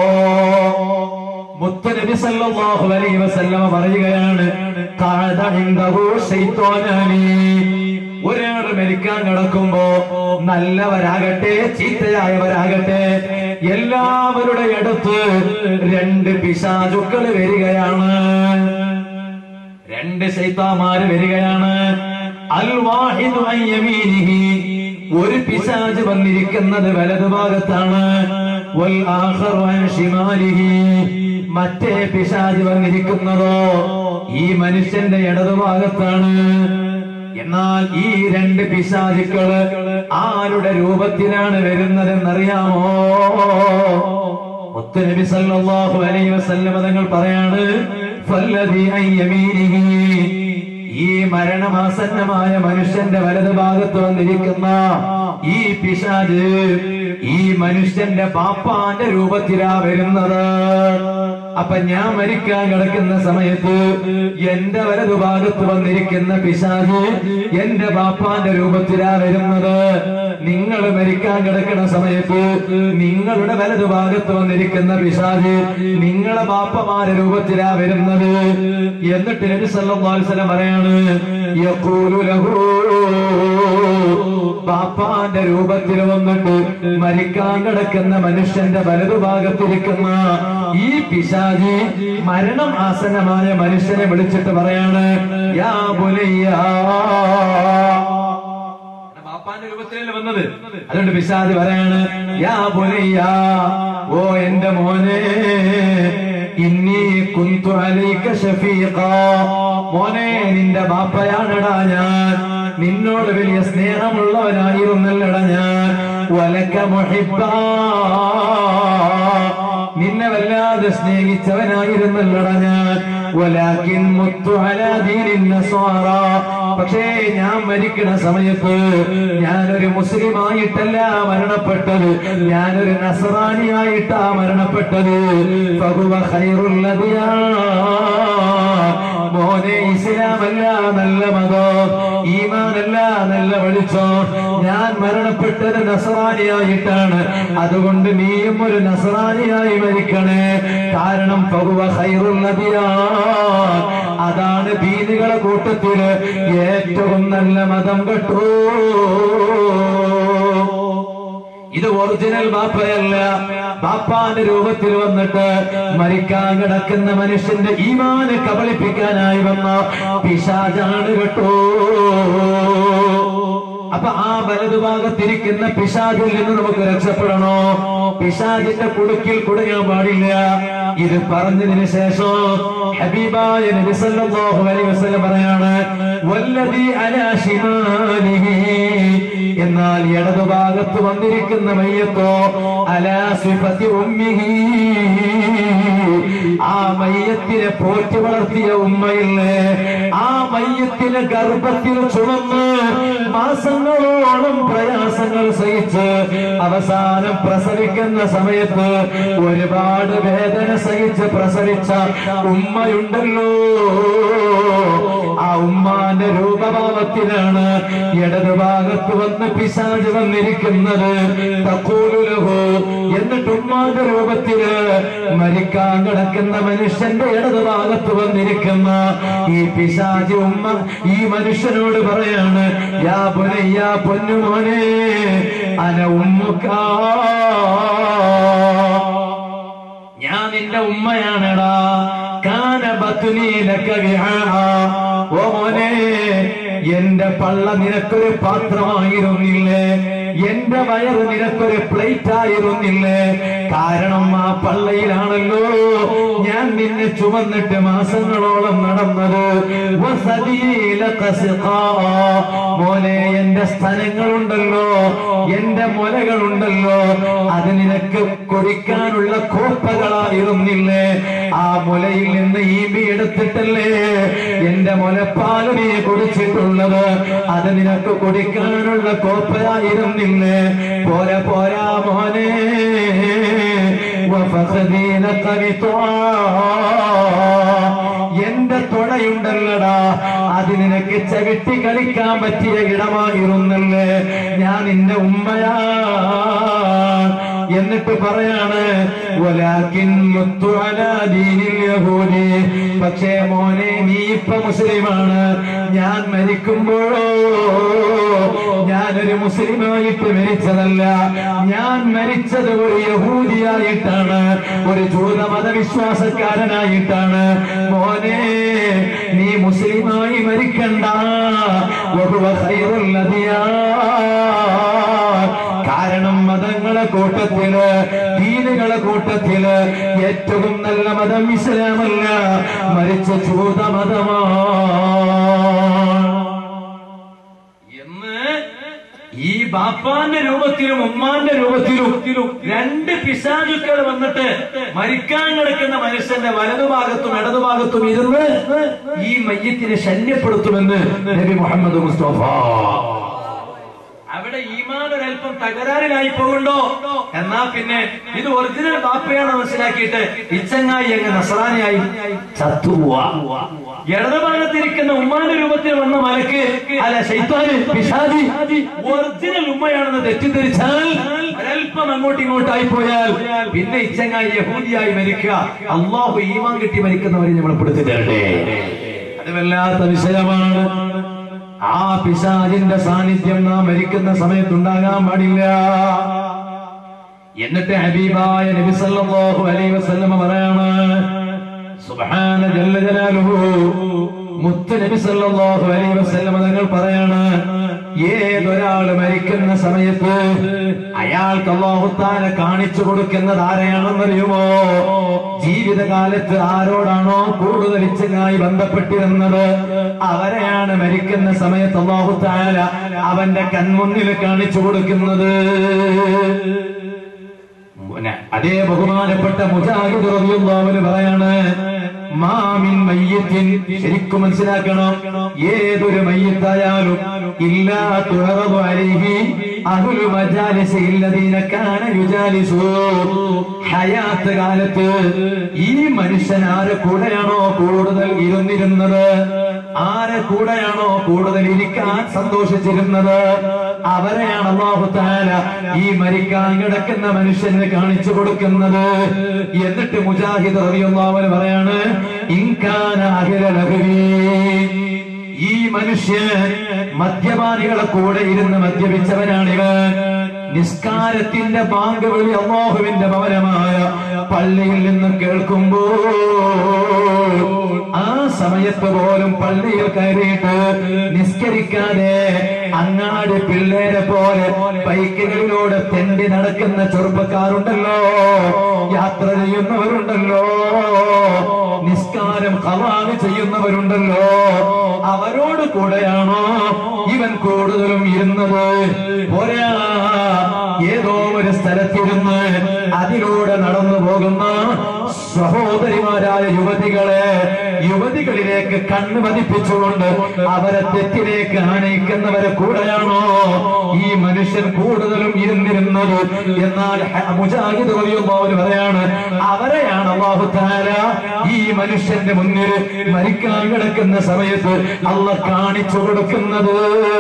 മുത്തനബി സല്ലല്ലാഹു അലൈഹി വസല്ലമ പറയുകയാണ് ഖഅദ ഇൻദഹു ശൈത്വാനാനി ഒരാൾ മരിക്കാൻ കിടക്കുമ്പോ നല്ലവരാകട്ടെ ചീത്തയായവരാകട്ടെ എല്ലാവരുടെ അടുത്ത് രണ്ട് പിശാചുക്കൾ വരികയാണ് രണ്ട് ശൈത്താമാര് വരികയാണ് അൽ വാഹിദു അൻ യമീനിഹി ഒരു പിശാജ് വന്നിരിക്കുന്നത് വലതുഭാഗത്താണ് വൽആഖറു അൻ ശിമാലിഹി മറ്റേ പിശാചി വന്നിരിക്കുന്നതോ ഈ മനുഷ്യന്റെ ഇടതുഭാഗത്താണ് എന്നാൽ ഈ രണ്ട് പിശാചുക്കള് ആരുടെ രൂപത്തിലാണ് വരുന്നതെന്നറിയാമോ മുത്തുനബി സല്ലല്ലാഹു അലൈഹി വസല്ലം തങ്ങൾ പറയാണ് ഫല്ലദി അൻ യമീനിഹി ഈ മരണമാസന്നമായ മനുഷ്യന്റെ വലതു ഭാഗത്ത് വന്നിരിക്കുന്ന ഈ പിശാജ് ഈ മനുഷ്യന്റെ പാപ്പാന്റെ രൂപത്തിലാ വരുന്നത് അപ്പൊ ഞാൻ മരിക്കാൻ കിടക്കുന്ന സമയത്ത് എന്റെ വലതുഭാഗത്ത് വന്നിരിക്കുന്ന പിശാജ് എന്റെ പാപ്പാന്റെ രൂപത്തിലാ വരുന്നത് നിങ്ങൾ മരിക്കാൻ കിടക്കുന്ന സമയത്ത് നിങ്ങളുടെ വലതുഭാഗത്ത് വന്നിരിക്കുന്ന പിശാജ് നിങ്ങളെ ബാപ്പമാരുടെ രൂപത്തിലാ വരുന്നത് എന്നിട്ട് നബി സല്ലല്ലാഹു അലൈഹി വസല്ലം പറയാണ് യഖൂലു ലഹു ബാപ്പാന്റെ രൂപത്തിൽ വന്നിട്ട് മരിക്കാൻ കിടക്കുന്ന മനുഷ്യന്റെ വലതുഭാഗത്തിരിക്കുന്ന ഈ പിശാജി മരണം ആസന്നമായ മനുഷ്യനെ വിളിച്ചിട്ട് പറയാണ് യാ ബുലയ്യാ ബാപ്പാന്റെ രൂപത്തിലല്ലേ വന്നത് അതുകൊണ്ട് പിശാജ് പറയാണ് യാ ബുലയ്യ ഓ എന്റെ മോനെ ഇന്നി കുന്തു അലൈക ഷഫീഖ മോനെ നിന്റെ ബാപ്പയാണടാ ഞാൻ നിന്നോട് വലിയ സ്നേഹമുള്ളവനായിരുന്നല്ലടാ ഞാൻ വലക്ക മുഹിബ്ബാ നിന്നെ വല്ലാതെ സ്നേഹിച്ചവനായിരുന്നല്ലടാ ഞാൻ വലാകിൻ മുത്തു അലാ ദീനിൻ നസ്വാറ പക്ഷേ ഞാൻ മരിക്കുന്ന സമയത്ത് ഞാനൊരു മുസ്ലിമായിട്ടല്ല മരണപ്പെട്ടത് ഞാനൊരു നസറാനിയായിട്ടാ മരണപ്പെട്ടത് ഫഹുവ ഖൈറുൽ അദിയാൻ. മോനെ ഇസ്ലാമല്ല നല്ല മതം ഈമാനല്ല നല്ല വെളിച്ചം ഞാൻ മരണപ്പെട്ടത് നസറാനിയായിട്ടാണ് അതുകൊണ്ട് നീയും ഒരു നസറാനിയായി മരിക്കണേ കാരണം ഫഹുവ ഖൈറുൽ അദിയാൻ. അതാണ് ദീനുകളെ കൂട്ടത്തില് ഏറ്റവും നല്ല മതം കേട്ടോ ഇത് ഒറിജിനൽ ബാപ്പയല്ല ബാപ്പാന്റെ രൂപത്തിൽ വന്നിട്ട് മരിക്കാൻ കിടക്കുന്ന മനുഷ്യന്റെ ഈമാനെ കബളിപ്പിക്കാനായി വന്ന പിശാചാണ് കേട്ടോ അപ്പൊ ആ വലതുഭാഗത്തിരിക്കുന്ന പിശാചിൽ നിന്ന് നമുക്ക് രക്ഷപ്പെടണോ പിശാചിന്റെ കുടുക്കിൽ കുടുങ്ങാൻ പാടില്ല ഇത് പറഞ്ഞതിന് ശേഷം ഹബീബായ നബി സല്ലല്ലാഹു അലൈഹി വസല്ലം പറയാണ് വല്ലദി അലാ ശിമാലിഹി എന്നാൽ ഇടതുഭാഗത്ത് വന്നിരിക്കുന്ന മയ്യത്തോ അലാ സിഫത്തി ഉമ്മിഹി ആ മയ്യത്തിനെ പോറ്റി വളർത്തിയ ഉമ്മയില്ലേ ആ മയ്യത്തിനെ ഗർഭത്തിൽ ചുമന്ന് മാസങ്ങളോളം പ്രയാസങ്ങൾ സഹിച്ച് അവസാനം പ്രസവിക്കുന്ന സമയത്ത് ഒരുപാട് വേദന സഹിച്ച് പ്രസവിച്ച ഉമ്മയുണ്ടല്ലോ ആ ഉമ്മാന്റെ രൂപഭാവത്തിലാണ് ഇടതുഭാഗത്ത് വന്ന് പിശാജ് വന്നിരിക്കുന്നത് തക്കൂലുലഹു എന്നിട്ട് ഉമ്മാന്റെ രൂപത്തില് മരിക്കാൻ കിടക്കുന്ന മനുഷ്യന്റെ ഇടതുഭാഗത്ത് വന്നിരിക്കുന്ന ഈ പിശാജ് ഉമ്മ ഈ മനുഷ്യനോട് പറയാണ് യാ പുനയ്യ പൊന്നുമോനെ അന ഉമ്മുക്കാ ഞാൻ നിന്റെ ഉമ്മയാണെടാ കാന ബത്തുനീലക്ക വിഹാ ഓ മോനെ എന്റെ പള്ള നിനക്കൊരു പാത്രമായിരുന്നില്ലേ എന്റെ വയറ് നിനക്കൊരു പ്ലേറ്റ് ആയിരുന്നില്ലേ കാരണം ആ പള്ളയിലാണല്ലോ ഞാൻ നിന്നെ ചുമന്നിട്ട് മാസങ്ങളോളം നടന്നത് വസതിയിലക സിഖാ. മോനെ എന്റെ സ്ഥലങ്ങളുണ്ടല്ലോ എന്റെ മുലകളുണ്ടല്ലോ അത് നിനക്ക് കുടിക്കാനുള്ള കോപ്പകളായിരുന്നില്ലേ ആ മുലയിൽ നിന്ന് ഈമ്പി എടുത്തിട്ടല്ലേ എന്റെ മുലപ്പാല് നീ കുടിച്ചിട്ടുള്ളത് അത് നിനക്ക് കുടിക്കാനുള്ള കോപ്പയായിരുന്നില്ലേ പോരാ പോരാ മോനെ വഫഖദീനക ബിത്വാ. എന്റെ തുടയുണ്ടല്ലടാ അത് നിനക്ക് ചവിട്ടി കളിക്കാൻ പറ്റിയ ഇടമായിരുന്നല്ലേ ഞാൻ നിന്റെ ഉമ്മയാ എന്നിട്ട് പറയാണ് വലാകിൻ മുത്തു അലാ ദീനിൽ യഹൂദി പക്ഷേ മോനെ നീ ഇപ്പൊ മുസ്ലിമാണ് ഞാൻ മരിക്കുമ്പോഴോ ഞാനൊരു മുസ്ലിമായിട്ട് മരിച്ചതല്ല ഞാൻ മരിച്ചത് ഒരു യഹൂദിയായിട്ടാണ് ഒരു ജൂത മതവിശ്വാസക്കാരനായിട്ടാണ് മോനെ നീ മുസ്ലിമായി മരിക്കണ്ട വഹുവ ഖൈറുൽ അദിയാൻ. കാരണം മതങ്ങൾ മതങ്ങളെ കൂട്ടത്തില് ദീനുകളെ കൂട്ടത്തില് ഏറ്റവും നല്ല മതം ഇസ്ലാമല്ല മരിച്ച ചൂത മതമാണ് എന്ന് ഈ ബാപ്പാന്റെ രൂപത്തിലും ഉമ്മാന്റെ രൂപത്തിലും രണ്ട് പിശാചുക്കൾ വന്നിട്ട് മരിക്കാൻ കിടക്കുന്ന മനുഷ്യന്റെ വലതുഭാഗത്തും ഇടതുഭാഗത്തും ഇരുന്ന് ഈ മയ്യത്തിനെ ശല്യപ്പെടുത്തുമെന്ന് നബി മുഹമ്മദ് മുസ്തഫ അവിടെ ഈമാൻ ഒരല്പം തകരാറിലായി പോകുന്നുണ്ടോ എന്നാ പിന്നെ ഇത് ഒറിജിനൽ ബാപ്പയാണ് മനസ്സിലാക്കിയിട്ട് ഇച്ചങ്ങായി അങ്ങ് നസറാനിയായി ചത്തുപോവാ ഇടതുഭാഗത്തിരിക്കുന്ന ഉമ്മാന്റെ രൂപത്തിൽ വന്ന മലക്ക് അല്ല ശൈത്താന് പിശാചി ഒറിജിനൽ ഉമ്മയാണെന്ന് തെറ്റിദ്ധരിച്ചാൽ ഒരല്പം അങ്ങോട്ടും ഇങ്ങോട്ടായി പോയാൽ പിന്നെ ഇച്ചങ്ങായി യഹൂദിയായി മരിക്കുക അള്ളാഹു ഈമാൻ കിട്ടി മരിക്കുന്നവരെ നമ്മൾ പെടുത്തി തരട്ടെ അത് വല്ലാത്ത വിഷയമാണ് ആ പിശാചിന്റെ സാന്നിധ്യം നാം മരിക്കുന്ന സമയത്തുണ്ടാകാൻ പാടില്ല എന്നിട്ട് ഹബീബായ നബി സല്ലല്ലാഹു അലൈഹി വസല്ലമ പറയാണ് സുബ്ഹാന ജല്ല ജലാലുഹു മുത്ത് നബി സല്ലല്ലാഹു അലൈഹി വസല്ലമ തങ്ങൾ പറയാണ് ഏതൊരാൾ മരിക്കുന്ന സമയത്ത് അയാൾക്ക് അള്ളാഹുത്താല കാണിച്ചു കൊടുക്കുന്നത് ആരെയാണെന്നറിയുമോ ജീവിതകാലത്ത് ആരോടാണോ കൂടുതൽ ഇച്ചങ്ങായി ബന്ധപ്പെട്ടിരുന്നത് അവരെയാണ് മരിക്കുന്ന സമയത്ത് അള്ളാഹുത്താല അവന്റെ കൺമുന്നിൽ കാണിച്ചു കൊടുക്കുന്നത് പിന്നെ അതേ ബഹുമാനപ്പെട്ട മുജാഹിദ് റളിയല്ലാഹു പറയാണ് മാമിൻ മയ്യത്തിൻ ശരിക്കും മനസ്സിലാക്കണം ഏതൊരു മയ്യത്തായാലും ഇല്ലാ തുറബു അലൈഹി അഹുലു മജാലിസി ഇല്ലദീന കാന യുജാലിസു ഹയാത്ത് കാലത്ത് ഈ മനുഷ്യൻ ആരെ കൂടെയാണോ കൂടുതൽ ഇരുന്നിരുന്നത് ആരെ കൂടെയാണോ കൂടുതൽ ഇരിക്കാൻ സന്തോഷിച്ചിരുന്നത് അവരെയാണ് അള്ളാഹു താല ഈ മരിക്കാൻ കിടക്കുന്ന മനുഷ്യന് കാണിച്ചു കൊടുക്കുന്നത് എന്നിട്ട് മുജാഹിദ് റബിയുള്ളാവന് പറയാണ് ഇൻകാന അഖില ലഹരി ഈ മനുഷ്യൻ മദ്യപാനികളെ കൂടെ ഇരുന്ന് മദ്യപിച്ചവനാണിവൻ നിസ്കാരത്തിന്റെ ബാങ്ക് വിളി അള്ളാഹുവിന്റെ ഭവനമായ പള്ളിയിൽ നിന്ന് കേൾക്കുമ്പോൾ ആ സമയത്ത് പോലും പള്ളിയിൽ കയറിയിട്ട് നിസ്കരിക്കാതെ അങ്ങാടി പിള്ളേരെ പോലെ ബൈക്കുകളിലൂടെ തെണ്ടി നടക്കുന്ന ചെറുപ്പക്കാരുണ്ടല്ലോ യാത്ര ചെയ്യുന്നവരുണ്ടല്ലോ നിസ്കാരം ഹവാന് ചെയ്യുന്നവരുണ്ടല്ലോ അവരോട് കൂടെയാണോ ഇവൻ കൂടുതലും ഇരുന്നത് പോരാ ഏതോ ഒരു സ്ഥലത്തിരുന്ന് അതിലൂടെ നടന്നു പോകുന്ന സഹോദരിമാരായ യുവതികളെ യുവതികളിലേക്ക് കണ്ണ് പതിപ്പിച്ചുകൊണ്ട് അവരെ തെറ്റിലേക്ക് ആനയിക്കുന്നവരെ കൂടെയാണോ ഈ മനുഷ്യൻ കൂടുതലും ഇരുന്നിരുന്നത് എന്നാൽ ഹ- മുജാഹിദ് റളിയല്ലാഹു പറയാണ് അവരെയാണ് അള്ളാഹു താല ഈ മനുഷ്യന്റെ മുന്നിൽ മരിക്കാൻ കിടക്കുന്ന സമയത്ത് അള്ള കാണിച്ചു കൊടുക്കുന്നത്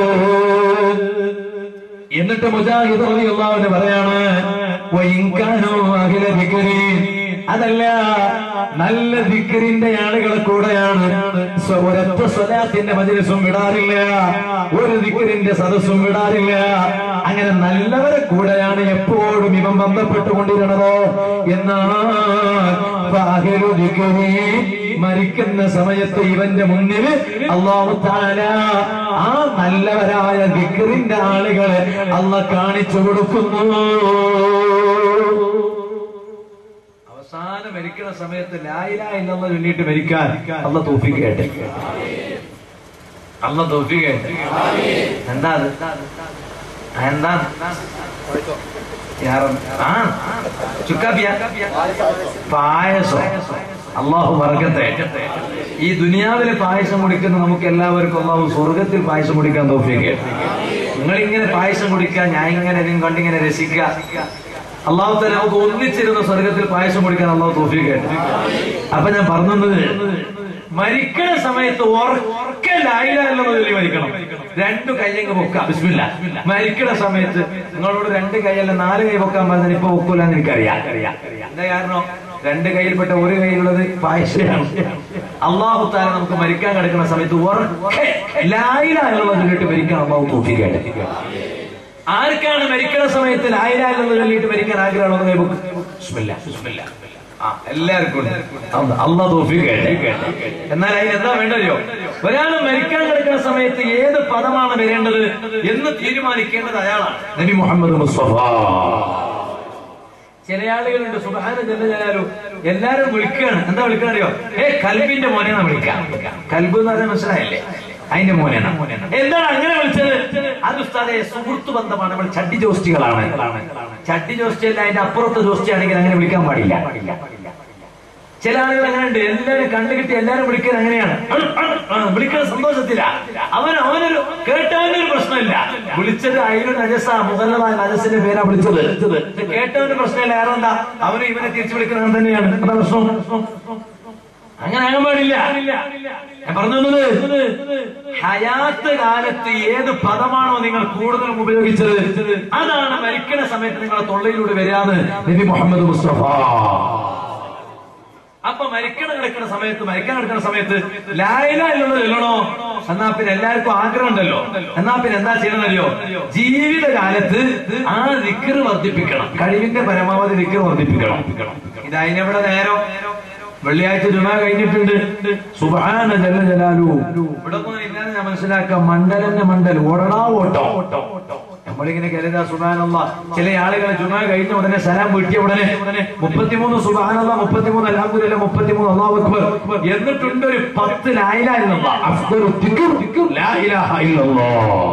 എന്നിട്ട് മുജാഹിദ് റളിയല്ലാഹു പറയാണ് വഇൻകാനൂ അഖില ദിക്രീൻ അതല്ല നല്ല ദിക്റിന്റെ ആളുകളെ കൂടെയാണ് സ്വ- ഒരൊറ്റ സ്വലാത്തിന്റെ മജിലിസും വിടാറില്ല ഒരു ദിക്റിന്റെ സദസ്സും വിടാറില്ല അങ്ങനെ നല്ലവരെ കൂടെയാണ് എപ്പോഴും ഇവൻ ബന്ധപ്പെട്ടുകൊണ്ടിരുന്നത് എന്നാൽ ഫാഹിലു ദിക്രി മരിക്കുന്ന സമയത്ത് ഇവന്റെ മുന്നിൽ അള്ളാഹു താല ആ നല്ലവരായ ദിക്റിന്റെ ആളുകളെ അള്ള കാണിച്ചു കൊടുക്കുന്നു അവസാനം മരിക്കുന്ന സമയത്ത് ലായില എന്നുള്ള ചൊല്ലിയിട്ട് മരിക്കാൻ അള്ള തോഫിക്കേട്ടെ അള്ള തോഫിക്കേട്ടെ എന്താ അത്? എന്താ യാ റബ്ബ്. ആ ചുക്കാപ്പിയ പായസം അള്ളാഹു വർഗത്തെ ഈ ദുനിയാവിലെ പായസം കുടിക്കുന്ന നമുക്ക് എല്ലാവർക്കും അള്ളാഹു സ്വർഗത്തിൽ പായസം കുടിക്കാൻ തോഫിക്കേട്ടെ നിങ്ങൾ ഇങ്ങനെ പായസം കുടിക്കുക ഞാൻ ഇങ്ങനെ ഇതും കണ്ടിങ്ങനെ രസിക്കുക അള്ളാഹു തന്നെ നമുക്ക് ഒന്നിച്ചിരുന്ന സ്വർഗത്തിൽ പായസം കുടിക്കാൻ അള്ളാഹു തോഫിക്കേട്ടെ അപ്പൊ ഞാൻ പറഞ്ഞത് മരിക്കണ സമയത്ത് ഉറക്കെ ലായില്ല ചൊല്ലി മരിക്കണം രണ്ടു കൈയങ്ങ് പൊക്കാം ബിസ്മില്ല മരിക്കണ സമയത്ത് നിങ്ങളോട് രണ്ട് കൈയല്ല നാല് കൈ പൊക്കാൻ പറഞ്ഞാൽ ഇപ്പൊ പൊക്കൂലെന്ന് എനിക്കറിയാം എന്താ കാരണം രണ്ട് കൈയിൽപ്പെട്ട ഒരു കൈയിലുള്ളത് പായസയാണ് അള്ളാഹു താല നമുക്ക് മരിക്കാൻ കിടക്കുന്ന സമയത്ത് ഉറക്കെ ലായില എന്നുള്ളത് ചൊല്ലിട്ട് മരിക്കാൻ അള്ളാഹു തോഫിക്കേട്ടെ ആർക്കാണ് മരിക്കണ സമയത്ത് ലായില എന്നത് ചൊല്ലിയിട്ട് മരിക്കാൻ ആഗ്രഹമുള്ളത് കൈ പൊക്ക് ബിസ്മില്ല ബിസ്മില്ല ആ എല്ലാവർക്കും ഉണ്ട് അള്ളാ തോഫിക്കേട്ടെ എന്നാൽ അതിന് എന്താ വേണ്ടയോ ഒരാൾ മരിക്കാൻ കിടക്കുന്ന സമയത്ത് ഏത് പദമാണ് വരേണ്ടത് എന്ന് തീരുമാനിക്കേണ്ടത് അയാളാണ് നബി മുഹമ്മദ് മുസ്തഫ ചില ആളുകളുണ്ട് സുബാന ജല്ല ജലാലു എല്ലാരും വിളിക്കുകയാണ് എന്താ വിളിക്കണ അറിയോ ഏ കൽബിന്റെ മോനെന്നാ വിളിക്കാം കൽബ് എന്ന് പറഞ്ഞാൽ മനസ്സിലായല്ലേ അതിന്റെ മോനെന്നാ എന്താണ് അങ്ങനെ വിളിച്ചത് അത് ഉസ്താദെ സുഹൃത്ത് ബന്ധമാണ് നമ്മൾ ചട്ടി ജോസ്റ്റികളാണ് ചട്ടി ജോസ്റ്റി അല്ല അതിന്റെ അപ്പുറത്തെ ജോസ്റ്റി ആണെങ്കിൽ അങ്ങനെ വിളിക്കാൻ പാടില്ല ചില ആളുകൾ അങ്ങനെ ഉണ്ട് എല്ലാവരും കണ്ടുകിട്ടി എല്ലാരും വിളിക്കാൻ അങ്ങനെയാണ് അൺ, അൺ, ആ, വിളിക്കുന്ന സന്തോഷത്തില അവൻ അവനൊരു കേട്ടവനൊരു പ്രശ്നമില്ല വിളിച്ചത് അയിലു നജസ മുതലമായ നജസിന്റെ പേരാ വിളിച്ചത് ഇത് കേട്ടവന് പ്രശ്നമില്ല കാരണം എന്താ അവന് ഇവനെ തിരിച്ചു വിളിക്കുന്നത് തന്നെയാണ് എന്താ പ്രശ്നം അങ്ങനെ ആകാൻ പാടില്ല ഞാൻ പറഞ്ഞു വന്നത് ഹയാത്ത് കാലത്ത് ഏത് പദമാണോ നിങ്ങൾ കൂടുതലും ഉപയോഗിച്ചത് അതാണ് മരിക്കണ സമയത്ത് നിങ്ങളുടെ തൊള്ളയിലൂടെ വരാന്ന് നബി മുഹമ്മദ് മുസ്തഫ അപ്പൊ മരിക്കണ കിടക്കുന്ന സമയത്ത് മരിക്കാൻ കിടക്കുന്ന സമയത്ത് ലായില എന്നുള്ളത് ചൊല്ലണോ എന്നാ പിന്നെ എല്ലാവർക്കും ആഗ്രഹം ഉണ്ടല്ലോ എന്നാ പിന്നെ എന്താ ചെയ്യണമെന്നറിയോ ജീവിതകാലത്ത് ആ ദിക്കറ് വർദ്ധിപ്പിക്കണം കഴിവിന്റെ പരമാവധി ദിക്കറ് വർദ്ധിപ്പിക്കണം ഇതതിനെവിടെ നേരം വെള്ളിയാഴ്ച ജുമ കഴിഞ്ഞിട്ടുണ്ട് സുബാന ജല ജലാലു ഇവിടെ ഒന്നും ഇല്ലാന്ന് ഞാൻ മനസ്സിലാക്കാം മണ്ഡലന്റെ മണ്ഡൽ ഓടണാ ഓട്ടോ നമ്മളിങ്ങനെ കരുതാ സുബാനല്ല ചില ആളുകൾ ജുമ കഴിഞ്ഞ ഉടനെ സലാം വീട്ടിയ ഉടനെ മുപ്പത്തിമൂന്ന് സുബാനല്ല മുപ്പത്തിമൂന്ന് അലഹദില്ല മുപ്പത്തിമൂന്ന് അള്ളാഹു അക്ബർ എന്നിട്ടുണ്ട് ഒരു പത്ത് ലായിലായിരുന്നു അഫ്ദലു ദിക്ർ ലാ ഇലാഹ ഇല്ലല്ലാഹ്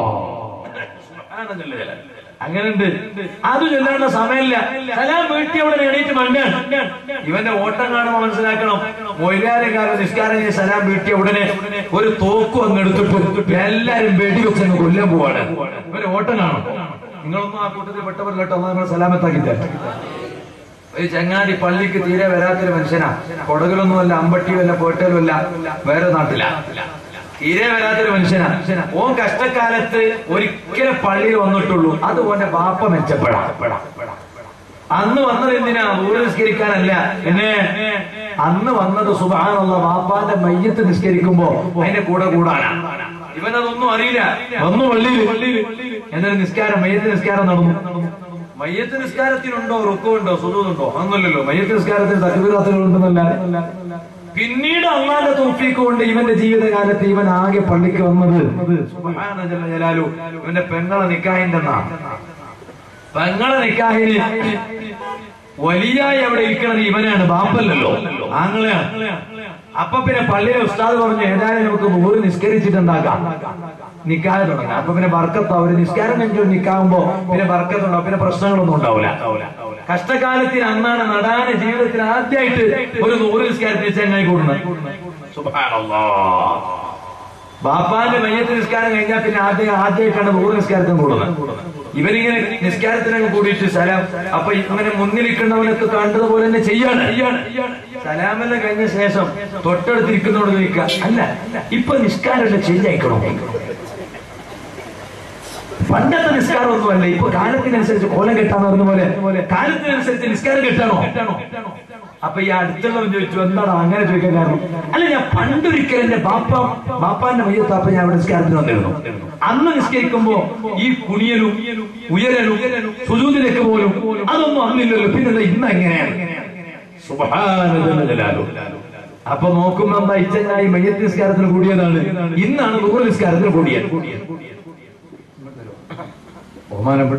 അങ്ങനെയുണ്ട് അത് ചൊല്ലാനുള്ള സമയമില്ല സലാം വീട്ടിൽ അവിടെ എണീറ്റ് മണ്ടാൻ ഇവന്റെ ഓട്ടം കാണുമ്പോ മനസ്സിലാക്കണം മൊയിലാരക്കാരൻ നിസ്കാരം ചെയ്ത് സലാം വീട്ടിയ ഉടനെ ഒരു തോക്കും അങ്ങ് എടുത്തിട്ട് എല്ലാരും വെടിവെച്ച് അങ്ങ് കൊല്ലാൻ പോവാണ് ഇവന്റെ ഓട്ടം കാണും നിങ്ങളൊന്നും ആ കൂട്ടത്തിൽ പെട്ടവർ കേട്ടോ നമ്മൾ സലാമത്താക്കി തരാം ഒരു ചങ്ങാതി പള്ളിക്ക് തീരെ വരാത്തൊരു മനുഷ്യനാ കൊടകിലൊന്നുമല്ല അമ്പട്ടിയുമല്ല പേട്ടയിലുമല്ല വേറെ നാട്ടിലാ തീരെ വരാത്തൊരു മനുഷ്യനാ ഓൻ കഷ്ടക്കാലത്ത് ഒരിക്കലും പള്ളിയിൽ വന്നിട്ടുള്ളൂ അത് ഓന്റെ ബാപ്പ മെച്ചപ്പെടാം അന്ന് വന്നത് എന്തിനാ ഊര് നിസ്കരിക്കാനല്ല എന്നെ അന്ന് വന്നത് സുബാനുള്ള ബാപ്പാന്റെ മയ്യത്ത് നിസ്കരിക്കുമ്പോ അതിന്റെ കൂടെ കൂടാനാ ഇവനതൊന്നും അറിയില്ല വന്നു പള്ളിയിൽ എന്നൊരു നിസ്കാരം മയ്യത്ത് നിസ്കാരം നടന്നു മയ്യത്ത് നിസ്കാരത്തിനുണ്ടോ റുക്കുണ്ടോ സുഖമുണ്ടോ അതൊന്നുമല്ലല്ലോ മയ്യത്ത് നിസ്കാരത്തിന് തകവീറാത്തുകളുണ്ടെന്നല്ല പിന്നീട് അള്ളാന്റെ തോഫീക്ക് കൊണ്ട് ഇവന്റെ ജീവിതകാലത്ത് ഇവൻ ആകെ പള്ളിക്ക് വന്നത് സുബ്ഹാന ജല്ല ജലാലു ഇവന്റെ പെങ്ങളെ നിക്കാഹിന്റെ പെങ്ങളെ നിക്കാഹിന് വലിയായി അവിടെ ഇരിക്കണത് ഇവനാണ് ബാപ്പല്ലല്ലോ ആങ്ങളെയാണ് അപ്പൊ പിന്നെ പള്ളിയിലെ ഉസ്താദ് പറഞ്ഞു ഏതായാലും നമുക്ക് നൂറ് നിസ്കരിച്ചിട്ടുണ്ടാക്കാം നിക്കാതെ തുടങ്ങാം അപ്പൊ പിന്നെ ബർക്കത്ത് അവര് നിസ്കാരം കഴിഞ്ഞു നിക്കാകുമ്പോ പിന്നെ ബർക്കത്തുണ്ടാവും പിന്നെ പ്രശ്നങ്ങളൊന്നും ഉണ്ടാവില്ല കഷ്ടകാലത്തിന് അന്നാണ് നടാന ജീവിതത്തിൽ ആദ്യമായിട്ട് ഒരു നൂറ് നിസ്കാരത്തിന് ചങ്ങായി കൂടുന്നത് സുബ്ഹാനല്ലാഹ്. ബാപ്പാന്റെ മയ്യത്ത് നിസ്കാരം കഴിഞ്ഞാൽ പിന്നെ ആദ്യം ആദ്യമായിട്ടാണ് നൂറ് നിസ്കാരത്തിന് കൂടുന്നത് ഇവനിങ്ങനെ നിസ്കാരത്തിനൊക്കെ കൂടിയിട്ട് സലാം അപ്പൊ ഇങ്ങനെ മുന്നിലിരിക്കുന്നവനൊക്കെ കണ്ടതുപോലെ തന്നെ ചെയ്യാണ് സലാമെല്ലാം കഴിഞ്ഞ ശേഷം തൊട്ടടുത്തിരിക്കുന്നതോട് ചോദിക്കുക അല്ല ഇപ്പൊ നിസ്കാരം ചേഞ്ച് ആയിക്കണോ പണ്ടത്തെ നിസ്കാരം ഒന്നുമല്ല ഇപ്പൊ കാലത്തിനനുസരിച്ച് കോലം കെട്ടാന്ന് പറഞ്ഞ പോലെ കാലത്തിനനുസരിച്ച് നിസ്കാരം കെട്ടാണോ അപ്പൊ ഈ അടുത്തുള്ളവൻ ചോദിച്ചു എന്താണ് അങ്ങനെ ചോദിക്കാൻ കാരണം അല്ല ഞാൻ പണ്ടൊരിക്കൽ എന്റെ ബാപ്പ ബാപ്പാന്റെ മയ്യത്താപ്പ ഞാൻ അവിടെ നിസ്കാരത്തിന് വന്നിരുന്നു അന്ന് നിസ്കരിക്കുമ്പോ ഈ കുണിയലും ഉയരലും സുജൂതിലേക്ക് പോലും അതൊന്നും അന്നില്ലല്ലോ പിന്നെ ഇന്ന് എങ്ങനെയാണ് സുബ്ഹാനല്ലാഹ്. അപ്പൊ നോക്കുമ്പോ എന്താ ഇച്ചങ്ങായി മയ്യത്ത് നിസ്കാരത്തിന് കൂടിയതാണ് ഇന്നാണ് നൂറ് നിസ്കാരത്തിന് കൂടിയത് ബഹുമാനപ്പെട്ട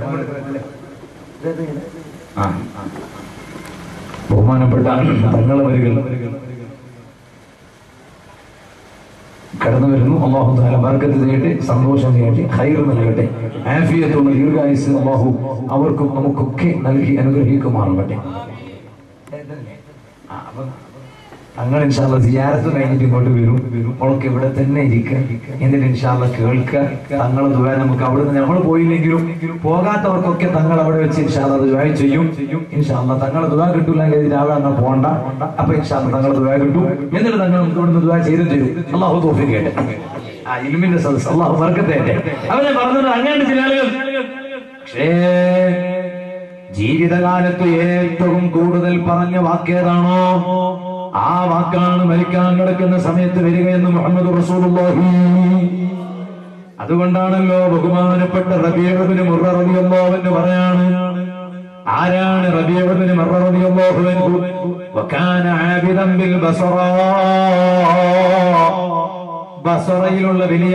ആ ബഹുമാനപ്പെട്ട തങ്ങളെ വരികൾ കടന്നു വരുന്നു അള്ളാഹു താല ബർക്കത്ത് ചെയ്യട്ടെ സന്തോഷം ചെയ്യട്ടെ ഹൈർ നൽകട്ടെ ആഫിയത്തുള്ള ദീർഘായുസ് അള്ളാഹു അവർക്കും നമുക്കൊക്കെ നൽകി അനുഗ്രഹിക്കുമാറാകട്ടെ ആ, അപ്പൊ തങ്ങൾ ഇൻഷാല്ല സിയാരത്ത് കഴിഞ്ഞിട്ട് ഇങ്ങോട്ട് വരും അവൾക്ക് ഇവിടെ തന്നെ ഇരിക്കുക എന്നിട്ട് ഇൻഷാല്ല കേൾക്കുക തങ്ങളെ ദുബായ നമുക്ക് അവിടെ നിന്ന് നമ്മൾ പോയില്ലെങ്കിലും പോകാത്തവർക്കൊക്കെ തങ്ങൾ അവിടെ വെച്ച് ഇൻഷാല്ല അത് ദുബായ ചെയ്യും ഇൻഷാല്ല തങ്ങളെ ദുബായ കിട്ടൂല കരുതി രാവിലെ അങ്ങ് പോകണ്ട അപ്പൊ ഇൻഷാല്ല തങ്ങളെ ദുബായ കിട്ടും എന്നിട്ട് തങ്ങൾ നമുക്ക് ഇവിടുന്ന് ദുബായ ചെയ്തും ചെയ്യും അള്ളാഹു തോഫി കേട്ടെ ആ ഇൽമിന്റെ സദസ് അള്ളാഹു വർക്കത്തെ അവനെ പറഞ്ഞത് അങ്ങനെ ചില ആളുകൾ പക്ഷേ ജീവിതകാലത്ത് ഏറ്റവും കൂടുതൽ പറഞ്ഞ വാക്കേതാണോ ആ വാക്കാണ് മരിക്കാൻ കിടക്കുന്ന സമയത്ത് വരികയെന്ന് മുഹമ്മദ് റസൂലുള്ളാഹി അതുകൊണ്ടാണല്ലോ ബഹുമാനപ്പെട്ട റബീഅബിന് മുറ റളിയല്ലാഹു അൻഹു പറയാണ് ആരാണ് റബീഅബിന് മുറ റളിയല്ലാഹു അൻഹു വകാന ആബിദൻ ബിൽ ബസറ ബസറയിലുള്ള വലിയ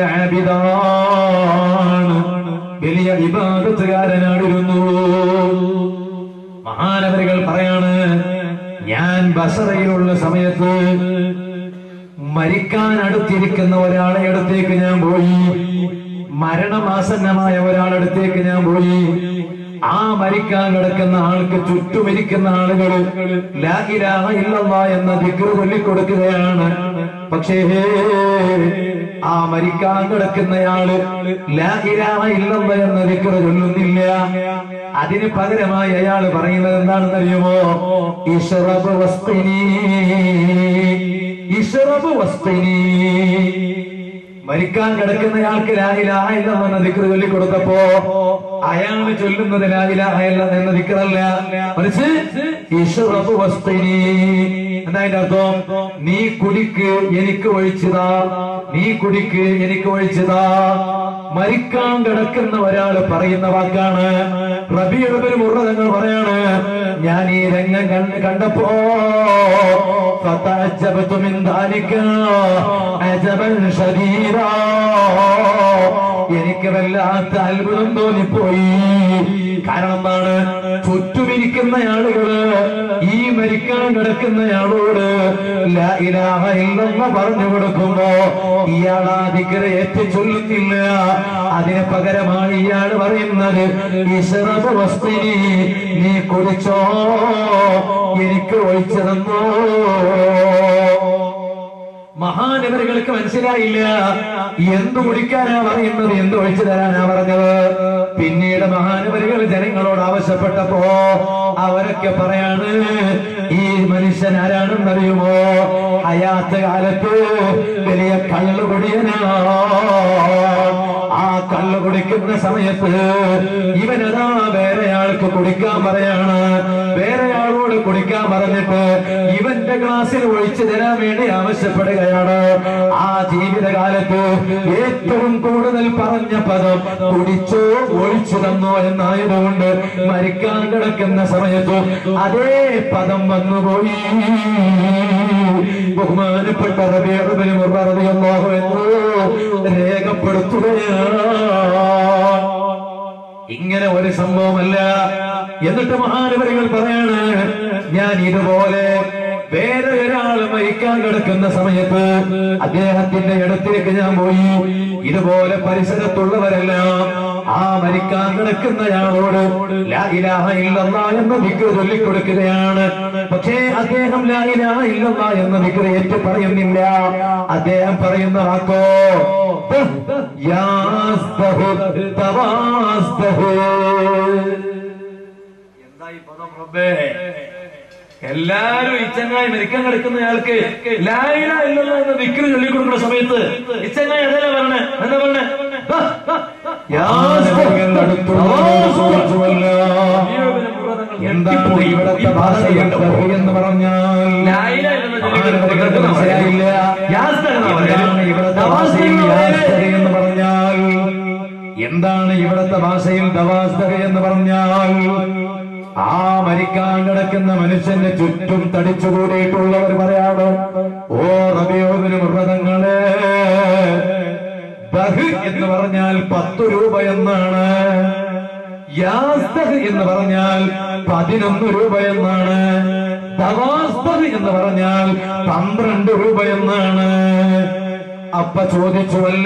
ആബിദാണ് വലിയ വിവാദത്തുകാരനായിരുന്നു മഹാനവരികൾ പറയാണ് ഞാൻ ബസറയിലുള്ള സമയത്ത് മരിക്കാൻ അടുത്തിരിക്കുന്ന ഒരാളെ അടുത്തേക്ക് ഞാൻ പോയി മരണമാസന്നമായ ഒരാളടുത്തേക്ക് ഞാൻ പോയി ആ മരിക്കാൻ കിടക്കുന്ന ആൾക്ക് ചുറ്റുമിരിക്കുന്ന ആളുകൾ ലാ ഇലാഹ ഇല്ലല്ലാ എന്ന ദിക്ർ ചൊല്ലിക്കൊടുക്കുകയാണ് പക്ഷേ ആ മരിക്കാൻ കിടക്കുന്നയാള് ലാ ഇലാഹ ഇല്ലല്ലാ എന്ന ദിക്ർ ചൊല്ലുന്നില്ല അതിന് പകരമായി അയാൾ പറയുന്നത് എന്താണെന്ന് അറിയുമോ ഇഷറബ് വസ്തിനി ഇഷറബ് വസ്തിനി മരിക്കാൻ കിടക്കുന്നയാൾക്ക് ലാഹിലാഹ എന്ന ദിക്ർ ചൊല്ലി കൊടുത്തപ്പോ അയാൾ ചൊല്ലുന്നത് ലാഹിലാഹ എന്ന ദിക്റല്ല മറിച്ച് ഇഷറബ് വസ്തിനി എന്താ അർത്ഥം നീ കുടിക്ക് എനിക്ക് ഒഴിച്ചതാ നീ കുടിക്ക് എനിക്ക് ഒഴിച്ചതാ മരിക്കാൻ കിടക്കുന്ന ഒരാള് പറയുന്ന വാക്കാണ് റബിയുടെ മുറതങ്ങൾ പറയാണ് ഞാൻ ഈ രംഗം കണ്ട് കണ്ടപ്പോ فتعجبت من ذلك عجبا شديدا എനിക്ക് വല്ലാത്ത അത്ഭുതം തോന്നിപ്പോയി കാരണം എന്താണ് ചുറ്റുമിരിക്കുന്ന ആളുകള് ഈ മരിക്കാൻ കിടക്കുന്നയാളോട് ലാ ഇലാഹ ഇല്ലെന്ന് പറഞ്ഞു കൊടുക്കുമ്പോ ഇയാൾ ആ ദിക്കറ് ഏറ്റു ചൊല്ലുന്നില്ല അതിന് പകരമായി ഇയാൾ പറയുന്നത് ഈശ്വറബ് വസ്തുനി നീ കുടിച്ചോ എനിക്ക് ഒഴിച്ചു തന്നോ മഹാനവരുകൾക്ക് മനസ്സിലായില്ല എന്തു കുടിക്കാനാ പറയുന്നത് എന്ത് ഒഴിച്ചു തരാനാ പറഞ്ഞത് പിന്നീട് മഹാനവരുകൾ ജനങ്ങളോട് ആവശ്യപ്പെട്ടപ്പോ അവരൊക്കെ പറയാണ് ഈ മനുഷ്യൻ ആരാണെന്നറിയുമോ അയാത്ത കാലത്ത് വലിയ കള്ളുകുടിയനാ ആ കള്ളു കുടിക്കുന്ന സമയത്ത് ഇവനതാ വേറെ ആൾക്ക് കുടിക്കാൻ പറയാണ് വേറെ ആളോട് കുടിക്കാൻ പറഞ്ഞിട്ട് ഇവന്റെ ഗ്ലാസ്സിൽ ഒഴിച്ചു തരാൻ വേണ്ടി ആവശ്യപ്പെടുകയാണ് ആ ജീവിതകാലത്ത് ഏറ്റവും കൂടുതൽ പറഞ്ഞ പദം കുടിച്ചോ ഒഴിച്ചു തന്നോ എന്നായതുകൊണ്ട് മരിക്കാൻ കിടക്കുന്ന സമയത്ത് അതേ പദം വന്നുപോയി ബഹുമാനപ്പെട്ട റബിയുടെ മുററിയല്ലാഹു എന്ന് രേഖപ്പെടുത്തുകയാണ് ഇങ്ങനെ ഒരു സംഭവമല്ല എന്നിട്ട് മഹാനവരികൾ പറയാണ് ഞാൻ ഇതുപോലെ വേറെ ഒരാൾ മരിക്കാൻ കിടക്കുന്ന സമയത്ത് അദ്ദേഹത്തിന്റെ അടുത്തേക്ക് ഞാൻ പോയി ഇതുപോലെ പരിസരത്തുള്ളവരെല്ലാം ആ മരിക്കാൻ കിടക്കുന്നയാളോട് ലാ ഇലാഹ ഇല്ലല്ലാ എന്ന ദിക്ർ ചൊല്ലിക്കൊടുക്കുകയാണ് പക്ഷേ അദ്ദേഹം ലാ ഇലാഹ ഇല്ലല്ലാ എന്ന ദിക്ർ ഏറ്റു പറയുന്നില്ല അദ്ദേഹം പറയുന്ന വാക്കോ യാസ്തഹു തവാസ്തഹു എന്തായി പദം റബ്ബേ എല്ലാരും ഇച്ചങ്ങായി മരിക്കാൻ കിടക്കുന്നയാൾക്ക് ലായില ഇല്ലല്ലോ എന്ന് വിക്രി ചൊല്ലിക്കൊടുക്കുന്ന സമയത്ത് ഇച്ചങ്ങായി അതല്ല പറഞ്ഞേ എന്താ പറഞ്ഞേ എന്താണ് ഇവിടത്തെ ഭാഷ എന്ന് പറഞ്ഞാൽ ലായില ഇല്ലെന്ന് ചൊല്ലി ആരും മനസ്സിലായില്ല എന്താണ് ഇവിടത്തെ ഭാഷയിൽ യാസ്തക എന്ന് പറഞ്ഞാൽ എന്താണ് ഇവിടത്തെ ഭാഷയിൽ ദവാസ്തക എന്ന് പറഞ്ഞാൽ ആ മരിക്കാൻ കിടക്കുന്ന മനുഷ്യന്റെ ചുറ്റും തടിച്ചുകൂടിയിട്ടുള്ളവർ പറയാണ് ഓ റബിയോദിന് മൃതങ്ങളെ ബഹ് എന്ന് പറഞ്ഞാൽ പത്ത് രൂപ എന്നാണ് യാസ്തഹ് എന്ന് പറഞ്ഞാൽ പതിനൊന്ന് രൂപ എന്നാണ് ദവാസ്തഹ് എന്ന് പറഞ്ഞാൽ പന്ത്രണ്ട് രൂപ എന്നാണ് അപ്പ ചോദിച്ചുവല്ല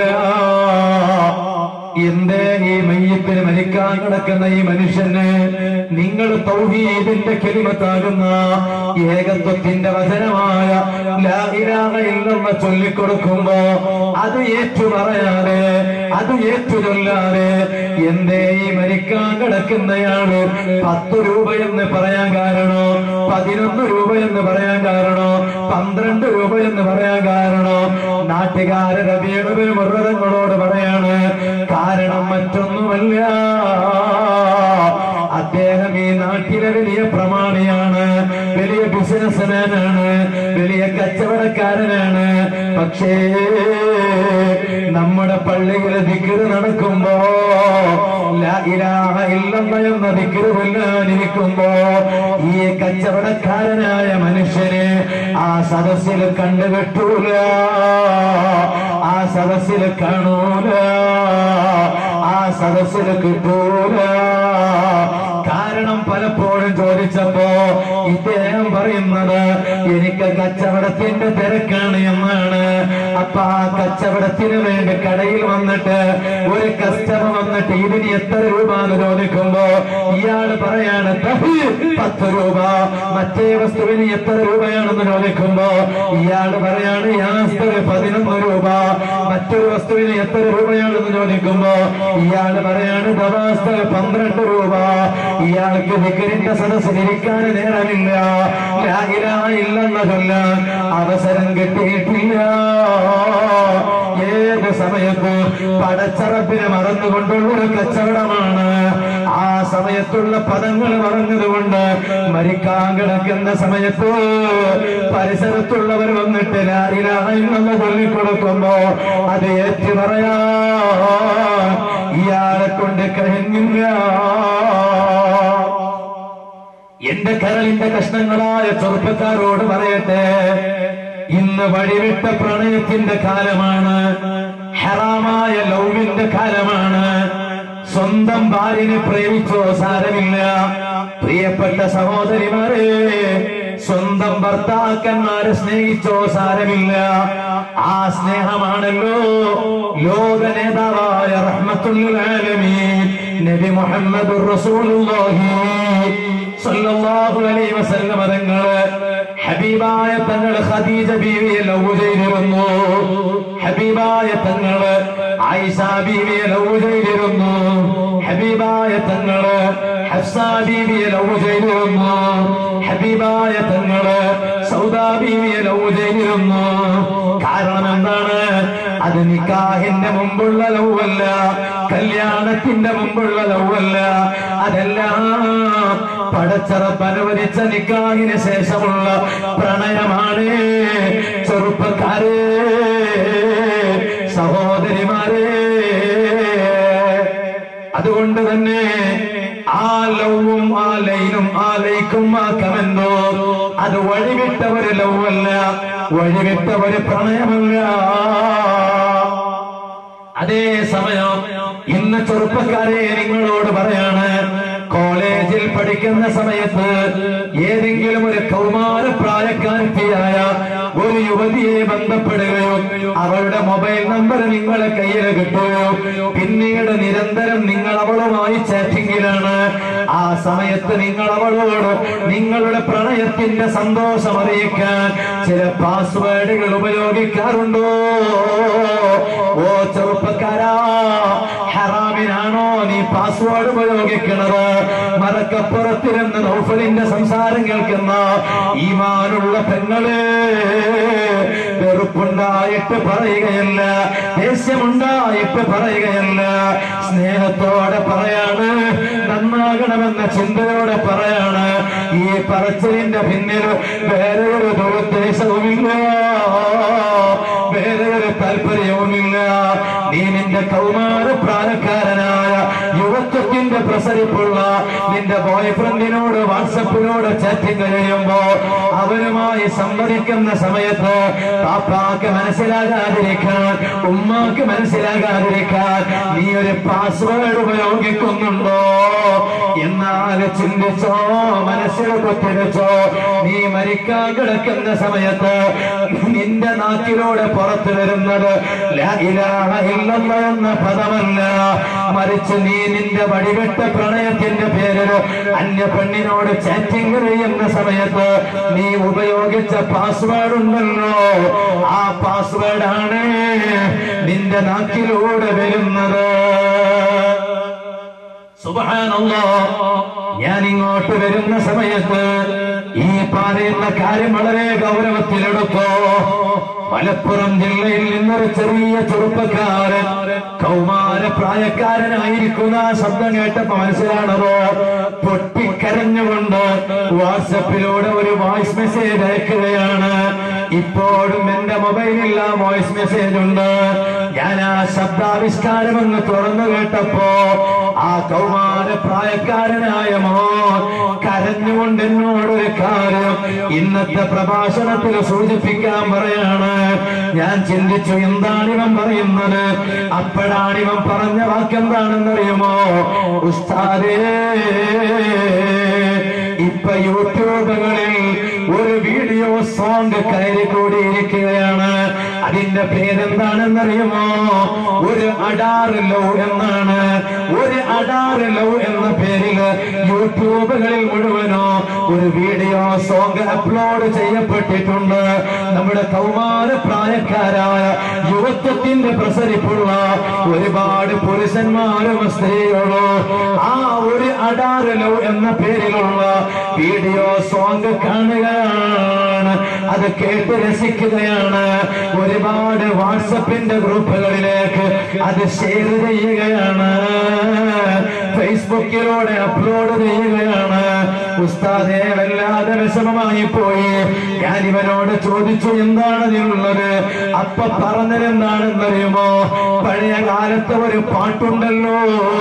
എന്റെ ഈ മയ്യത്തിന് മരിക്കാൻ കിടക്കുന്ന ഈ മനുഷ്യന് നിങ്ങൾ തൗഹീദിന്റെ കെലിമത്താകുന്ന ഏകത്വത്തിന്റെ വചനമായ ലാ ഇലാഹ ഇല്ലെന്ന് ചൊല്ലിക്കൊടുക്കുമ്പോ അത് ഏറ്റു പറയാതെ അത് ഏറ്റു ചൊല്ലാതെ എന്റെ ഈ മരിക്കാൻ കിടക്കുന്നയാള് പത്ത് രൂപയെന്ന് പറയാൻ കാരണോ പതിനൊന്ന് രൂപയെന്ന് പറയാൻ കാരണോ പന്ത്രണ്ട് രൂപയെന്ന് പറയാൻ കാരണോ നാട്ടുകാര് രബിയുടെ മൃഗങ്ങളോട് പറയാണ് കാരണം മറ്റൊന്നുമല്ല അദ്ദേഹം ഈ നാട്ടിലെ വലിയ പ്രമാണിയാണ് വലിയ ബിസിനസ്മാനാണ് വലിയ കച്ചവടക്കാരനാണ് പക്ഷേ നമ്മുടെ പള്ളിയിൽ ദിക്കറ് നടക്കുമ്പോ ലാ ഇലാഹ ഇല്ലല്ലാഹ് എന്ന ദിക്കറ് കൊല്ലാനിരിക്കുമ്പോ ഈ കച്ചവടക്കാരനായ മനുഷ്യനെ ആ സദസ്സിൽ കണ്ടുകെട്ടൂല ആ സദസ്സിൽ കാണൂല ആ സദസ്സിൽ കിട്ടൂല കാരണം കാരണം പലപ്പോഴും ചോദിച്ചപ്പോ ഇദ്ദേഹം പറയുന്നത് എനിക്ക് കച്ചവടത്തിന്റെ തിരക്കാണ് എന്നാണ് അപ്പൊ ആ കച്ചവടത്തിന് വേണ്ടി കടയിൽ വന്നിട്ട് ഒരു കസ്റ്റമർ വന്നിട്ട് ഇതിന് എത്ര രൂപ എന്ന് ചോദിക്കുമ്പോ ഇയാള് പറയാണ് "ദഹ് പത്ത് രൂപ മറ്റേ വസ്തുവിന് എത്ര രൂപയാണെന്ന് ചോദിക്കുമ്പോ ഇയാള് പറയാണ് യാസ്തവ് പതിനൊന്ന് രൂപ മറ്റൊരു വസ്തുവിന് എത്ര രൂപയാണെന്ന് ചോദിക്കുമ്പോ ഇയാള് പറയാണ് ദവാസ്തവ് പന്ത്രണ്ട് രൂപ ഇയാൾക്ക് വിക്കരിന്റെ സദസ്സിലിരിക്കാൻ നേരമില്ല ലാ ഇലാഹ ഇല്ലെന്ന ചൊല്ലാൻ അവസരം കിട്ടിയിട്ടില്ല ഏത് സമയത്ത് പടച്ചറപ്പിനെ മറന്നുകൊണ്ടുള്ള ഒരു കച്ചവടമാണ് ആ സമയത്തുള്ള പദങ്ങൾ പറഞ്ഞതുകൊണ്ട് മരിക്കാൻ കിടക്കുന്ന സമയത്ത് പരിസരത്തുള്ളവർ വന്നിട്ട് ലാരിലാണെന്ന് ചൊല്ലിക്കൊടുക്കുമ്പോ അത് ഏറ്റു പറയാ ഇയാളെ കൊണ്ട് കഴിഞ്ഞില്ല എന്റെ കരളിന്റെ കഷ്ണങ്ങളായ ചെറുപ്പക്കാരോട് പറയട്ടെ ഇന്ന് വഴിവിട്ട പ്രണയത്തിന്റെ കാലമാണ് ഹറാമായ ലൗവിന്റെ കാലമാണ് സ്വന്തം ഭാര്യനെ പ്രേമിച്ചോ സാരമില്ല പ്രിയപ്പെട്ട സഹോദരിമാരെ സ്വന്തം ഭർത്താക്കന്മാരെ സ്നേഹിച്ചോ സാരമില്ല ആ സ്നേഹമാണല്ലോ ലോക നേതാവായ റഹ്മത്തുൽ ആലമീൻ നബി മുഹമ്മദ് റസൂലുള്ളാഹി സല്ലല്ലാഹു അലൈഹി വസല്ലം തങ്ങള് ഹബീബായ തങ്ങള് ഖദീജ ബീവിയെ ലവ് ചെയ്തിരുന്നു ഹബീബായ തങ്ങള് ആയിഷ ബീവിയെ ലവ് ചെയ്തിരുന്നു ഹബീബായ തങ്ങള് ഹഫ്സ ബീവിയെ ലവ് ചെയ്തിരുന്നു ഹബീബായ തങ്ങള് സൗദാ ബീവിയെ ലവ് ചെയ്തിരുന്നു കാരണം എന്താണ് അത് നിക്കാഹിന്റെ മുമ്പുള്ള ലവല്ല കല്യാണത്തിന്റെ മുമ്പുള്ള ലവല്ല അതെല്ലാം പടച്ചറപ്പ് അനുവദിച്ച നിക്കാഹിന് ശേഷമുള്ള പ്രണയമാണ് ചെറുപ്പക്കാരെ സഹോദരിമാരെ അതുകൊണ്ട് തന്നെ ആ ലവും ആ ലൈനും ആ ലൈക്കും ആ കമന്തോ അത് വഴിവിട്ട ഒരു ലവല്ല വഴിവിട്ട ഒരു പ്രണയമല്ല അതേ സമയം ഇന്ന് ചെറുപ്പക്കാരെ നിങ്ങളോട് പറയാണ് കോളേജിൽ പഠിക്കുന്ന സമയത്ത് ഏതെങ്കിലും ഒരു കൗമാര പ്രായക്കാരത്തിയായ ഒരു യുവതിയെ ബന്ധപ്പെടുകയോ അവളുടെ മൊബൈൽ നമ്പർ നിങ്ങളെ കയ്യിൽ കിട്ടുകയോ പിന്നീട് നിരന്തരം നിങ്ങൾ അവളുമായി ചാറ്റിങ്ങിലാണ് ആ സമയത്ത് നിങ്ങൾ അവളോട് നിങ്ങളുടെ പ്രണയത്തിന്റെ സന്തോഷം അറിയിക്കാൻ ചില പാസ്വേഡുകൾ ഉപയോഗിക്കാറുണ്ടോ ഓ ചെറുപ്പക്കാരാ ഹറാമിനാണോ നീ പാസ്വേഡ് ഉപയോഗിക്കുന്നത് മറക്കപ്പുറത്തിരുന്ന് നൗഫലിന്റെ സംസാരം കേൾക്കുന്ന ഈമാനുള്ള പെങ്ങള് വെറുപ്പുണ്ടായിട്ട് പറയുകയല്ല ദേഷ്യമുണ്ടായിട്ട് പറയുകയല്ല സ്നേഹത്തോടെ പറയാണ് നന്നാകണമെന്ന ചിന്തയോടെ പറയാണ് ഈ പറച്ചിലിന്റെ പിന്നിൽ വേറെ ഒരു ദുരുദ്ദേശവുമില്ല വേറെ ഒരു താല്പര്യവുമില്ല നീ നിന്റെ കൗമാര പ്രായക്കാരനായ യുവത്വത്തിന്റെ പ്രസരിപ്പുള്ള നിന്റെ ബോയ് ഫ്രണ്ടിനോട് വാട്സപ്പിനോട് ചാറ്റിംഗ് ചെയ്യുമ്പോ അവരുമായി സംവദിക്കുന്ന സമയത്ത് പാപ്പാക്ക് മനസ്സിലാകാതിരിക്കാൻ ഉമ്മാക്ക് മനസ്സിലാകാതിരിക്കാൻ നീ ഒരു പാസ്വേഡ് ഉപയോഗിക്കുന്നുണ്ടോ എന്നാൽ ചിന്തിച്ചോ മനസ്സിൽ കുത്തിരിച്ചോ നീ മരിക്കാൻ കിടക്കുന്ന സമയത്ത് നിന്റെ നാക്കിലൂടെ പുറത്തു വരുന്നത് ലാ ഇലാഹ ഇല്ലല്ലാഹ് എന്ന പദമല്ല മറിച്ച് നീ നിന്റെ വടിവെട്ട പ്രണയത്തിന്റെ പേരിൽ അന്യ പെണ്ണിനോട് ചാറ്റിംഗ് ചെയ്യുന്ന സമയത്ത് നീ ഉപയോഗിച്ച പാസ്വേഡ് ഉണ്ടല്ലോ ആ പാസ്വേഡ് ആണ് നിന്റെ നാക്കിലൂടെ വരുന്നത് സുബ്ഹാനല്ലാ ഞാൻ ഇങ്ങോട്ട് വരുന്ന സമയത്ത് ഈ പറയുന്ന കാര്യം വളരെ ഗൗരവത്തിലെടുത്തോ മലപ്പുറം ജില്ലയിൽ നിന്നൊരു ചെറിയ ചെറുപ്പക്കാരൻ കൗമാര പ്രായക്കാരനായിരിക്കുന്ന ആ ശബ്ദം കേട്ടപ്പോ മനസ്സിലാണതോ പൊട്ടിക്കരഞ്ഞുകൊണ്ട് വാട്സപ്പിലൂടെ ഒരു വോയിസ് മെസ്സേജ് അയക്കുകയാണ് ഇപ്പോഴും എന്റെ മൊബൈലിൽ ആ വോയിസ് മെസ്സേജ് ഉണ്ട് ഞാൻ ആ ശബ്ദാവിഷ്കാരം അങ്ങ് തുറന്നു കേട്ടപ്പോ ആ കൗമാര പ്രായക്കാരനായ മോൻ കരഞ്ഞുകൊണ്ട് എന്നോടൊരു കാര്യം ഇന്നത്തെ പ്രഭാഷണത്തിൽ സൂചിപ്പിക്കാൻ പറയാണ് ഞാൻ ചിന്തിച്ചു എന്താണ് ഇവൻ പറയുന്നത് അപ്പോഴാണ് ഇവൻ പറഞ്ഞ വാക്കെന്താണെന്നറിയുമോ ഉസ്താദേ ഇപ്പൊ യൂട്യൂബുകളിൽ ഒരു വീഡിയോ സോങ് കയറി കൂടിയിരിക്കുകയാണ് അതിന്റെ പേരെന്താണെന്നറിയുമോ ഒരു അടാറ് ലവ് എന്നാണ് ഒരു അടാറ് ലവ് എന്ന പേരിൽ യൂട്യൂബുകളിൽ മുഴുവനോ ഒരു വീഡിയോ സോങ് അപ്ലോഡ് ചെയ്യപ്പെട്ടിട്ടുണ്ട് നമ്മുടെ കൗമാര പ്രായക്കാരായ യുവത്വത്തിന്റെ പ്രസരിപ്പുള്ള ഒരുപാട് പുരുഷന്മാരും സ്ത്രീകളും ആ ഒരു അടാറ് ലവ് എന്ന പേരിലുള്ള വീഡിയോ സോങ് കാണുകയാണ് അത് കേട്ട് രസിക്കുകയാണ് ഒരുപാട് വാട്സപ്പിന്റെ ഗ്രൂപ്പുകളിലേക്ക് അത് ഷെയർ ചെയ്യുകയാണ് ഫേസ്ബുക്കിലൂടെ അപ്ലോഡ് ചെയ്യുകയാണ് ഉസ്താദെ വല്ലാതെ വിഷമമായി പോയി ഞാൻ ഇവനോട് ചോദിച്ചു എന്താണ് ഇതിനുള്ളത് അപ്പ പറഞ്ഞത് എന്താണെന്നറിയുമോ പഴയ കാലത്ത് ഒരു പാട്ടുണ്ടല്ലോ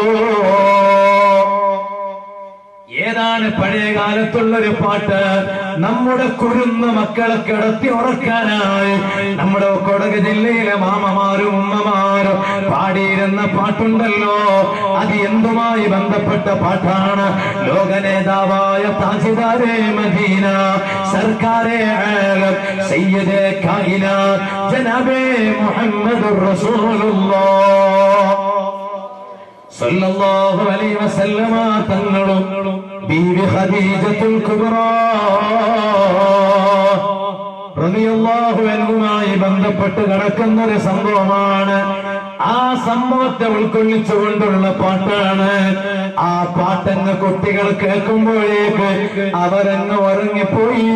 ഏതാണ് പഴയ കാലത്തുള്ള ഒരു പാട്ട് നമ്മുടെ കുരുന്ന മക്കളെ കിടത്തി ഉറക്കാനായി നമ്മുടെ കൊടക് ജില്ലയിലെ മാമമാരും ഉമ്മമാരും പാടിയിരുന്ന പാട്ടുണ്ടല്ലോ അത് എന്തുമായി ബന്ധപ്പെട്ട പാട്ടാണ് ലോക നേതാവായ താജിദാരെ മദീന സർക്കാരെ ആലം സയ്യിദെ കായിനാത്ത് ജനാബേ മുഹമ്മദുർ റസൂലുള്ളാഹ് സല്ലല്ലാഹു അലൈഹി വസല്ലമ തങ്ങളും ബീവി ഖദീജത്തുൽ കുബ്ര റളിയല്ലാഹു അൻഹുമായി ബന്ധപ്പെട്ട് കിടക്കുന്ന ഒരു സംഭവമാണ് ആ സംഭവത്തെ ഉൾക്കൊള്ളിച്ചുകൊണ്ടുള്ള പാട്ടാണ് ആ പാട്ടങ്ങ് കുട്ടികൾ കേൾക്കുമ്പോഴേക്ക് അവരങ്ങ് ഉറങ്ങിപ്പോയി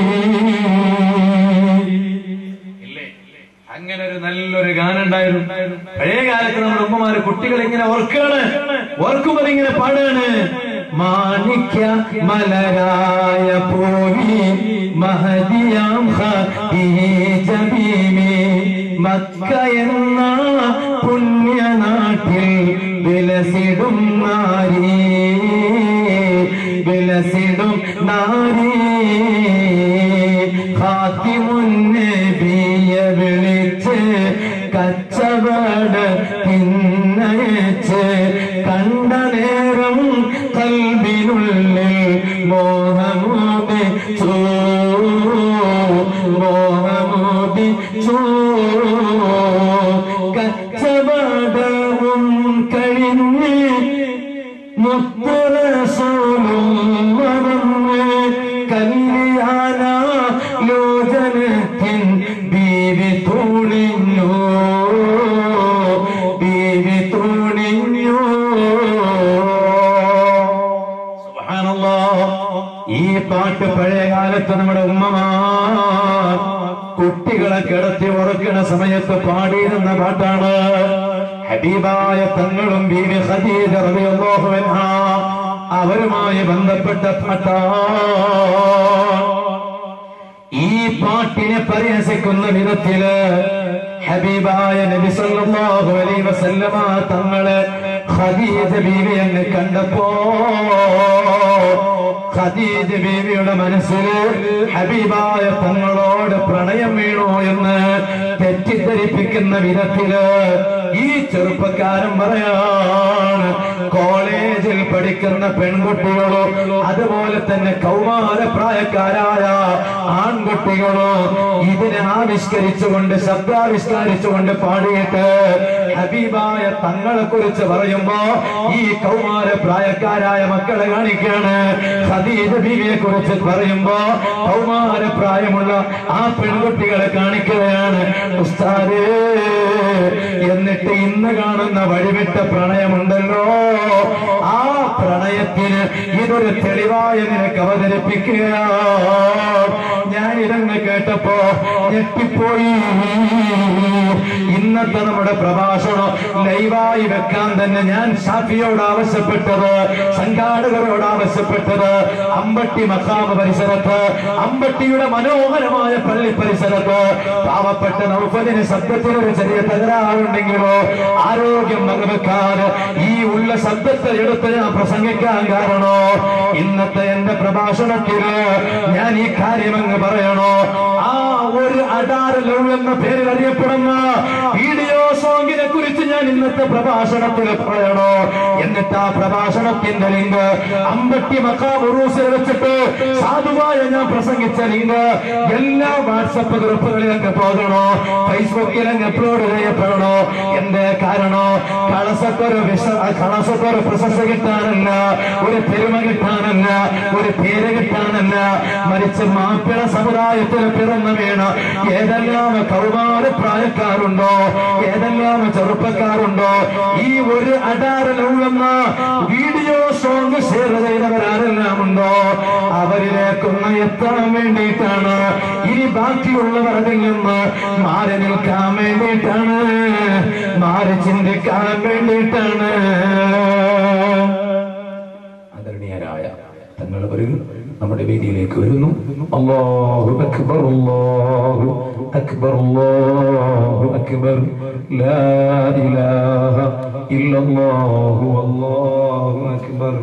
ഇല്ലേ അങ്ങനെ ഒരു നല്ലൊരു ഗാനം ഉണ്ടായിരുന്നു പഴയ കാലത്ത് നമ്മുടെ ഉമ്മമാര് കുട്ടികൾ ഇങ്ങനെ ഓർക്കാണ് ഓർക്കുമ്പോൾ ഇങ്ങനെ പാടാണ് മാണിക്യ മലരായ പോയി മഹദിയാം ഖദീജബീമി മക്ക എന്ന പുണ്യനാട്ടിൽ വിലസിടും നാരീ വിലസിടും നാരീ ഖാത്തിമുന്നബിയെ വിളിച്ച് കച്ചവട പിന്നയച്ച് കണ്ട നേരം കൽബിനുള്ളിൽ മോഹമോദിച്ചു മോഹമോദിച്ചു കച്ചവടവും കഴിഞ്ഞ് മുത്തറസോലും മറന്ന് കല്യാണ ലോചനത്തിൻ ബീവി തൂണിഞ്ഞു ബീവി തൂണിഞ്ഞു സുബ്ഹാനല്ലാഹ്. ഈ പാട്ട് പഴയ കാലത്ത് നമ്മുടെ ഉമ്മമാർ കുട്ടികളെ കിടത്തി ഉറക്കണ സമയത്ത് പാടിയിരുന്ന പാട്ടാണ് ഹബീബായ തങ്ങളും ബീവി ഖദീജ റളിയല്ലാഹു അൻഹ അവരുമായി ബന്ധപ്പെട്ട പാട്ടാണ് ഈ പാട്ടിനെ പരിഹസിക്കുന്ന വിധത്തില് ഹബീബായ നബി സല്ലല്ലാഹു അലൈഹി വസല്ലമ തങ്ങള് ഖദീജ ബീവി എന്ന് കണ്ടപ്പോ ഖദീജ ബീവിയുടെ മനസ്സിൽ ഹബീബായ തങ്ങളോട് പ്രണയം വീണു എന്ന് തെറ്റിദ്ധരിപ്പിക്കുന്ന വിധത്തില് ഈ ചെറുപ്പക്കാരൻ പറയാണ് കോളേജിൽ പഠിക്കുന്ന പെൺകുട്ടികളോ അതുപോലെ തന്നെ കൗമാര പ്രായക്കാരായ ആൺകുട്ടികളോ ഇതിനെ ആവിഷ്കരിച്ചുകൊണ്ട് ശബ്ദാവിഷ്കരിച്ചുകൊണ്ട് പാടിയിട്ട് ഹബീബായ തങ്ങളെ കുറിച്ച് പറയുമ്പോ ഈ കൗമാര പ്രായക്കാരായ മക്കളെ കാണിക്കാണ് ഖദീജ ബീവിയെ കുറിച്ച് പറയുമ്പോ കൗമാര പ്രായമുള്ള ആ പെൺകുട്ടികളെ കാണിക്കുകയാണ് ഉസ്താദേ എന്നിട്ട് ഇന്ന് കാണുന്ന വഴിവിട്ട പ്രണയമുണ്ടല്ലോ ആ പ്രണയത്തിന് ഇതൊരു തെളിവായ നിനക്ക് അവതരിപ്പിക്കുക ഞാൻ ഇതങ്ങ് എന്ന് കേട്ടപ്പോ ഞെട്ടിപ്പോയി ഇന്നത്തെ നമ്മുടെ പ്രഭാഷണം ലൈവായി വെക്കാൻ തന്നെ ഞാൻ ഷാഫിയോട് ആവശ്യപ്പെട്ടത് സംഘാടകരോട് ആവശ്യപ്പെട്ടത് അമ്പട്ടി മക്കാമ പരിസരത്ത് അമ്പട്ടിയുടെ മനോഹരമായ പള്ളി പരിസരത്ത് പാവപ്പെട്ട നൗഫലിന് ശബ്ദത്തിന് ഒരു ചെറിയ തകരാറുണ്ടെങ്കിലോ ആരോഗ്യം വകവെക്കാൻ ഈ ഉള്ള ശബ്ദത്തെ എടുത്ത് ഞാൻ പ്രസംഗിക്കാൻ കാരണോ ഇന്നത്തെ എന്റെ പ്രഭാഷണത്തില് ഞാൻ ഈ കാര്യം അങ്ങ് പറയണോ ആ ഒരു അടാരലോ എന്ന പേരിൽ അറിയപ്പെടുന്ന വീഡിയോ സോങ്ങിനെ കുറിച്ച് ഞാൻ ഇന്നത്തെ പ്രഭാഷണത്തിൽ പറയണോ എന്നിട്ട് ആ പ്രഭാഷണത്തിന്റെ ലിങ്ക് അമ്പട്ടി മക്കാബുറൂസിൽ വെച്ചിട്ട് സാധുവായ ഞാൻ പ്രസംഗിച്ച ലിങ്ക് എല്ലാ വാട്സപ്പ് ഗ്രൂപ്പുകളിലൊക്കെ പോകണോ ഫേസ്ബുക്കിൽ അങ്ങ് അപ്ലോഡ് ചെയ്യപ്പെടണോ എന്റെ കാരണോ കളസത്തൊരു വിശ കളസത്തൊരു പ്രശസ്തി കിട്ടാനല്ല ഒരു പെരുമ കിട്ടാനല്ല ഒരു പേര് കിട്ടാനല്ല മരിച്ച് മാപ്പിള സമുദായത്തിൽ പിറന്നു വീണ ഏതെല്ലാം കൗമാര പ്രായക്കാരുണ്ടോ ഏതെല്ലാം ചെറുപ്പക്കാരുണ്ടോ ഈ ഒരു അടാറിലുള്ളെന്ന വീഡിയോ സോങ് ഷെയർ ചെയ്തവരാരെല്ലാം ഉണ്ടോ അവരിലേക്കൊന്ന് എത്താൻ വേണ്ടിയിട്ടാണ് ഇനി ബാക്കിയുള്ളവർ അതിൽ നിന്ന് മാറി നിൽക്കാൻ വേണ്ടിയിട്ടാണ് മാറി ചിന്തിക്കാൻ വേണ്ടിയിട്ടാണ് ആദരണീയരായ തങ്ങൾ വരുന്നു നമ്മുടെ വേദിയിലേക്ക് വരുന്നു അല്ലാഹു അക്ബർ അല്ലാഹു അക്ബർ അല്ലാഹു അക്ബർ ലാ ഇലാഹ ഇല്ലല്ലാഹു അല്ലാഹു അക്ബർ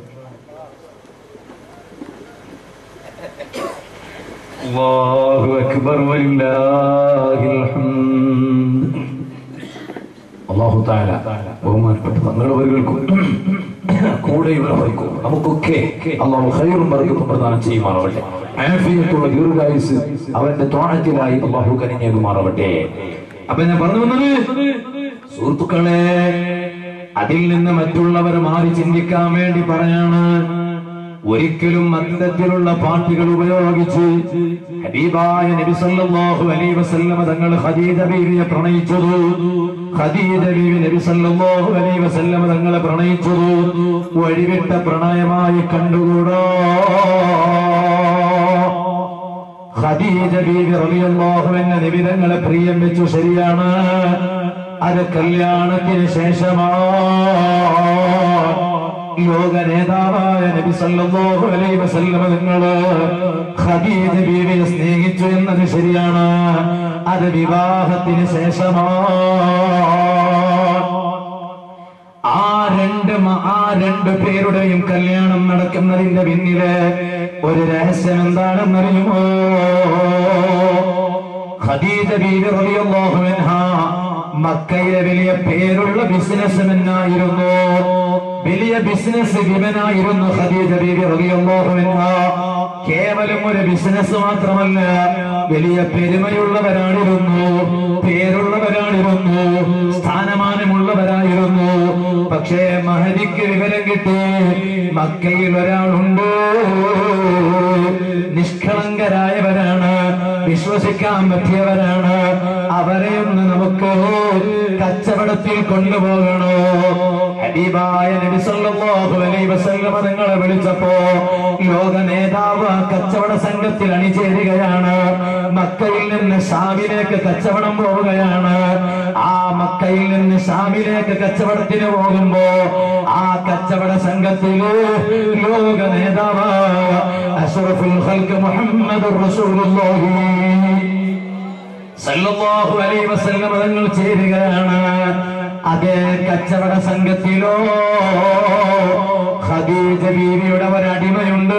അല്ലാഹു അക്ബർ വലില്ലാഹിൽ ഹംദ് അള്ളാഹു താല ബഹുമാനപ്പെട്ട തങ്ങളുവർക്കും കൂടെയുള്ളവർക്കും നമുക്കൊക്കെ അള്ളാഹു ഹൈറും വർക്കും പ്രദാനം ചെയ്യുമാറാവട്ടെ ആഫിയത്തുള്ള ദീർഘായുസ് അവന്റെ തോണത്തിലായി അള്ളാഹു കനിഞ്ഞേകുമാറാവട്ടെ അപ്പൊ ഞാൻ പറഞ്ഞു വന്നത് സുഹൃത്തുക്കളെ അതിൽ നിന്ന് മറ്റുള്ളവർ മാറി ചിന്തിക്കാൻ വേണ്ടി പറയാണ് ഒരിക്കലും അത്തരത്തിലുള്ള പാട്ടുകൾ ഉപയോഗിച്ച് ഹബീബായ നബി സല്ലല്ലാഹു അലൈഹി വസല്ലമ തങ്ങൾ ഖദീജ ബീവിയെ പ്രണയിച്ചതു ഖദീജ ബീവി നബി സല്ലല്ലാഹു അലൈഹി വസല്ലമ തങ്ങളെ പ്രണയിച്ചതു വഴിവിട്ട പ്രണയമായി കണ്ടുകൂടാ ഖദീജ ബീവി റളിയല്ലാഹു അൻഹ നബി തങ്ങളെ പ്രിയം വെച്ചു ശരിയാണ് അത് കല്യാണത്തിന് ശേഷമാണ് ലോക നേതാവായ നബി സല്ലല്ലാഹു അലൈഹി വസല്ലമ നിങ്ങള് ഖദീജ ബീവിയെ സ്നേഹിച്ചു എന്നത് ശരിയാണ് അത് വിവാഹത്തിന് ശേഷമാണ് ആ രണ്ട് മ- ആ രണ്ട് പേരുടെയും കല്യാണം നടക്കുന്നതിന്റെ പിന്നില് ഒരു രഹസ്യം എന്താണെന്നറിയുമോ ഖദീജ ബീവി റളിയല്ലാഹു അൻഹ മക്കയിലെ വലിയ പേരുള്ള ബിസിനസ്മെന്നായിരുന്നു വലിയ ബിസിനസ് വിമനായിരുന്നു ഖദീജ ബീവി റളിയല്ലാഹു അൻഹ കേവലം ഒരു ബിസിനസ് മാത്രമല്ല വലിയ പെരുമയുള്ളവരാണിരുന്നു പേരുള്ളവരാണിരുന്നു സ്ഥാനമാനമുള്ളവരായിരുന്നു പക്ഷേ മഹദിക്ക് വിവരം കിട്ടി മക്കയിൽ ഒരാളുണ്ട് നിഷ്കളങ്കരായവരാണ് വിശ്വസിക്കാൻ പറ്റിയവരാണ് അവരെ ഒന്ന് നമുക്ക് കച്ചവടത്തിൽ കൊണ്ടുപോകണോ ഹബീബായ നബി സല്ലല്ലാഹു അലൈഹി വസല്ലമ നിങ്ങളെ വിളിച്ചപ്പോ ലോക നേതാവ് ആ കച്ചവട സംഘത്തിൽ അണിചേരുകയാണ് മക്കയിൽ നിന്ന് ഷാമിലേക്ക് കച്ചവടം പോവുകയാണ് ആ മക്കയിൽ നിന്ന് ഷാമിലേക്ക് കച്ചവടത്തിന് പോകുമ്പോ ആ കച്ചവട സംഘത്തില് ലോക നേതാവായ അഷ്റഫുൽ ഖൽഖ് മുഹമ്മദുർ റസൂലുള്ളാഹി സല്ലല്ലാഹു അലൈഹി വസല്ലം തങ്ങൾ ചേരുകയാണ് അതേ കച്ചവട സംഘത്തിലോ ഖദീജ ബീവിയുടെ ഒരടിമയുണ്ട്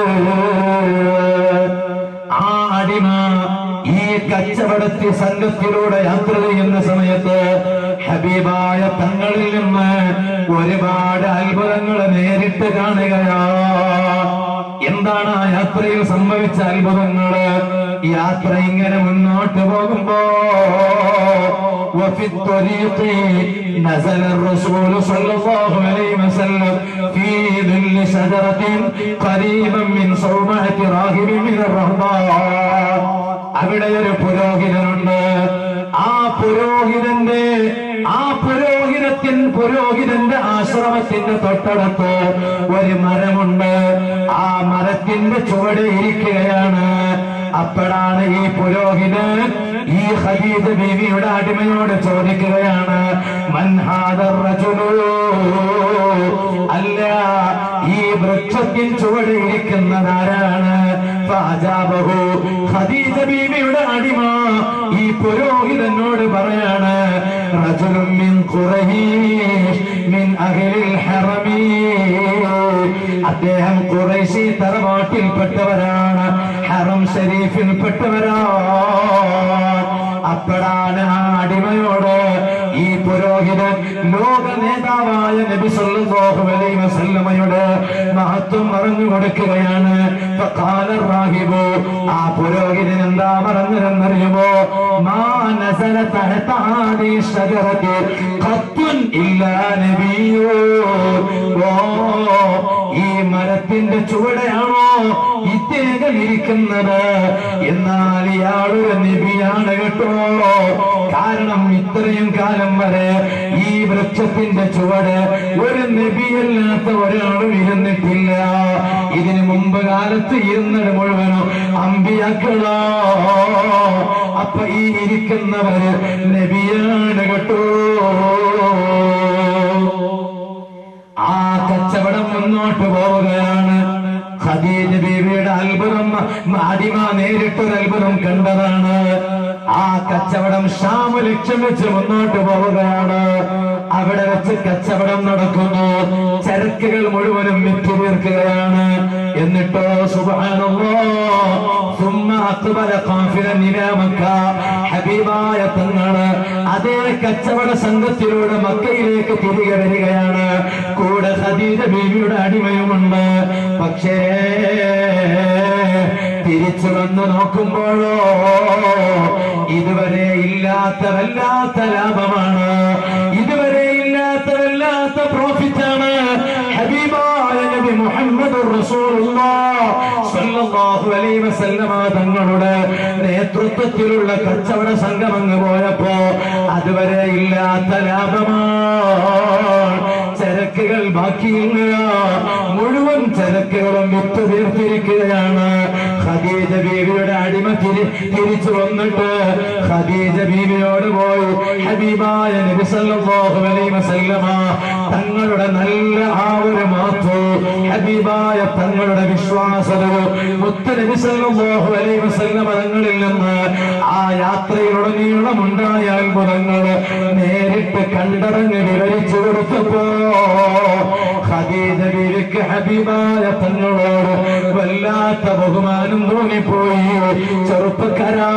ആ അടിമ ഈ കച്ചവടത്തി സംഘത്തിലൂടെ യാത്ര ചെയ്യുന്ന സമയത്ത് ഹബീബായ തങ്ങളിൽ നിന്ന് ഒരുപാട് അത്ഭുതങ്ങൾ നേരിട്ട് കാണുകയാണ് എന്താണ് ആ യാത്രയിൽ സംഭവിച്ച അത്ഭുതങ്ങള് യാത്ര ഇങ്ങനെ മുന്നോട്ട് പോകുമ്പോ وفي الطريق نزل الرسول صلى الله عليه وسلم في ظل شجرة قريبا من صومعة راهب من الرهبان അവിടെ ഒരു പുരോഹിതനുണ്ട് ആ പുരോഹിതന്റെ ആ പുരോഹിതത്തിൻ പുരോഹിതന്റെ ആശ്രമത്തിന്റെ തൊട്ടടുത്ത് ഒരു മരമുണ്ട് ആ മരത്തിന്റെ ചുവടെ ഇരിക്കുകയാണ് അപ്പോഴാണ് ഈ പുരോഹിതൻ ഈ ഖദീജ ബീവിയുടെ അടിമയോട് ചോദിക്കുകയാണ് മൻഹാദർ റജുലു അല്ല ഈ വൃക്ഷത്തിൻ ചുവടെ ഇരിക്കുന്നതാരാണ് ഫാജാബഹു ഖദീജ ബീവിയുടെ അടിമ ഈ പുരോഹിതനോട് പറയാണ് റജുലും മിൻ ഖുറൈശ് മിൻ അഹ്ലിൽ ഹറമീ അദ്ദേഹം ഖുറൈശി തറവാട്ടിൽപ്പെട്ടവരാണ് ഹറം ഷരീഫിൽപ്പെട്ടവരാണ് അപ്പോഴാണ് ആ അടിമയോട് ഈ പുരോഹിതൻ ലോക നേതാവായ നബി സല്ലല്ലാഹു അലൈഹി വസല്ലമയുടെ മഹത്വം പറഞ്ഞു കൊടുക്കുകയാണ് ഫഖാല റാഹിബു ആ പുരോഹിതൻ എന്താ പറഞ്ഞതെന്നറിയുമോ മാ നസല തഹത ഹാദി ഷജറതി ഖത്തുൻ ഇല്ലാ നബിയോ ഓ ഈ മരത്തിന്റെ ചുവടെയാണോ ഇദ്ദേഹം ഇരിക്കുന്നത് എന്നാൽ ഇയാളൊരു നബിയാണ് കേട്ടോ കാരണം ഇത്രയും കാലം വരെ ഈ വൃക്ഷത്തിന്റെ ചുവട് ഒരു നബിയല്ലാത്ത ഒരാളും ഇരുന്നിട്ടില്ല ഇതിനു മുമ്പ് കാലത്ത് ഇരുന്നത് മുഴുവനും അമ്പിയാക്കളോ അപ്പൊ ഈ ഇരിക്കുന്നവര് നബിയാണ് കേട്ടോ ആ കച്ചവടം മുന്നോട്ട് പോവുകയാണ് ഖദീജ ബീവിയുടെ അത്ഭുതം അടിമ നേരിട്ടൊരു അത്ഭുതം കണ്ടതാണ് ആ കച്ചവടം ഷാമ് ലക്ഷ്യം വെച്ച് മുന്നോട്ട് പോവുകയാണ് അവിടെ വെച്ച് കച്ചവടം നടക്കുന്നു ചരക്കുകൾ മുഴുവനും വിറ്റ് തീർക്കുകയാണ് എന്നിട്ടോ സുബാനല്ലോ ثم أقبل قافلا إلى مكة ഹബീബായ തങ്ങള് അതേ കച്ചവട സംഘത്തിലൂടെ മക്കയിലേക്ക് തിരികെ വരികയാണ് കൂടെ ഖദീജ ബീവിയുടെ അടിമയുമുണ്ട് പക്ഷേ തിരിച്ചു വന്ന് നോക്കുമ്പോഴോ ഇതുവരെ ഇല്ലാത്ത വല്ലാത്ത ലാഭമാണ് ഇതുവരെ ഇല്ലാത്ത വല്ലാത്ത പ്രോഫിറ്റാണ് ഹബീബായ നബി മുഹമ്മദ് സ്വല്ലല്ലാഹു അലൈഹി വസല്ലമ തങ്ങളുടെ നേതൃത്വത്തിലുള്ള കച്ചവട സംഘം അങ്ങ് പോയപ്പോ അതുവരെ ഇല്ലാത്ത ലാഭമാണ് ചരക്കുകൾ ബാക്കിയില്ല മുഴുവൻ ചരക്കുകളും വിറ്റ് തീർത്തിരിക്കുകയാണ് ഖദീജ ബീവിയുടെ അടിമ തിരി തിരിച്ചു വന്നിട്ട് ഖദീജ ബീവിയോട് പോയി ഹബീബായ നബി സല്ലല്ലാഹു അലൈഹി വസല്ലമ തങ്ങളുടെ നല്ല ആ ഒരു മാത്തു ഹബീബായ തങ്ങളുടെ വിശ്വാസവും മുത്ത നബി സല്ലല്ലാഹു അലൈഹി വസല്ലമ തങ്ങളിൽ നിന്ന് ആ യാത്രയിലുടനീളമുണ്ടായ അത്ഭുതങ്ങൾ നേരിട്ട് കണ്ടറിഞ്ഞ് വിവരിച്ചു കൊടുത്തപ്പോ ഖദീജ ബീവിക്ക് ഹബീബായ തങ്ങളോട് വല്ലാത്ത ബഹുമാനം തോന്നിപ്പോയി ചെറുപ്പക്കാരാ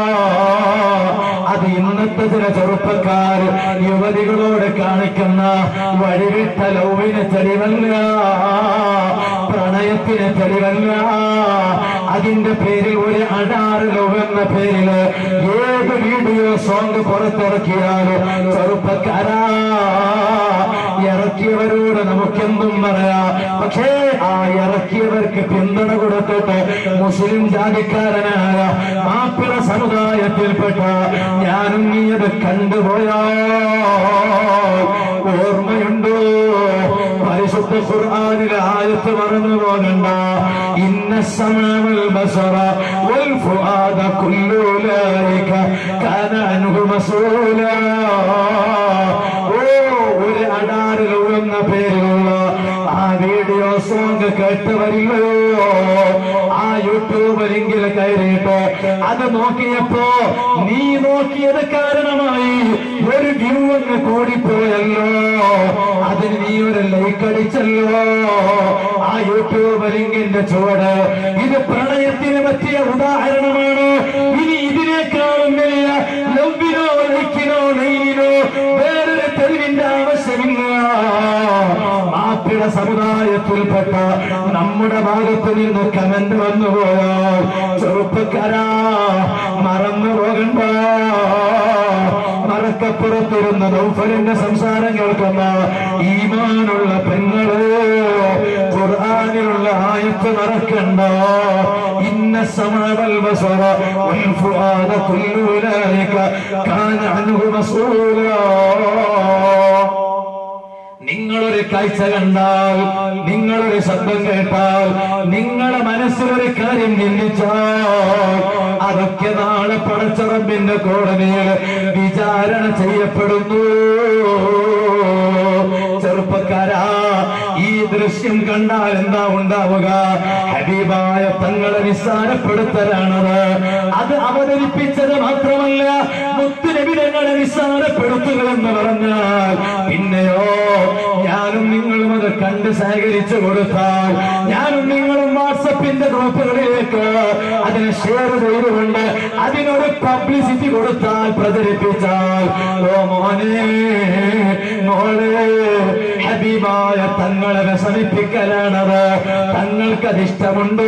അത് ഇന്നത്തെ ചില ചെറുപ്പക്കാർ യുവതികളോട് കാണിക്കുന്ന വഴിവിട്ട ലൗവിന് തെളിവല്ല പ്രണയത്തിന് തെളിവല്ല അതിന്റെ പേരിൽ ഒരു അടാറ് ലവ് എന്ന പേരില് ഏത് വീഡിയോ സോങ് പുറത്തിറക്കിയാലും ചെറുപ്പക്കാരാ ഇറക്കിയവരോട് നമുക്കെന്തും പറയാം പക്ഷേ ആ ഇറക്കിയവർക്ക് പിന്തുണ കൊടുത്തിട്ട് മുസ്ലിം ജാതിക്കാരനായ മാപ്പിള സമുദായത്തിൽപ്പെട്ട ഞാനും നീ അത് കണ്ടുപോയാ ഓർമ്മയുണ്ടോ പരിശുദ്ധ ഖുർആനിലെ ആയത്ത് മറന്നു പോകണ്ട ഇന്ന സമവൽ ബസറ വൽ ഫുആദ കുല്ലു ഉലൈക കാന അൻഹു മസൂലാ ഓ ഒരു അടാറിൽ ഉഴുന്ന പേരിലുള്ള ആ വീഡിയോ സോങ് കേട്ടവരില്ലയോ ആ യൂട്യൂബിലെങ്കിൽ കയറിയിട്ട് അത് നോക്കിയപ്പോ നീ നോക്കിയത് കാരണമായി ഒരു വ്യൂ അങ്ങ് കൂടിപ്പോയല്ലോ അതിന് നീ ഒരു ലൈക്ക് അടിച്ചല്ലോ ആ യൂട്യൂബ് ലിങ്കിന്റെ ചുവട് ഇത് പ്രണയത്തിന് പറ്റിയ ഉദാഹരണമാണ് ഇനി ഇതിനേക്കാളും വലിയ ലவ்വിനോ ലൈക്കിനോ ലൈനിനോ വേറൊരു തെളിവിന്റെ ആവശ്യമില്ല മാപ്പിള സമുദായത്തിൽപ്പെട്ട നമ്മുടെ ഭാഗത്ത് നിന്ന് കമന്റ് വന്നുപോയോ ചെറുപ്പക്കാരാ മറന്നു പോകണ്ട മറക്കപ്പുറത്തിരുന്ന നൗഫലിന്റെ സംസാരം കേൾക്കുന്ന ഈമാനുള്ള പെങ്ങള് ഖുർആാനിലുള്ള ആയത്ത് മറക്കണ്ട ഇന്ന സമവൽ ബസറ വൽ ഫുആദ കുല്ലു ഉലൈക കാന അൻഹു മസ്ഊലാ നിങ്ങളൊരു നിങ്ങളൊരു കാഴ്ച കണ്ടാൽ നിങ്ങളൊരു ശബ്ദം കേട്ടാൽ നിങ്ങളെ മനസ്സിലൊരു കാര്യം ചിന്തിച്ചാൽ അതൊക്കെ നാളെ പടച്ചറമ്പിന്റെ കോടതിയിൽ വിചാരണ ചെയ്യപ്പെടുന്നു ചെറുപ്പക്കാരാ ഈ ദൃശ്യം കണ്ടാൽ എന്താ ഉണ്ടാവുക ഹബീബായ തങ്ങളെ നിസ്സാരപ്പെടുത്തലാണത് അത് അവതരിപ്പിച്ചത് മാത്രമല്ല മുത്തുനബിതങ്ങളെ നിസ്സാരപ്പെടുത്തുക എന്ന് പറഞ്ഞാൽ പിന്നെയോ ഞാനും നിങ്ങളും അത് കണ്ട് സഹകരിച്ചു കൊടുത്താൽ ഞാനും നിങ്ങളും വാട്സപ്പിന്റെ ഗ്രൂപ്പുകളിലേക്ക് അതിനെ ഷെയർ ചെയ്തുകൊണ്ട് അതിനൊരു പബ്ലിസിറ്റി കൊടുത്താൽ പ്രചരിപ്പിച്ചാൽ ഓ മോനെ മോളെ ഹബീബായ തങ്ങളെ വിഷമിപ്പിക്കലാണത് തങ്ങൾക്കതിഷ്ടമുണ്ടോ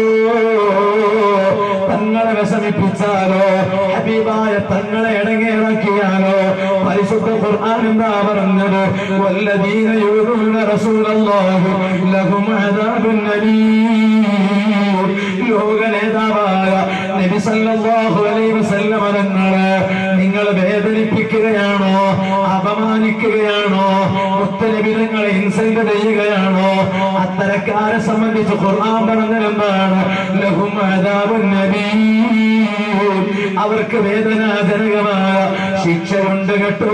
തങ്ങളെ വിഷമിപ്പിച്ചാലോ ഹബീബായ തങ്ങളെ ഇടങ്ങേറാക്കിയാലോ പരിശുദ്ധ ഖുർആൻ എന്താ പറഞ്ഞത് വല്ലദീന യൂദൂന റസൂലല്ലാഹി ലഹും അദാബുൻ അലീം ലോക നേതാവായ നബി സല്ലല്ലാഹു അലൈഹി വസല്ലമ തങ്ങളെ നിങ്ങൾ വേദനിപ്പിക്കുകയാണോ അപമാനിക്കുകയാണോ മുത്തനബിതങ്ങളെ ഇൻസൾട്ട് ചെയ്യുകയാണോ അത്തരക്കാരെ സംബന്ധിച്ച് ഖുർആൻ പറഞ്ഞതെന്താണ് ലഹും അദാബുൻ നബീ അവർക്ക് വേദനാജനകമായ ശിക്ഷയുണ്ട് കേട്ടോ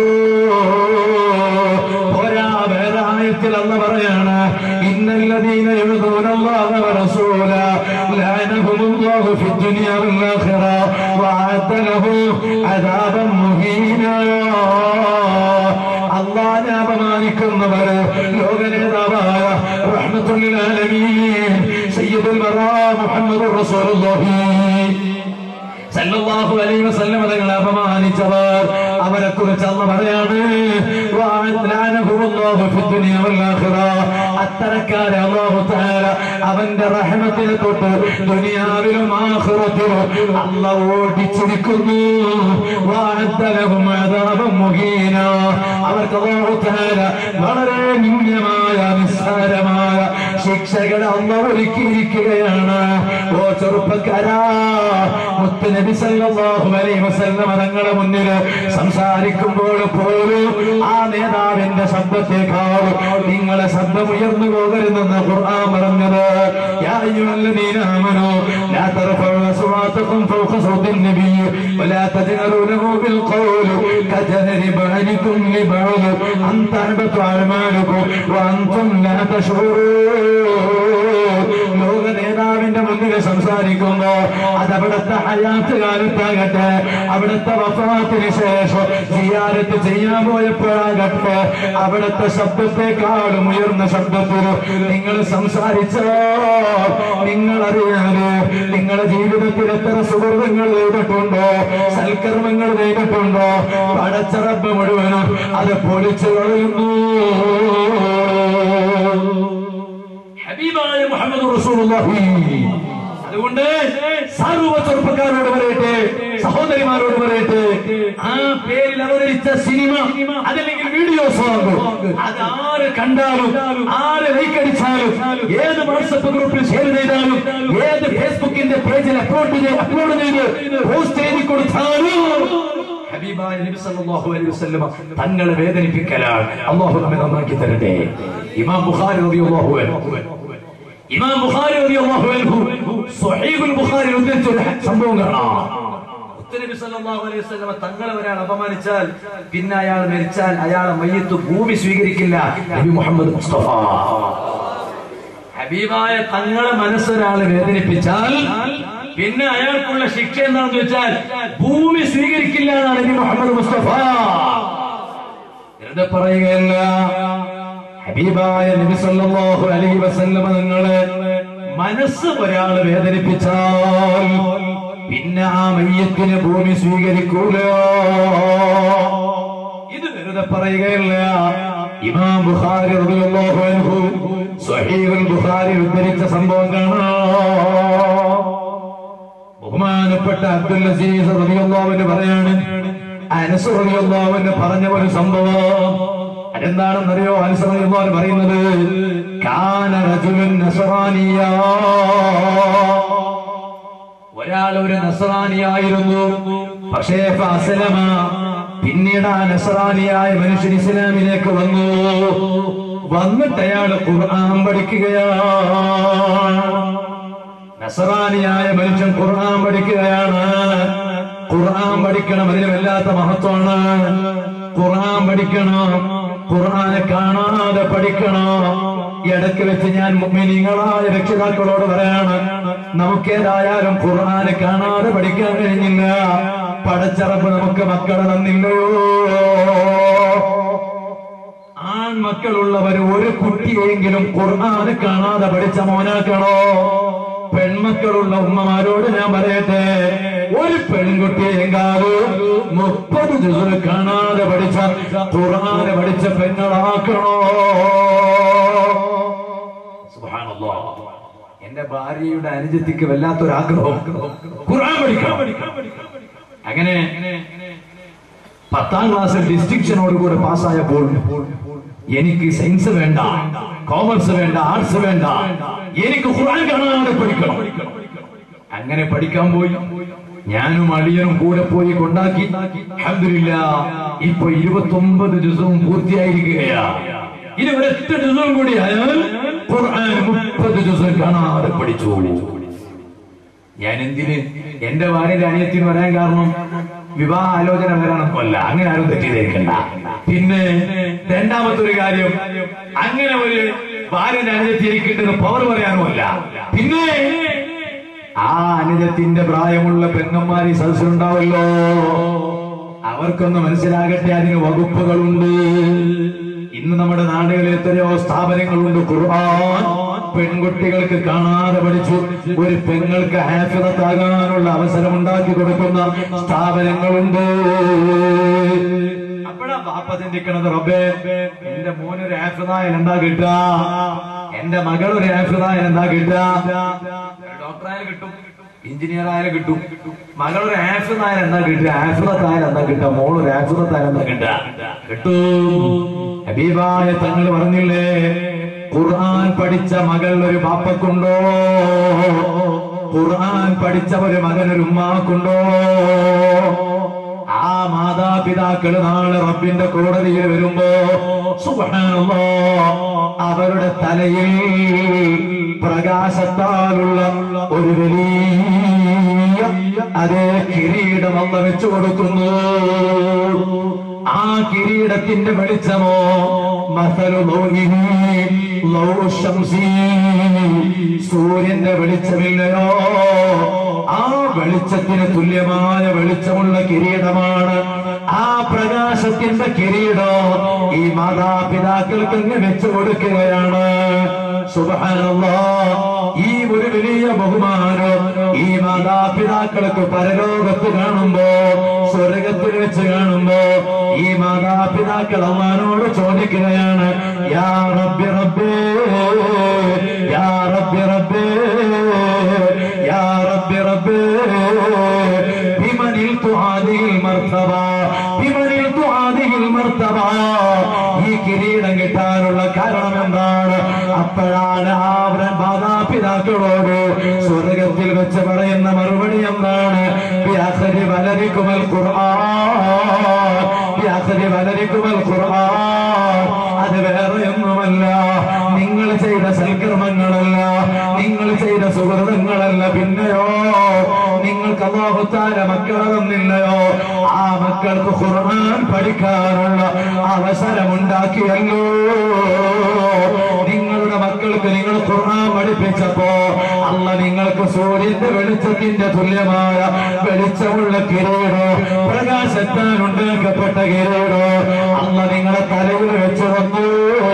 പോരാ വേറെ ആയത്തിൽ അന്ന് പറയാണ് ഇന്നല്ലദീന യുദൂനല്ലാഹ വറസൂല ലഅനഹുമുല്ലാഹു ഫിദ്ദുനിയ വൽആഖിറ വഅഅദ്ദ ലഹു അദാബൻ മുഹീനാ അള്ളാനെ അപമാനിക്കുന്നവര് ലോക നേതാവായ റഹ്മത്തുൽ ആലമീൻ സയ്യിദുൽ വറാ മുഹമ്മദുർ റസൂലുള്ളാഹി സല്ലല്ലാഹു അലൈഹി വസല്ലം തങ്ങളെ അപമാനിച്ചവർ അവരെ കുറിച്ച് അന്ന് പറയാണ് വഅദ്ലാനഹുമുല്ലാഹു ഫിദ്ദുനിയ വൽആഖിറ അത്തരക്കാരെ അല്ലാഹു തആല അവന്റെ റഹ്മത്തിനെ തൊട്ട് ദുനിയാവിലും ആഖിറത്തിലും അല്ലാഹു ഓടിച്ചിരിക്കുന്നു വഅദ്ദലഹും അദാബൻ മുഹീന അവർക്ക് അല്ലാഹു തആല വളരെ നിന്ദ്യമായ നിസ്സാരമായ ശിക്ഷകൾ അല്ലാഹു ഒരുക്കിയിരിക്കുകയാണ് ഓ ചെറുപ്പക്കാരാ മുത്ത് നബി സല്ലല്ലാഹു അലൈഹി വസല്ലം തങ്ങളുടെ മുന്നിൽ സംസാരിക്കുമ്പോൾ പോലും ആ നേതാവിന്റെ ശബ്ദത്തെക്കാൾ നിങ്ങളെ ശബ്ദം ഉയർന്നു പോകരുതെന്ന് ഖുർആൻ പറഞ്ഞത് യാ അയ്യുഹല്ലദീന ആമനൂ ലാ തർഫഉ അസ്വാതകും ഫൗഖ സൗതി النبي ولا تجهروا له بالقول كجهر بعضكم لبعض أن تحبط أعمالكم وأنتم لا تشعرون ലോക നേതാവിന്റെ മുന്നിൽ സംസാരിക്കുമ്പോ അതവിടുത്തെ ഹയാത്ത് കാലത്താകട്ടെ അവിടുത്തെ വഫാത്തിന് ശേഷം സിയാരത്ത് ചെയ്യാൻ പോയപ്പോഴാകട്ടെ അവിടുത്തെ ശബ്ദത്തെക്കാളും ഉയർന്ന ശബ്ദത്തിൽ നിങ്ങൾ സംസാരിച്ചോ നിങ്ങൾ അറിയാതെ നിങ്ങളുടെ ജീവിതത്തിൽ എത്ര സുഹൃത്തുക്കൾ ചെയ്തിട്ടുണ്ടോ സൽക്കർമ്മങ്ങൾ ചെയ്തിട്ടുണ്ടോ പടച്ചറപ്പ് മുഴുവനും അത് പൊളിച്ചു കളയുന്നു ഹബീബായ മുഹമ്മദ് റസൂലുള്ളാഹി അതുകൊണ്ട് സർവ്വ ചെറുപ്പക്കാരോട് പറയട്ടെ സഹോദരിമാരോട് പറയട്ടെ ആ പേരിൽ അവതരിച്ച സിനിമ അതല്ലെങ്കിൽ വീഡിയോ സോങ് അത് ആര് കണ്ടാലും ആര് ലൈക്ക് അടിച്ചാലും ഏത് വാട്സപ്പ് ഗ്രൂപ്പിൽ ഷെയർ ചെയ്താലും ഏത് ഫേസ്ബുക്കിന്റെ പേജിൽ അപ്ലോഡ് ചെയ്ത് അപ്ലോഡ് ചെയ്ത് പോസ്റ്റ് ചെയ്ത് കൊടുത്താലും ഹബീബായ നബി സല്ലല്ലാഹു അലൈഹി വസല്ലമ തങ്ങളെ വേദനിപ്പിക്കലാണ് അല്ലാഹു നമ്മെ നന്നാക്കി തരട്ടെ ഇമാം ബുഖാരി റളിയല്ലാഹു അൻഹു ഇമാം ബുഖാരി റളിയല്ലാഹു അൻഹു സ്വഹീഹുൽ ബുഖാരി ഉദ്ധരിച്ച ഒരു സംഭവം കാണാം മുത്തനബി സല്ലല്ലാഹു അലൈഹി വസല്ലമ തങ്ങളെ ഒരാൾ അപമാനിച്ചാൽ പിന്നെ അയാൾ മരിച്ചാൽ അയാളെ മയ്യത്ത് ഭൂമി സ്വീകരിക്കില്ല നബി മുഹമ്മദ് മുസ്തഫ ഹബീബായ തങ്ങളെ മനസ്സൊരാൾ വേദനിപ്പിച്ചാൽ പിന്നെ അയാൾക്കുള്ള ശിക്ഷ എന്താണെന്ന് വെച്ചാൽ ഭൂമി സ്വീകരിക്കില്ല എന്നാണ് നബി മുഹമ്മദ് മുസ്തഫ വെറുതെ പറയുകയല്ല ഹബീബായ നബി സല്ലല്ലാഹു അലൈഹി വസല്ലമ നിങ്ങളെ മനസ്സ് ഒരാൾ വേദനിപ്പിച്ചാൽ പിന്നെ ആ മയ്യത്തിന് ഭൂമി സ്വീകരിക്കൂല ഇത് വെറുതെ പറയുകയല്ല ഇമാം ബുഖാരി റളിയല്ലാഹു അൻഹു സ്വഹീഹുൽ ബുഖാരി ഉദ്ധരിച്ച സംഭവം കാണാം ബഹുമാനപ്പെട്ട അബ്ദുൽ അസീസ് റളിയല്ലാഹുവിന് പറയാണ് അനസ് റളിയല്ലാഹുവിന് പറഞ്ഞ ഒരു സംഭവം അതെന്താണെന്നറിയോ അനസ് റളിയല്ലാഹു പറയുന്നത് കാന റജുലുൻ നസ്റാനിയ ഒരാൾ ഒരു നസ്രാനിയായിരുന്നു പക്ഷേ ഫഅസ്ലമ പിന്നീട് ആ നസറാനിയായ മനുഷ്യൻ ഇസ്ലാമിലേക്ക് വന്നു വന്നിട്ട് അയാൾ ഖുർആൻ പഠിക്കുകയാണ് നസറാനിയായ മനുഷ്യൻ ഖുർആൻ പഠിക്കുകയാണ് ഖുർആൻ പഠിക്കണം അതിന് വല്ലാത്ത മഹത്വമാണ് ഖുർആൻ പഠിക്കണം ഖുർആനെ കാണാതെ പഠിക്കണം ഇടയ്ക്ക് വെച്ച് ഞാൻ മുഅ്മിനീങ്ങളായ രക്ഷിതാക്കളോട് പറയാണ് നമുക്കേതായാലും ഖുർആനെ കാണാതെ പഠിക്കാൻ കഴിഞ്ഞില്ല പടച്ചറപ്പ് നമുക്ക് മക്കളെ തന്നില്ലയോ ആൺമക്കളുള്ളവർ ഒരു കുട്ടിയെങ്കിലും ഖുർആന് കാണാതെ പഠിച്ച മോനാക്കണോ പെൺമക്കളുള്ള ഉമ്മമാരോട് ഞാൻ പറയട്ടെ ഒരു പെൺകുട്ടിയെങ്കാലും മുപ്പത് ദിവസം കാണാതെ പഠിച്ച ഖുർആന് പഠിച്ച പെങ്ങളാക്കണോ സുബ്ഹാനല്ലാഹ്. എന്റെ ഭാര്യയുടെ അനുജത്തിക്ക് വല്ലാത്തൊരാഗ്രഹം ഖുർആൻ പഠിക്കണം അങ്ങനെ പത്താം ക്ലാസ്സിൽ ഡിസ്റ്റിങ്ഷനോട് കൂടെ പാസ്സായപ്പോൾ എനിക്ക് സയൻസ് വേണ്ട കോമേഴ്സ് വേണ്ട ആർട്സ് വേണ്ട എനിക്ക് ഖുർആൻ കാണാതെ പഠിക്കണം അങ്ങനെ പഠിക്കാൻ പോയി ഞാനും അളിയനും കൂടെ പോയി കൊണ്ടാക്കി അൽഹംദുലില്ലാ ഇപ്പൊ ഇരുപത്തി ഒമ്പത് ദിവസവും പൂർത്തിയായിരിക്കുകയാ ഇനി ഒരൊറ്റ ദിവസവും കൂടി ആയാൽ ഖുർആൻ മുപ്പത് ദിവസം കാണാതെ പഠിച്ചു ഞാൻ എന്തിന് എന്റെ ഭാര്യയുടെ അനിയത്തിന് വരാൻ കാരണം വിവാഹ ആലോചന വരാനൊന്നുമല്ല അങ്ങനെ ആരും തെറ്റിദ്ധരിക്കണ്ട പിന്നെ രണ്ടാമത്തെ ഒരു കാര്യം അങ്ങനെ ഒരു ഭാര്യയുടെ അനുജത്തി എനിക്കുണ്ടെന്ന് പവർ പറയാനുമല്ല പിന്നെ ആ അനുജത്തിന്റെ പ്രായമുള്ള പെങ്ങന്മാർ ഈ സദസ്സിലുണ്ടാവല്ലോ അവർക്കൊന്ന് മനസ്സിലാകട്ടെ അതിന് വകുപ്പുകളുണ്ട് ഇന്ന് നമ്മുടെ നാടുകളിൽ എത്രയോ സ്ഥാപനങ്ങളുണ്ട് ഖുർആൻ പെൺകുട്ടികൾക്ക് കാണാതെ പഠിച്ചു ഒരു പെങ്ങൾക്ക് ഹാഫിറത്താകാനുള്ള അവസരം ഉണ്ടാക്കി കൊടുക്കുന്ന സ്ഥാപനങ്ങളുണ്ട് അപ്പോഴാ ബാപ്പ ചിന്തിക്കണത് റബ്ബേ എന്റെ മോനൊരു ഹാഫിറായാൽ എന്താ കിട്ടുക എന്റെ മകൾ ഒരു ഹാഫിറായാൽ എന്താ കിട്ടുക ഡോക്ടറായാലും കിട്ടും എഞ്ചിനീയർ ആയാലും കിട്ടും മകൾ ഒരു ഹാഫിറായാൽ എന്താ കിട്ടുക ഹാഫിറത്തായാലും എന്താ കിട്ടുക മോൾ ഒരു ഹാഫിറത്തായാലും എന്താ കിട്ടുക കിട്ടും ഹബീബായ തങ്ങൾ പറഞ്ഞില്ലേ ഖുർആൻ പഠിച്ച മകൾ ഒരു പാപ്പക്കുണ്ടോ ഖുർആൻ പഠിച്ച ഒരു മകൻ ഒരു ഉമ്മാക്കുണ്ടോ ആ മാതാപിതാക്കൾ നാളെ റബ്ബിന്റെ കോടതിയിൽ വരുമ്പോ സുബ്ഹാനല്ലാ അവരുടെ തലയിൽ പ്രകാശത്താലുള്ള ഒരു വലിയ അതേ കിരീടം അമ്മ വെച്ചു കൊടുക്കുന്നു ആ കിരീടത്തിന്റെ വെളിച്ചമോ മസലു ലൗഹിഹി ലൗ ശംസി സൂര്യന്റെ വെളിച്ചമില്ലയോ ആ വെളിച്ചത്തിന് തുല്യമായ വെളിച്ചമുള്ള കിരീടമാണ് ആ പ്രകാശത്തിന്റെ കിരീടം ഈ മാതാപിതാക്കൾക്ക് അങ്ങ് വെച്ചു കൊടുക്കുകയാണ് സുബ്ഹാനല്ലാ ഈ ഒരു വലിയ ബഹുമാനം ഈ മാതാപിതാക്കൾക്ക് പരലോകത്ത് കാണുമ്പോ സ്വർഗത്തിൽ വെച്ച് കാണുമ്പോ ഈ മാതാപിതാക്കൾ അമ്മാനോട് ചോദിക്കുകയാണ് യാ റബ്ബി റബ്ബേ യാ റബ്ബി റബ്ബേ യാ റബ്ബി റബ്ബേ ബിമനിൽ തുആദിൽ മർത്തബ ബിമനിൽ തുആദിൽ മർത്തബ ഈ കിരീടം കിട്ടാനുള്ള കാരണം എന്താണ് അപ്പോഴാണ് ആ മാതാപിതാക്കളോട് സ്വർഗത്തിൽ വെച്ച് പറയുന്ന മറുപടി എന്താണ് ബിഅഖരി വലരിക്കുമൽ ഖുർആൻ ബിഅഖരി വലരിക്കുമൽ ഖുർആൻ അത് വേറെ ഒന്നുമല്ല നിങ്ങൾ ചെയ്ത സൽക്കർമ്മങ്ങളല്ല നിങ്ങൾ ചെയ്ത സുഹൃതങ്ങളല്ല പിന്നെയോ നിങ്ങൾക്ക് അള്ളാഹുത്താര മക്കളെ തന്നില്ലയോ ആ മക്കൾക്ക് ഖുർആൻ പഠിക്കാനുള്ള അവസരമുണ്ടാക്കിയല്ലോ നിങ്ങളുടെ മക്കൾക്ക് നിങ്ങൾ ഖുർആൻ പഠിപ്പിച്ചപ്പോ അല്ല നിങ്ങൾക്ക് സൂര്യന്റെ വെളിച്ചത്തിന്റെ തുല്യമായ വെളിച്ചമുള്ള കിരീടോ പ്രകാശത്താൻ ഉണ്ടാക്കപ്പെട്ട കിരീടോ അല്ല നിങ്ങളെ തലയിൽ വെച്ചു തന്നു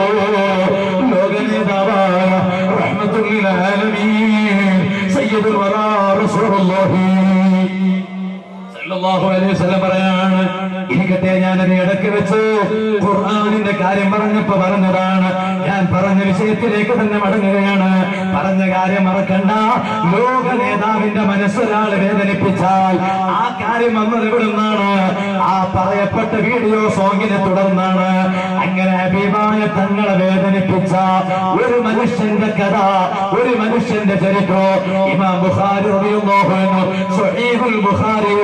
ലോകനേതാവായ റഹ്മത്തുൽ ആലമീൻ സയ്യിദുൽ വറാ റസൂലുള്ളാഹി സല്ലല്ലാഹു അലൈഹി വസല്ലം പറയാണ് ഇരിക്കട്ടെ ഞാനത് ഇടയ്ക്ക് വെച്ച് ഖുർആനിന്റെ കാര്യം പറഞ്ഞപ്പോ പറഞ്ഞതാണ് ഞാൻ പറഞ്ഞ വിഷയത്തിലേക്ക് തന്നെ മടങ്ങുകയാണ് പറഞ്ഞ കാര്യം മറക്കണ്ട ലോക നേതാവിന്റെ മനസ്സൊരാൾ വേദനിപ്പിച്ചാൽ ആ കാര്യം വന്നത് എവിടുന്നാണ് ആ പറയപ്പെട്ട വീഡിയോ സോങ്ങിനെ തുടർന്നാണ് അങ്ങനെ അഭിമായ തങ്ങളെ വേദനിപ്പിച്ച ഒരു മനുഷ്യന്റെ കഥ ഒരു മനുഷ്യന്റെ ചരിത്രം ഇമാം ബുഖാരി റളിയല്ലാഹു അൻഹു സ്വഹീഹുൽ ബുഖാരിയിൽ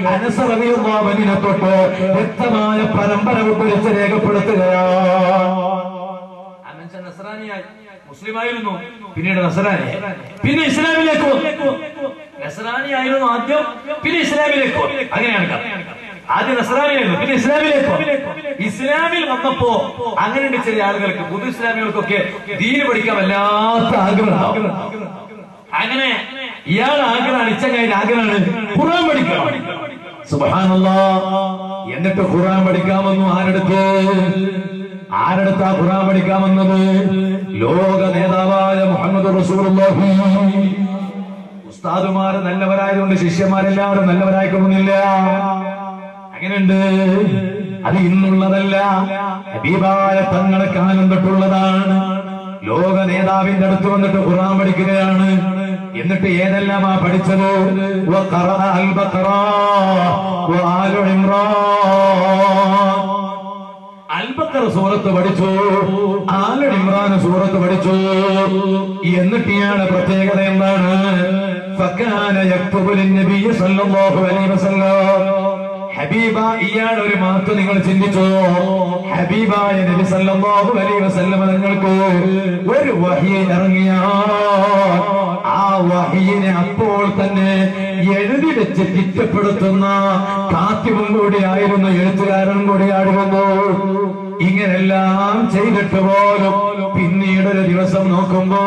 അനസറിയുമാവനിനെ തൊട്ട് വ്യക്തമായ പരമ്പര ഉദ്ധരിച്ച് രേഖപ്പെടുത്തുകയാണ് ആ മനുഷ്യൻ നസ്രാനിയായി മുസ്ലിമായിരുന്നു പിന്നീട് നസ്രാനി പിന്നെ ഇസ്ലാമിലേക്ക് വന്നു. നസ്രാനി ആയിരുന്നു ആദ്യം പിന്നെ ഇസ്ലാമിലേക്ക് വന്നു. അങ്ങനെയാണ് കഥ ആദ്യം നസ്രാനിയായിരുന്നു പിന്നെ ഇസ്ലാമിലേക്ക് വന്നു. ഇസ്ലാമിൽ വന്നപ്പോ അങ്ങനെയുണ്ട് ചില ആളുകൾക്ക് പുതു ഇസ്ലാമികൾക്കൊക്കെ ദീന് പഠിക്കാൻ വല്ലാത്ത ആഗ്രഹം അങ്ങനെ ഇയാൾ ആഗ്രഹമാണ് ഇച്ചങ്ങായി ആഗ്രഹമാണ് ഖുർആൻ പഠിക്കണം സുബ്ഹാനല്ലാ എന്നിട്ട് ഖുർആൻ പഠിക്കാമെന്നു ആരെടുത്ത് ആരെടുത്താ ഖുർആൻ പഠിക്കാമെന്നത് ലോക നേതാവായ മുഹമ്മദ് റസൂലുള്ളാഹി ഉസ്താദുമാര് നല്ലവരായതുകൊണ്ട് ശിഷ്യന്മാരെല്ലാവരും നല്ലവരായിക്കൊള്ളുന്നില്ല അങ്ങനെയുണ്ട് അത് ഇന്നുള്ളതല്ല ഹബീബായ തങ്ങളെ കാലം തൊട്ടുള്ളതാണ് ലോക നേതാവിന്റെ അടുത്ത് വന്നിട്ട് ഖുർആൻ പഠിക്കുകയാണ് എന്നിട്ട് ഏതെല്ലാമാ പഠിച്ചത് വഖറഅ അൽ ബഖറ വആലു ഇമ്രാൻ അൽബക്കർ സൂറത്ത് പഠിച്ചു ആലു ഇമ്രാൻ സൂറത്ത് പഠിച്ചു എന്നിട്ട് ഇയാളെ പ്രത്യേകത എന്താണ് ഫക്കാന യക്തുബു ലിന്നബിയ്യി സല്ലല്ലാഹു അലൈഹി വസല്ലം ഹബീബ ഇയാൾ ഒരു മാറ്റം നിങ്ങൾ ചിന്തിച്ചോ ഹബീബായ നബി സല്ലല്ലാഹു അലൈഹി വസല്ലം നിങ്ങൾക്ക് ഒരു വഹി ഇറങ്ങിയാൽ ആ വഹിയിനെ അപ്പോൾ തന്നെ എഴുതി വെച്ച് തിറ്റപ്പെടുത്തുന്ന കാത്തിവും കൂടിയായിരുന്നു എഴുത്തുകാരൻ കൂടിയായിരുന്നു ഇങ്ങനെല്ലാം ചെയ്തിട്ട് പോലും പിന്നീട് ഒരു ദിവസം നോക്കുമ്പോ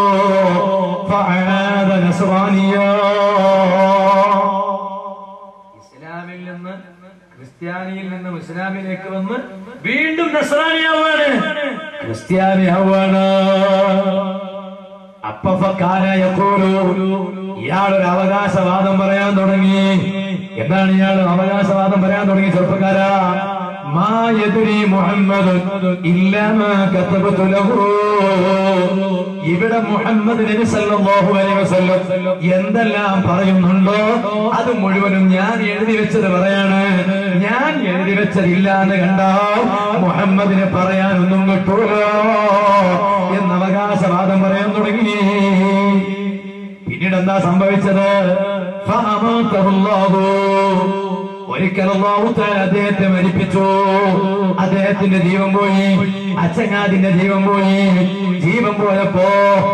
ഫഅാദ നസ്വാനിയാ. ഇസ്ലാമിൽ നിന്ന് ക്രിസ്ത്യാനിയിൽ നിന്ന് ഇസ്ലാമിലേക്ക് വന്ന് വീണ്ടും നസ്രാനിയാവാണ് ക്രിസ്ത്യാനിയാവാണ് അപ്പൊ ഫക്കാന യഖൂലു ഇയാളൊരു അവകാശവാദം പറയാൻ തുടങ്ങി എന്താണ് ഇയാൾ അവകാശവാദം പറയാൻ തുടങ്ങി ചെറുപ്പക്കാരാ മാ യദ്രി മുഹമ്മദ് ഇല്ലാമാ കതബതു ലഹു ഇവിടെ മുഹമ്മദ് നബി സല്ലല്ലാഹു അലൈഹി വസല്ലം എന്തെല്ലാം പറയുന്നുണ്ടോ അത് മുഴുവനും ഞാൻ എഴുതി വെച്ചത് പറയാണ് ഞാൻ എഴുതി വെച്ചതില്ല എന്ന് കണ്ടാൽ മുഹമ്മദിനെ പറയാനൊന്നും കിട്ടൂല എന്ന അവകാശവാദം പറയാൻ തുടങ്ങി പിന്നീട് എന്താ സംഭവിച്ചത് ഫഅമാതഹുല്ലാഹു. ഒരിക്കൽ അല്ലാഹു തആല അദ്ദേഹത്തെ മരിപ്പിച്ചു അദ്ദേഹത്തിന്റെ ജീവൻ പോയി അച്ചങ്ങാതിന്റെ ജീവൻ പോയി ജീവൻ പോയപ്പോ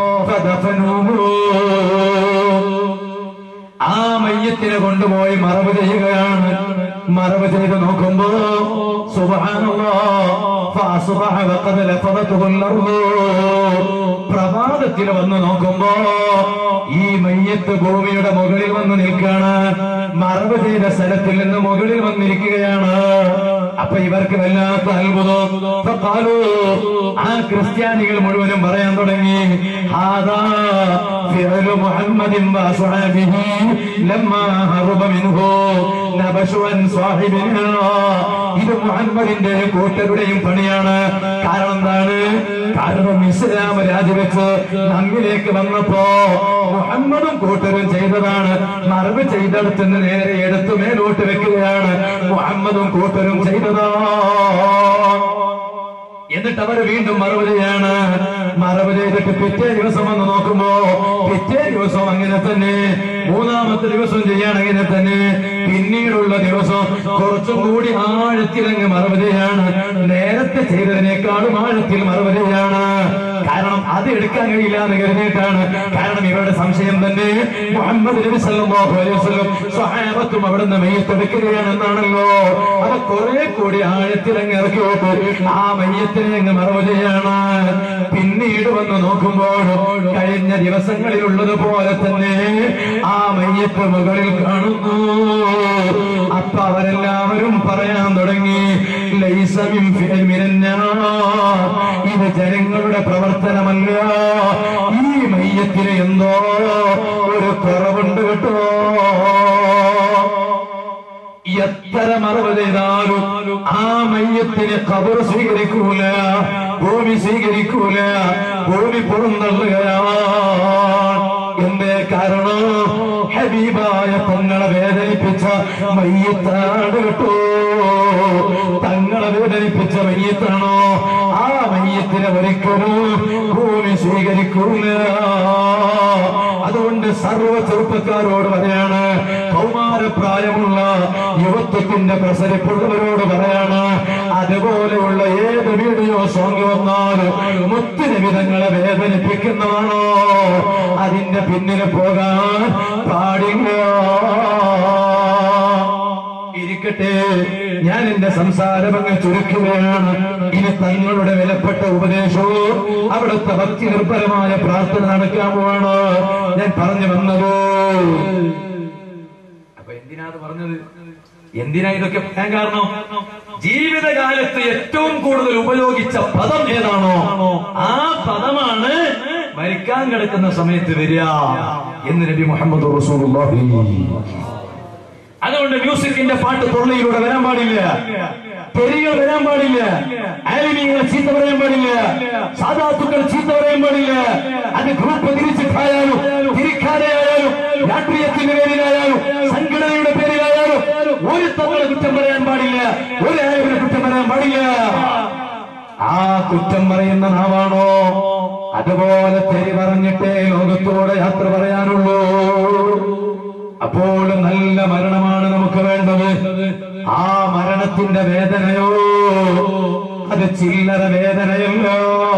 ഫദഫനൂഹു. ആ മയ്യത്തിനെ കൊണ്ടുപോയി മറവ് ചെയ്യുകയാണ് മറവ് ചെയ്ത് നോക്കുമ്പോ സുബ്ഹാനല്ലാഹ് ഫഅസ്ബഹ വഖദ് ലഫദതുഹു അൽ-അർദ്. പ്രഭാതത്തിൽ വന്ന് നോക്കുമ്പോ ഈ മയ്യത്ത് ഭൂമിയുടെ മുകളിൽ വന്ന് നിൽക്കുകയാണ് മറവ് ചെയ്ത സ്ഥലത്തിൽ നിന്ന് മുകളിൽ വന്നിരിക്കുകയാണ് അപ്പൊ ഇവർക്ക് വല്ലാത്ത അത്ഭുതം ഫഖാലൂ, ആ ക്രിസ്ത്യാനികൾ മുഴുവനും പറയാൻ തുടങ്ങി ഹാദാ ഫിഅലു മുഹമ്മദിൻ വഅസ്ഹാബിഹി ലമ്മാ ഹറബ മിൻഹു നബശു അൻ സാഹിബിനാ ഇത് മുഹമ്മദിന്റെ കൂട്ടരുടെയും പണിയാണ് കാരണം എന്താണ് കാരണം ഇസ്ലാം രാജിവെച്ച് നമ്മിലേക്ക് വന്നപ്പോ മുഹമ്മദും കൂട്ടരും ചെയ്തതാണ് മറവ് ചെയ്തെടുത്ത് നിന്ന് നേരെ എടുത്തു മേലോട്ട് വെക്കുകയാണ് മുഹമ്മദും കൂട്ടരും ചെയ്തതാ എന്നിട്ട് അവർ വീണ്ടും മറവ് ചെയ്യാണ് മറവ് ചെയ്തിട്ട് പിറ്റേ ദിവസം വന്ന് നോക്കുമ്പോ പിറ്റേ ദിവസം അങ്ങനെ തന്നെ മൂന്നാമത്തെ ദിവസം ചെയ്യാണ് അങ്ങനെ തന്നെ പിന്നീടുള്ള ദിവസം കുറച്ചും കൂടി ആഴത്തിലങ്ങ് മറവ് ചെയ്യാണ് നേരത്തെ ചെയ്തതിനേക്കാളും ആഴത്തിൽ മറവ് ചെയ്യാണ് കാരണം അത് എടുക്കാൻ കഴിയില്ല എന്ന് കരുതിയിട്ടാണ് കാരണം ഇവരുടെ സംശയം തന്നെ മുഹമ്മദ് നബി സല്ലല്ലാഹു അലൈഹി വസല്ലം സ്വഹാബത്തും അവിടുന്ന് മെയ്യത്തെടുക്കുകയാണെന്നാണല്ലോ അത് കുറെ കൂടി ആഴത്തിൽ അങ്ങ് ഇറക്കി വിട്ടു ആ മയ്യത്തിനെ അങ്ങ് മറവ് ചെയ്യാണ് പിന്നീട് വന്ന് നോക്കുമ്പോൾ കഴിഞ്ഞ ദിവസങ്ങളിലുള്ളത് പോലെ തന്നെ ആ മയ്യത്ത് മുകളിൽ കാണുന്നു അപ്പൊ അവരെല്ലാവരും പറയാൻ തുടങ്ങി ലൈസ മിൻ ഫിഅൽ മിനന്നാർ. ഇത് ജനങ്ങളുടെ പ്രവർത്തനമല്ല ഈ മയ്യത്തിന് എന്തോ ഒരു കുറവുണ്ട് കേട്ടോ എത്ര മറവ് ചെയ്താലും ആ മയ്യത്തിന് കബർ സ്വീകരിക്കൂല ഭൂമി സ്വീകരിക്കൂല ഭൂമി പുറന്തള്ളുകയാണ് എന്തേ കാരണം ഹബീബായ തങ്ങളെ വേദനിപ്പിച്ച മയ്യത്താണ് കേട്ടോ തങ്ങളെ വേദനിപ്പിച്ച മയ്യത്താണോ ആ മയ്യത്തിനെ ഒരിക്കലും ഭൂമി സ്വീകരിക്കൂല അതുകൊണ്ട് സർവ ചെറുപ്പക്കാരോട് പറയാണ് കൗമാര പ്രായമുള്ള യുവത്വത്തിന്റെ പ്രസരിപ്പുള്ളവരോട് പറയാണ് അതുപോലെയുള്ള ഏത് വീഡിയോ സോങ് വന്നാലും മുത്തിന് വിധങ്ങളെ വേദനിപ്പിക്കുന്നതാണോ അതിന്റെ പിന്നിൽ പോകാൻ പാടില്ല ഇരിക്കട്ടെ ഞാൻ എന്റെ സംസാരം അങ്ങ് ചുരുക്കുകയാണ് ഇനി തങ്ങളുടെ വിലപ്പെട്ട ഉപദേശവും അവിടുത്തെ ഭക്തി നിർഭരമായ പ്രാർത്ഥന നടക്കാൻ പോവാണ് ഞാൻ പറഞ്ഞു വന്നത് അപ്പൊ എന്തിനാ അത് പറഞ്ഞത് എന്തിനാ ഇതൊക്കെ പറയാൻ കാരണം ജീവിതകാലത്ത് ഏറ്റവും കൂടുതൽ ഉപയോഗിച്ച പദം ഏതാണോ ആ പദമാണ് മരിക്കാൻ കിടക്കുന്ന സമയത്ത് വരിക എന്ന് നബി മുഹമ്മദ് റസൂലുള്ളാഹി അതുകൊണ്ട് മ്യൂസിക്കിന്റെ പാട്ട് തൊള്ളയിലൂടെ വരാൻ പാടില്ല തെരികൾ വരാൻ പാടില്ല ആലിമീങ്ങളെ ചീത്ത പറയാൻ പാടില്ല സാധാത്തുക്കൾ ചീത്ത പറയാൻ പാടില്ല അത് ഗ്രൂപ്പ് തിരിച്ചിട്ടായാലും തിരിക്കാതെ ആയാലും രാഷ്ട്രീയത്തിന്റെ പേരിലായാലും സംഘടനയുടെ പേരിലായാലും ഒരു തങ്ങളെ കുറ്റം പറയാൻ പാടില്ല ഒരു ആലിമിനെ കുറ്റം പറയാൻ പാടില്ല ആ കുറ്റം പറയുന്ന നാവാണോ അതുപോലെ തെരി പറഞ്ഞിട്ടേ ലോകത്തോടെ യാത്ര പറയാനുള്ളൂ അപ്പോൾ നല്ല മരണമാണ് നമുക്ക് വേണ്ടത് ആ മരണത്തിന്റെ വേദനയോ അത് ചില്ലറ വേദനയല്ലോ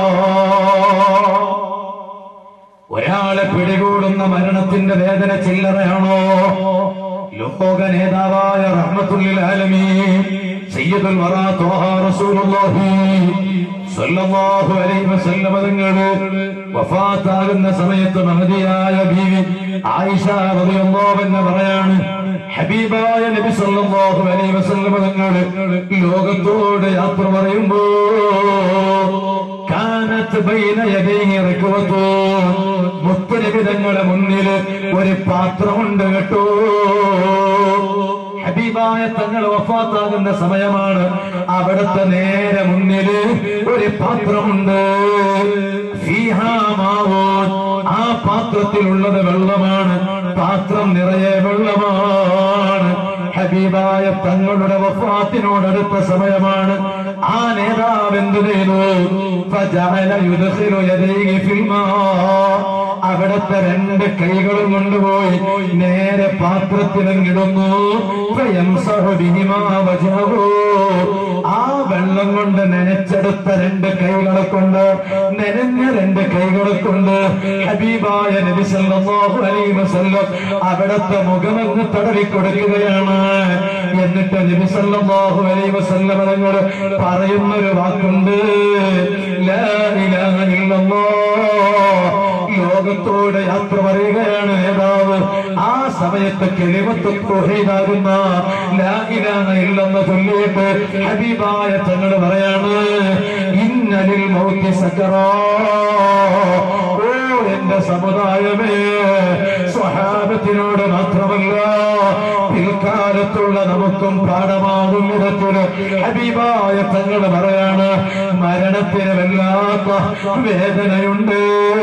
ഒരാളെ പിടികൂടുന്ന മരണത്തിന്റെ വേദന ചില്ലറയാണോ ലോക നേതാവായ റഹ്മത്തുല്ലിൽ ആലമീ സയ്യിദുൽ വറാ ത്വാഹ റസൂലുള്ളാഹി സല്ലല്ലാഹു അലൈഹി വസല്ലമ തങ്ങള് വഫാത്താകുന്ന സമയത്ത് മഹദിയായ ബീവി ആയിഷ റളിയല്ലാഹു അൻഹ പറയാണ് ഹബീബായ നബി സല്ലല്ലാഹു അലൈഹി വസല്ലമ തങ്ങള് ലോകത്തോട് യാത്ര പറയുമ്പോൾ കാനത്ത് ബൈന യദൈഹി റക്വത്തോ മുത്തനബിതങ്ങളുടെ മുന്നിൽ ഒരു പാത്രമുണ്ട് കേട്ടോ ഹബീബായ തങ്ങൾ വഫാത്താകുന്ന സമയമാണ് അവിടുത്തെ നേരെ മുന്നിൽ ഒരു പാത്രമുണ്ട് ഫീഹാ മാവൂൻ. ആ പാത്രത്തിലുള്ളത് വെള്ളമാണ് പാത്രം നിറയെ വെള്ളമാണ് ഹബീബായ തങ്ങളുടെ വഫാത്തിനോടടുത്ത സമയമാണ് ആ നേതാവ് എന്ത് ചെയ്തു ഫജഅല യുദ്ഖിലു യദൈഹി ഫിൽ മാ. അവിടുത്തെ രണ്ട് കൈകളും കൊണ്ടുപോയി നേരെ പാത്രത്തിലങ്ങിടുന്നു ഫയംസഹു ബിഹിമാ വജ്ഹഹു. ആ വെള്ളം കൊണ്ട് നനച്ചെടുത്ത രണ്ട് കൈകളെ കൊണ്ട് നനഞ്ഞ രണ്ട് കൈകളെ കൊണ്ട് ഹബീബായ നബി സല്ലല്ലാഹു അലൈഹി വസല്ലം അവിടുത്തെ മുഖമങ്ങ് തടവി കൊടുക്കുകയാണ് എന്നിട്ട് നബി സല്ലല്ലാഹു അലൈഹി വസല്ലം തങ്ങൾ പറയുന്ന ഒരു വാക്കുണ്ട് ലാ ഇലാഹ ഇല്ലല്ലാഹ് ലോകത്തോട് യാത്ര പറയുകയാണ് നേതാവ് ആ സമയത്ത് കെളിമത്ത് തൊഹീദാകുന്ന ലാഹിലാന ഇല്ലെന്ന് ചൊല്ലിയിട്ട് ഹബീബായ തങ്ങൾ പറയാണ് ഇന്നലിൽ മൗത്തി സക്കറാ ഓ എന്റെ സമുദായമേ സ്വഹാബത്തിനോട് മാത്രമല്ല പിൽക്കാലത്തുള്ള നമുക്കും പാഠമാകും വിധത്തില് ഹബീബായ തങ്ങൾ പറയാണ് മരണത്തിന് വല്ലാത്ത വേദനയുണ്ട്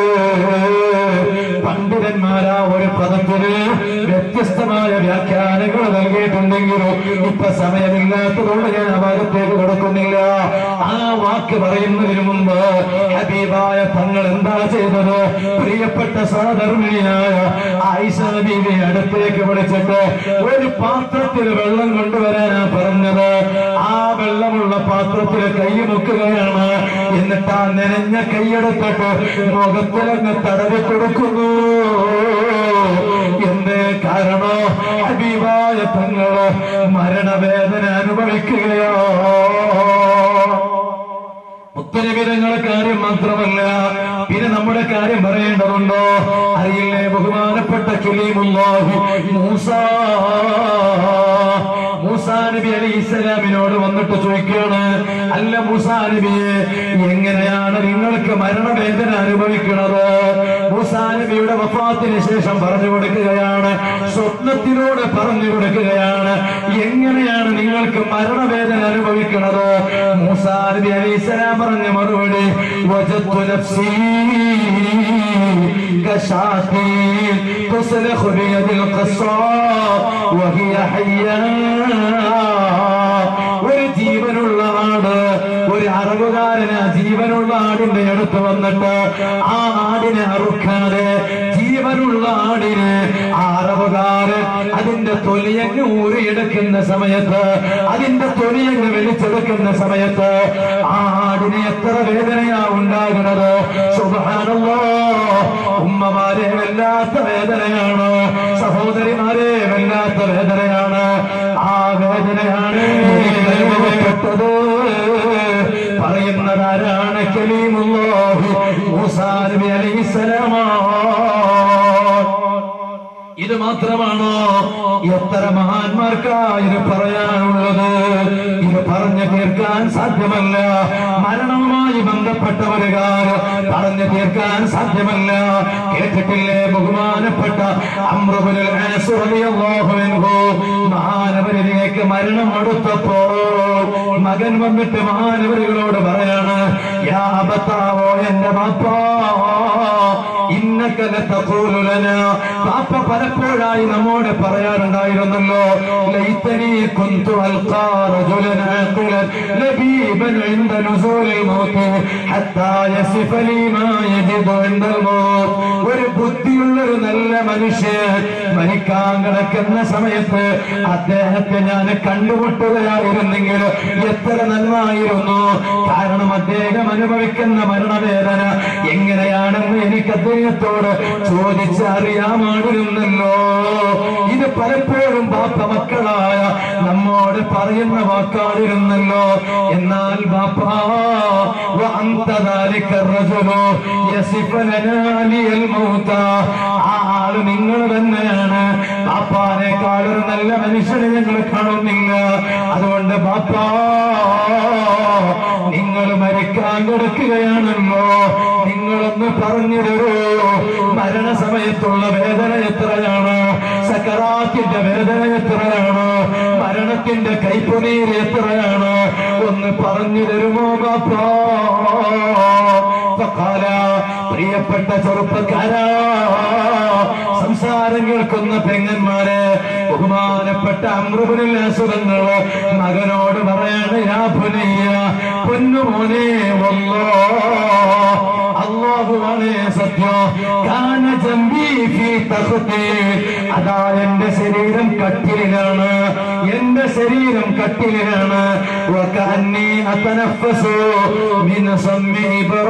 പണ്ഡിതന്മാരാ ഒരു പദത്തിന് വ്യത്യസ്തമായ വ്യാഖ്യാനങ്ങൾ നൽകിയിട്ടുണ്ടെങ്കിലും ഇപ്പൊ സമയമില്ലാത്തതുകൊണ്ട് ഞാൻ ആ ഭാഗത്തേക്ക് കൊടുക്കുന്നില്ല ആ വാക്ക് പറയുന്നതിന് മുമ്പ് ഹബീബായ തങ്ങൾ എന്താ ചെയ്തത് പ്രിയപ്പെട്ട സഹധർമ്മിണിയായ ആയിഷ ബീവി അടുത്തേക്ക് വിളിച്ചിട്ട് ഒരു പാത്രത്തിൽ വെള്ളം കൊണ്ടുവരാനാ പറഞ്ഞത് ആ വെള്ളമുള്ള പാത്രത്തിൽ കൈ മുക്കുകയാണ് എന്നിട്ട് ആ നനഞ്ഞ കൈയെടുത്തിട്ട് മുഖത്തിലങ്ങ് തടവി കൊടുക്കുന്നു എന്ത് കാരണോ ഹബീബായ തങ്ങള് മരണവേദന അനുഭവിക്കുകയോ മുത്തരവിധങ്ങളെ കാര്യം മാത്രമല്ല പിന്നെ നമ്മുടെ കാര്യം പറയേണ്ടതുണ്ടോ അറിയില്ലേ ബഹുമാനപ്പെട്ട കലീമുല്ലാഹി മൂസ മൂസാ നബി അലി ഇസ്ലാമിനോട് വന്നിട്ട് ചോദിക്കുകയാണ് അല്ല മൂസാ നബിയെ എങ്ങനെയാണ് നിങ്ങൾക്ക് മരണവേദന അനുഭവിക്കുന്നത് മൂസാ നബിയുടെ വഫാത്തിന് ശേഷം പറഞ്ഞു കൊടുക്കുകയാണ് സ്വപ്നത്തിലൂടെ പറഞ്ഞു കൊടുക്കുകയാണ് എങ്ങനെയാണ് നിങ്ങൾക്ക് മരണവേദന അനുഭവിക്കുന്നത് മൂസാ നബി അലി ഇസ്ലാം പറഞ്ഞ മറുപടി വജത്തു നഫ്സി كشاطي تسلخ بيد القصاء وهي حية ഒരു ജീവനുള്ള ആട് ഒരു അറവുകാരന് ആ ജീവനുള്ള ആടിന്റെ അടുത്ത് വന്നിട്ട് ആ ആടിനെ അറുക്കാതെ ജീവനുള്ള ആടിനെ ആ അറവുകാരൻ അതിന്റെ തൊലിയങ്ങ് ഊറിയെടുക്കുന്ന സമയത്ത് അതിന്റെ തൊലിയങ്ങ് വലിച്ചെടുക്കുന്ന സമയത്ത് ആ ആടിന് എത്ര വേദനയാ ഉണ്ടാകുന്നത് സുബ്ഹാനല്ലാ ഉമ്മമാരെ വല്ലാത്ത വേദനയാണ് സഹോദരിമാരെ വല്ലാത്ത വേദനയാണ് ആ വേദനയാണ് എനിക്ക് അനുഭവപ്പെട്ടത് പറയുന്നതാരാണ് കലീമുല്ലാഹി മൂസാ നബി അലൈഹിസ്സലാമാണ് ഇത് മാത്രമാണോ എത്ര മഹാന്മാർക്കാ ഇത് പറയാനുള്ളത് ഇത് പറഞ്ഞു തീർക്കാൻ സാധ്യമല്ല മരണവുമായി ബന്ധപ്പെട്ട ഒരു കാര്യം പറഞ്ഞു തീർക്കാൻ സാധ്യമല്ല കേട്ടിട്ടില്ലേ ബഹുമാനപ്പെട്ട അമ്രുബുൽ ആസ് റളിയല്ലാഹു അൻഹു മഹാനവരിലേക്ക് മരണം അടുത്തപ്പോ മകൻ വന്നിട്ട് മഹാനവരികളോട് പറയാണ് യാ അബത്താവോ എന്റെ ബാപ്പാ ഇന്നക ലതഖൂലു ലനാ പാപ്പ പലപ്പോഴായി നമ്മോട് പറയാറുണ്ടായിരുന്നല്ലോ ലൈതനി കുന്തു അൽഖാ റജുലൻ ആഖിലൻ ലബീബൻ ഇൻദ നുസൂലിൽ മൗത്ത് ഹത്താ യസിഫ ലി മാ യജിദു ഇൻദൽ മൗത്ത് ഒരു ബുദ്ധിയുള്ള ഒരു നല്ല മനുഷ്യൻ മരിക്കാൻ കിടക്കുന്ന സമയത്ത് അദ്ദേഹത്തെ ഞാൻ കണ്ടുമുട്ടുകയായിരുന്നെങ്കിൽ എത്ര നന്നായിരുന്നു കാരണം അദ്ദേഹം അനുഭവിക്കുന്ന മരണവേദന എങ്ങനെയാണെന്ന് എനിക്ക് അദ്ദേഹത്തോട് ചോദിച്ചറിയാമായിരുന്നല്ലോ ഇത് പലപ്പോഴും ബാപ്പ മക്കളായ നമ്മോട് പറയുന്ന വാക്കായിരുന്നല്ലോ എന്നാൽ ബാപ്പ وأنت ذلك الرجل يصف لنا لي الموت ആ ആള് നിങ്ങൾ തന്നെയാണ് ബാപ്പാനേക്കാൾ ഒരു നല്ല മനുഷ്യനെ ഞങ്ങൾ കാണുന്നില്ല അതുകൊണ്ട് ബാപ്പാ നിങ്ങൾ മരിക്കാൻ കിടക്കുകയാണല്ലോ നിങ്ങളൊന്ന് പറഞ്ഞു തരൂ മരണസമയത്തുള്ള വേദന എത്രയാണ് സക്കറാത്തിന്റെ വേദന എത്രയാണ് മരണത്തിന്റെ കൈപ്പുനീര് എത്രയാണ് ഒന്ന് പറഞ്ഞു തരുമോ ബാപ്പാ ഫഖാല, പ്രിയപ്പെട്ട ചെറുപ്പക്കാരാ സംസാരം കേൾക്കുന്ന പെങ്ങന്മാരെ ബഹുമാനപ്പെട്ട അമൃപുനിൽ അസുഖങ്ങള് മകനോട് പറയാണ് യാ പുനയ്യ പൊന്നുമോനെ വല്ലോ അള്ളാഹുവാണ് സത്യം കാന ജംബി ഫീ തഖ്തി അതാ എന്റെ ശരീരം കട്ടിലിലാണ് എന്റെ ശരീരം കട്ടിലിലാണ് വകഅന്നി അതനഫസു മിൻ സമ്മി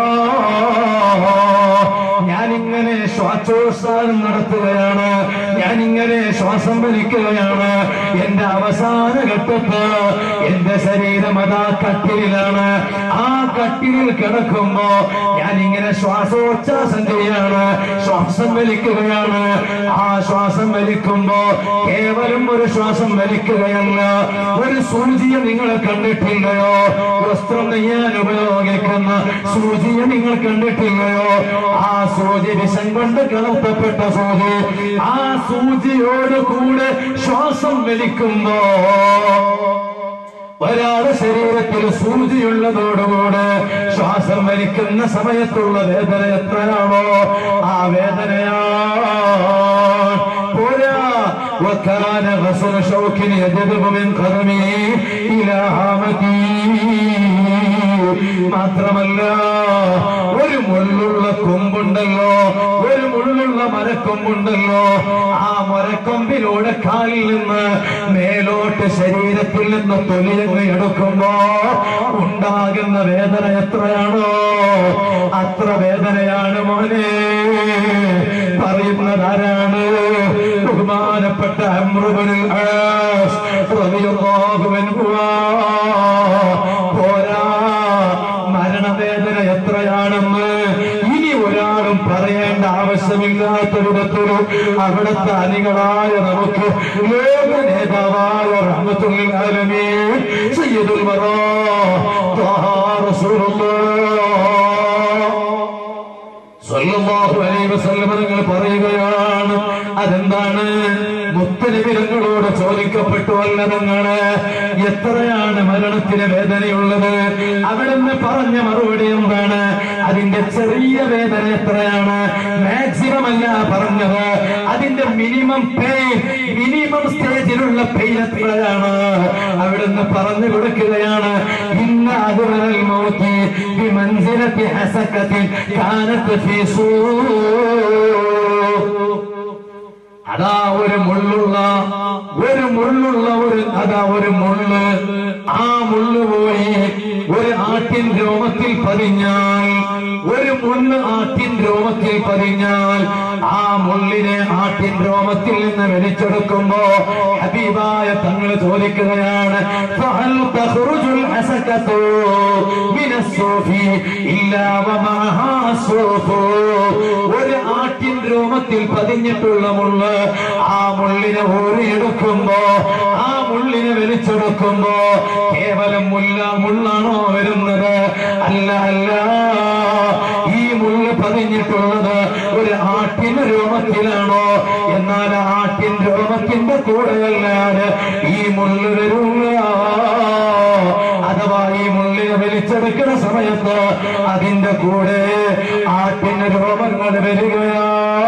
ഞാനിങ്ങനെ ശ്വാസോത്സാഹം നടത്തുകയാണ് ഞാനിങ്ങനെ ശ്വാസം വലിക്കുകയാണ് എന്റെ അവസാന ഘട്ടത്ത് എന്റെ ശരീരം അതാ കട്ടിലിലാണ് ആ കട്ടിലിൽ കിടക്കുമ്പോ ഞാനിങ്ങനെ ശ്വാസോച്ഛ്വാസം ചെയ്യാണ് ശ്വാസം വലിക്കുകയാണ് ആ ശ്വാസം വലിക്കുമ്പോ കേവലം ഒരു ശ്വാസം വലിക്കുകയല്ല ഒരു സൂചിയെ നിങ്ങൾ കണ്ടിട്ടില്ലയോ വസ്ത്രം നെയ്യാൻ ഉപയോഗിക്കുന്ന സൂചിയെ നിങ്ങൾ കണ്ടിട്ടില്ലയോ ആ സൂചി വിഷം കൊണ്ട് കളർത്തപ്പെട്ട സൂചി ആ സൂചിയോട് കൂടെ ശ്വാസം വലിക്കുമ്പോ ഒരാളുടെ ശരീരത്തിൽ സൂചിയുള്ളതോടുകൂടെ ശ്വാസം വലിക്കുന്ന സമയത്തുള്ള വേദന എത്രയാണോ ആ വേദനയാ പോരാ وكان غسل شوك يجذب من قدمه إلى هامته മാത്രമല്ല ഒരു മുള്ളുള്ള കൊമ്പുണ്ടല്ലോ ഒരു മുള്ളുള്ള മരക്കൊമ്പുണ്ടല്ലോ ആ മരക്കൊമ്പിലൂടെ കാലിൽ നിന്ന് മേലോട്ട് ശരീരത്തിൽ നിന്ന് തൊലിയങ്ങ് എടുക്കുമ്പോ ഉണ്ടാകുന്ന വേദന എത്രയാണോ അത്ര വേദനയാണ് മോനെ പറയുന്നതാരാണ് ബഹുമാനപ്പെട്ട അമ്രുബനുൽ ആസ് റളിയല്ലാഹു അൻഹു പോരാ മരണവേദന എത്രയാണെന്ന് ഇനി ഒരാളും പറയേണ്ട ആവശ്യമില്ലാത്ത വിധത്തിലും അവിടുത്തെ അണികളായ നമുക്ക് ലോക നേതാവായ റഹ്മത്തുൽ ആലമീൻ സയ്യിദുൽ വറാ ത്വാഹ റസൂലുള്ളാഹ് സല്ലല്ലാഹു അലൈഹി വസല്ലം നിങ്ങൾ പറയുകയാണ് അതെന്താണ് മുത്തലിബിരങ്ങളോട് ചോദിക്കപ്പെട്ടു അല്ലതങ്ങള് എത്രയാണ് മരണത്തിന് വേദനയുള്ളത് അവിടുന്ന് പറഞ്ഞ മറുപടി എന്താണ് അതിന്റെ ചെറിയ വേദന എത്രയാണ് മാക്സിമം അല്ല പറഞ്ഞത് അതിന്റെ മിനിമം പെയിൻ മിനിമം സ്റ്റേജിലുള്ള പെയിൻ എത്രയാണ് അവിടുന്ന് പറഞ്ഞു കൊടുക്കുകയാണ് ഇന്ന അതുവരൽ മൗത്തി ബിമൻസിലത്തി ഹസക്കത്തിൽ കാനത്ത് ഫീ സൂ അതാ ഒരു മുള്ളുള്ള ഒരു മുള്ളുള്ള ഒരു അതാ ഒരു മുള്ള് ആ മുള്ള് പോയി ഒരു ആട്ടിൻ രോമത്തിൽ പതിഞ്ഞാൽ ഒരു മുള്ള് ആട്ടിൻ രോമത്തിൽ പതിഞ്ഞാൽ ആ മുള്ളിനെ ആട്ടിൻ രോമത്തിൽ നിന്ന് വലിച്ചെടുക്കുമ്പോ ഹബീബായ തങ്ങൾ ചോദിക്കുകയാണ് فهل تخرج الحسكة من الصوف إلا ومعها الصوف ഒരു ആട്ടിൻ രോമത്തിൽ പതിഞ്ഞിട്ടുള്ള മുള്ള് ആ മുള്ളിനെ ഊറിയെടുക്കുമ്പോ ആ മുള്ളിനെ വലിച്ചെടുക്കുമ്പോ കേവലം മുല്ല മുള്ളാണോ വരുന്നത് അല്ല അല്ല ഈ മുള്ള് പതിഞ്ഞിട്ടുള്ളത് ഒരു ആട്ടിൻ രോമത്തിലാണോ എന്നാൽ ആട്ടിൻ രോമത്തിന്റെ കൂടെയല്ലാതെ ഈ മുള്ള് വരില്ല അഥവാ ഈ മുള്ളിനെ വലിച്ചെടുക്കുന്ന സമയത്ത് അതിന്റെ കൂടെ ആട്ടിന് രോമങ്ങൾ വരികയാ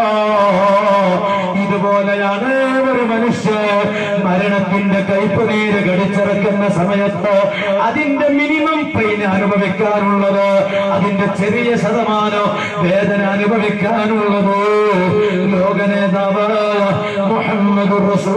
ഇതുപോലെയാണ് ഒരു മനുഷ്യൻ മരണത്തിന്റെ കൈപ്പനീര് കടിച്ചിറക്കുന്ന സമയത്ത് അതിന്റെ മിനിമം പെയിൻ അനുഭവിക്കാനുള്ളത് അതിന്റെ ചെറിയ ശതമാനം വേദന അനുഭവിക്കാനുള്ളത് ലോക നേതാവ് മുഹമ്മദ്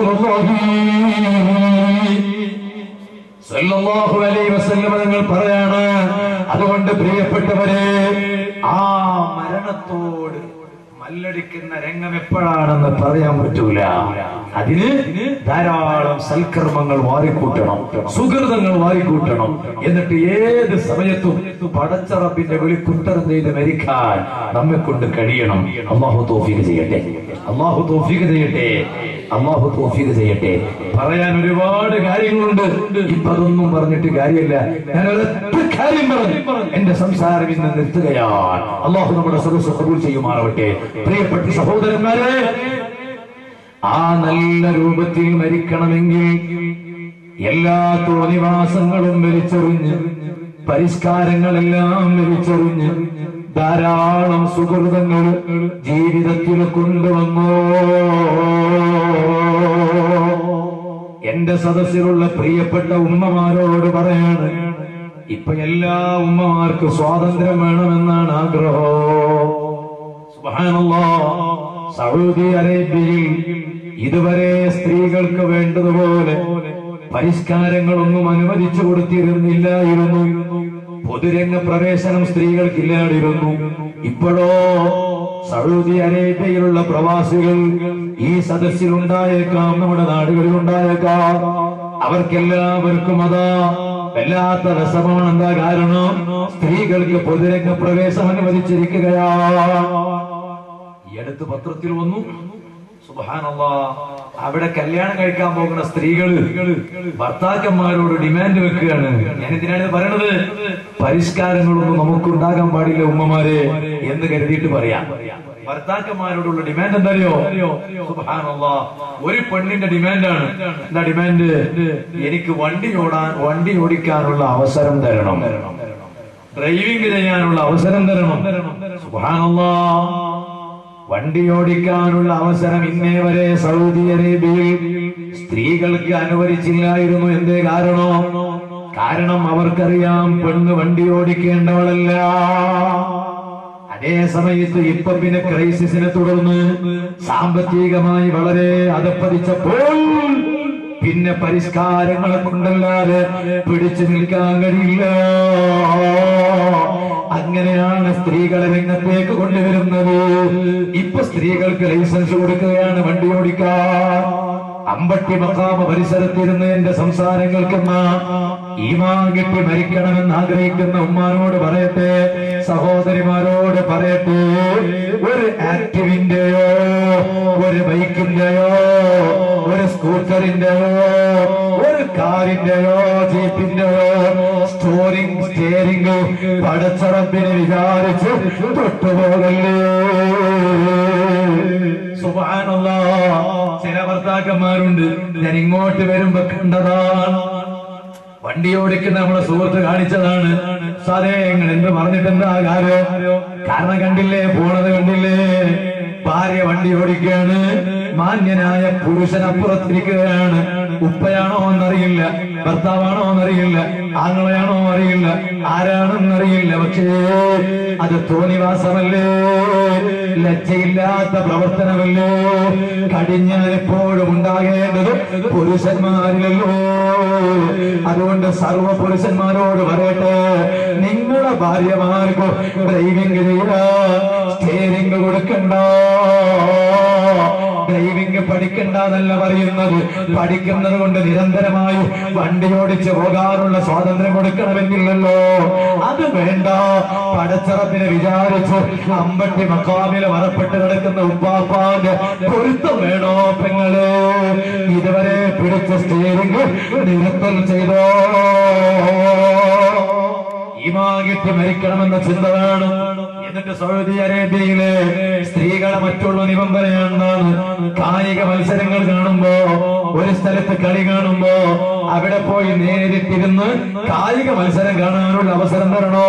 സല്ലല്ലാഹു അലൈഹി വസല്ലം നിങ്ങൾ പറയാണ് അതുകൊണ്ട് പ്രിയപ്പെട്ടവരെ ആ മരണത്തോട് മല്ലടിക്കുന്ന രംഗം എപ്പോഴാണെന്ന് പറയാൻ പറ്റൂല അതിന് ധാരാളം സൽക്കർമ്മങ്ങൾ വാരിക്കൂട്ടണം സുഹൃതങ്ങൾ വാരിക്കൂട്ടണം എന്നിട്ട് ഏത് സമയത്തും പടച്ചറപ്പിന്റെ വിളിക്കുത്തരം ചെയ്ത് മരിക്കാൻ നമ്മെ കൊണ്ട് കഴിയണം അള്ളാഹു തോഫീക്ക് ചെയ്യട്ടെ അള്ളാഹു തോഫീക്ക് ചെയ്യട്ടെ അള്ളാഹു തോഫീക്ക് ചെയ്യട്ടെ പറയാൻ ഒരുപാട് കാര്യങ്ങളുണ്ട് ഇപ്പൊ അതൊന്നും പറഞ്ഞിട്ട് കാര്യമില്ല ഞാൻ ഒരൊറ്റ കാര്യം പറഞ്ഞു എന്റെ സംസാരം ഇന്ന് നിർത്തുകയാണ് അള്ളാഹു നമ്മുടെ സദസ് കബൂൽ ചെയ്യുമാറാവട്ടെ പ്രിയപ്പെട്ട സഹോദരന്മാരെ ആ നല്ല രൂപത്തിൽ മരിക്കണമെങ്കിൽ എല്ലാ തോന്നിവാസങ്ങളും വലിച്ചെറിഞ്ഞ് പരിഷ്കാരങ്ങളെല്ലാം വലിച്ചെറിഞ്ഞ് ധാരാളം സുഹൃതങ്ങൾ ജീവിതത്തിൽ കൊണ്ടുവന്നോ എന്റെ സദസ്സിലുള്ള പ്രിയപ്പെട്ട ഉമ്മമാരോട് പറയാണ് ഇപ്പൊ എല്ലാ ഉമ്മമാർക്കും സ്വാതന്ത്ര്യം വേണമെന്നാണ് ആഗ്രഹം സുബ്ഹാനല്ലാ സൗദി അറേബ്യയിൽ ഇതുവരെ സ്ത്രീകൾക്ക് വേണ്ടതുപോലെ പരിഷ്കാരങ്ങളൊന്നും അനുവദിച്ചു കൊടുത്തിരുന്നില്ലായിരുന്നു പൊതുരംഗ പ്രവേശനം സ്ത്രീകൾക്കില്ലാതിരുന്നു ഇപ്പോഴോ സൗദി അറേബ്യയിലുള്ള പ്രവാസികൾ ഈ സദസ്സിൽ ഉണ്ടായേക്കാം നമ്മുടെ നാടുകളിൽ ഉണ്ടായേക്കാം അവർക്കെല്ലാവർക്കും അതാ വല്ലാത്ത രസമാണ് എന്താ കാരണം സ്ത്രീകൾക്ക് പൊതുരംഗ പ്രവേശനം അനുവദിച്ചിരിക്കുകയാ ഈ അടുത്ത് പത്രത്തിൽ വന്നു സുബ്ഹാനല്ലാ അവിടെ കല്യാണം കഴിക്കാൻ പോകുന്ന സ്ത്രീകള് ഭർത്താക്കന്മാരോട് ഡിമാൻഡ് വെക്കുകയാണ് ഞാൻ എന്തിനാണ് ഇത് പറയണത് പരിഷ്കാരങ്ങളൊന്നും നമുക്കുണ്ടാകാൻ പാടില്ല ഉമ്മമാരെ എന്ന് കരുതിയിട്ട് പറയാം ഭർത്താക്കന്മാരോടുള്ള ഡിമാൻഡ് എന്തറിയോ സുബ്ഹാനല്ലാ ഒരു പെണ്ണിന്റെ ഡിമാൻഡാണ് എന്താ ഡിമാൻഡ് എനിക്ക് വണ്ടി ഓടാൻ വണ്ടി ഓടിക്കാനുള്ള അവസരം തരണം ഡ്രൈവിംഗ് ചെയ്യാനുള്ള അവസരം തരണം സുബ്ഹാനല്ലാ വണ്ടി ഓടിക്കാനുള്ള അവസരം ഇന്നേ വരെ സൗദി അറേബ്യയിൽ സ്ത്രീകൾക്ക് അനുവദിച്ചില്ലായിരുന്നു എന്തേ കാരണം കാരണം അവർക്കറിയാം പെണ്ണ് വണ്ടി ഓടിക്കേണ്ടവളല്ല അതേ സമയത്ത് ഇപ്പൊ പിന്നെ ക്രൈസിസിനെ തുടർന്ന് സാമ്പത്തികമായി വളരെ അധപ്പതിച്ചപ്പോൾ പിന്നെ പരിഷ്കാരങ്ങളെ കൊണ്ടല്ലാതെ പിടിച്ചു നിൽക്കാൻ കഴിയില്ല അങ്ങനെയാണ് സ്ത്രീകളെ രംഗത്തേക്ക് കൊണ്ടുവരുന്നത് ഇപ്പൊ സ്ത്രീകൾക്ക് ലൈസൻസ് കൊടുക്കുകയാണ് വണ്ടി ഓടിക്കാൻ അമ്പട്ടി മക്കാമ പരിസരത്തിരുന്ന് എന്റെ സംസാരം കേൾക്കുന്ന ഈമാൻ കിട്ടി മരിക്കണമെന്ന് ആഗ്രഹിക്കുന്ന ഉമ്മാനോട് പറയട്ടെ സഹോദരിമാരോട് പറയട്ടെ ഒരു ആക്ടിവിന്റെയോ ഒരു ബൈക്കിന്റെയോ ഒരു സ്കൂട്ടറിന്റെയോ ഒരു കാറിന്റെയോ ജീപ്പിന്റെയോ സ്റ്റോറിംഗ് സ്റ്റിയറിംഗ് പടച്ചറപ്പിനെ വിചാരിച്ച് തൊട്ടുപോകല്ലേ സുബ്ഹാനല്ലാ ചില ഭർത്താക്കന്മാരുണ്ട് ഞാൻ ഇങ്ങോട്ട് വരുമ്പോ കണ്ടതാണ് വണ്ടി ഓടിക്കുന്ന നമ്മളെ സുഹൃത്ത് കാണിച്ചതാണ് സാറേ നിങ്ങൾ എന്ത് പറഞ്ഞിട്ടെന്താ കാര്യം കാരണം കണ്ടില്ലേ പോണത് കണ്ടില്ലേ ഭാര്യ വണ്ടി ഓടിക്കാണ് മാന്യനായ പുരുഷൻ അപ്പുറത്തിരിക്കുകയാണ് ഉപ്പയാണോ എന്നറിയില്ല ഭർത്താവാണോ എന്നറിയില്ല ആങ്ങളെയാണോ അറിയില്ല ആരാണെന്നറിയില്ല പക്ഷേ അത് തോന്നിവാസമല്ലേ ലജ്ജയില്ലാത്ത പ്രവർത്തനമല്ലേ കടിഞ്ഞാൻ എപ്പോഴും ഉണ്ടാകേണ്ടത് പുരുഷന്മാരിലല്ലോ അതുകൊണ്ട് സർവ പുരുഷന്മാരോട് പറയട്ടെ നിങ്ങളെ ഭാര്യമാർക്ക് ഡ്രൈവിംഗ് ചെയ്യാ സ്റ്റിയറിംഗ് കൊടുക്കണ്ട ഡ്രൈവിംഗ് പഠിക്കണ്ട എന്നല്ല പറയുന്നത് പഠിക്കുന്നത് കൊണ്ട് നിരന്തരമായി വണ്ടി ഓടിച്ച് പോകാനുള്ള സ്വാതന്ത്ര്യം കൊടുക്കണമെന്നില്ലല്ലോ അത് വേണ്ട പടച്ചറപ്പിനെ വിചാരിച്ച് അമ്പട്ടി മക്കാമില് മറപ്പെട്ട് കിടക്കുന്ന ഉപ്പാപ്പാന്റെ പൊരുത്തം വേണോ പെങ്ങള് ഇതുവരെ പിടിച്ച സ്റ്റിയറിംഗ് നിരത്തൽ ചെയ്തോ ഈമാകിട്ട് മരിക്കണമെന്ന ചിന്ത വേണം എന്നിട്ട് സൗദി അറേബ്യയിലെ സ്ത്രീകളെ മറ്റുള്ള നിബന്ധനയാണ് കായിക മത്സരങ്ങൾ കാണുമ്പോ ഒരു സ്ഥലത്ത് കളി കാണുമ്പോ അവിടെ പോയി നേരിട്ടിരുന്ന് കായിക മത്സരം കാണാനുള്ള അവസരം തരണോ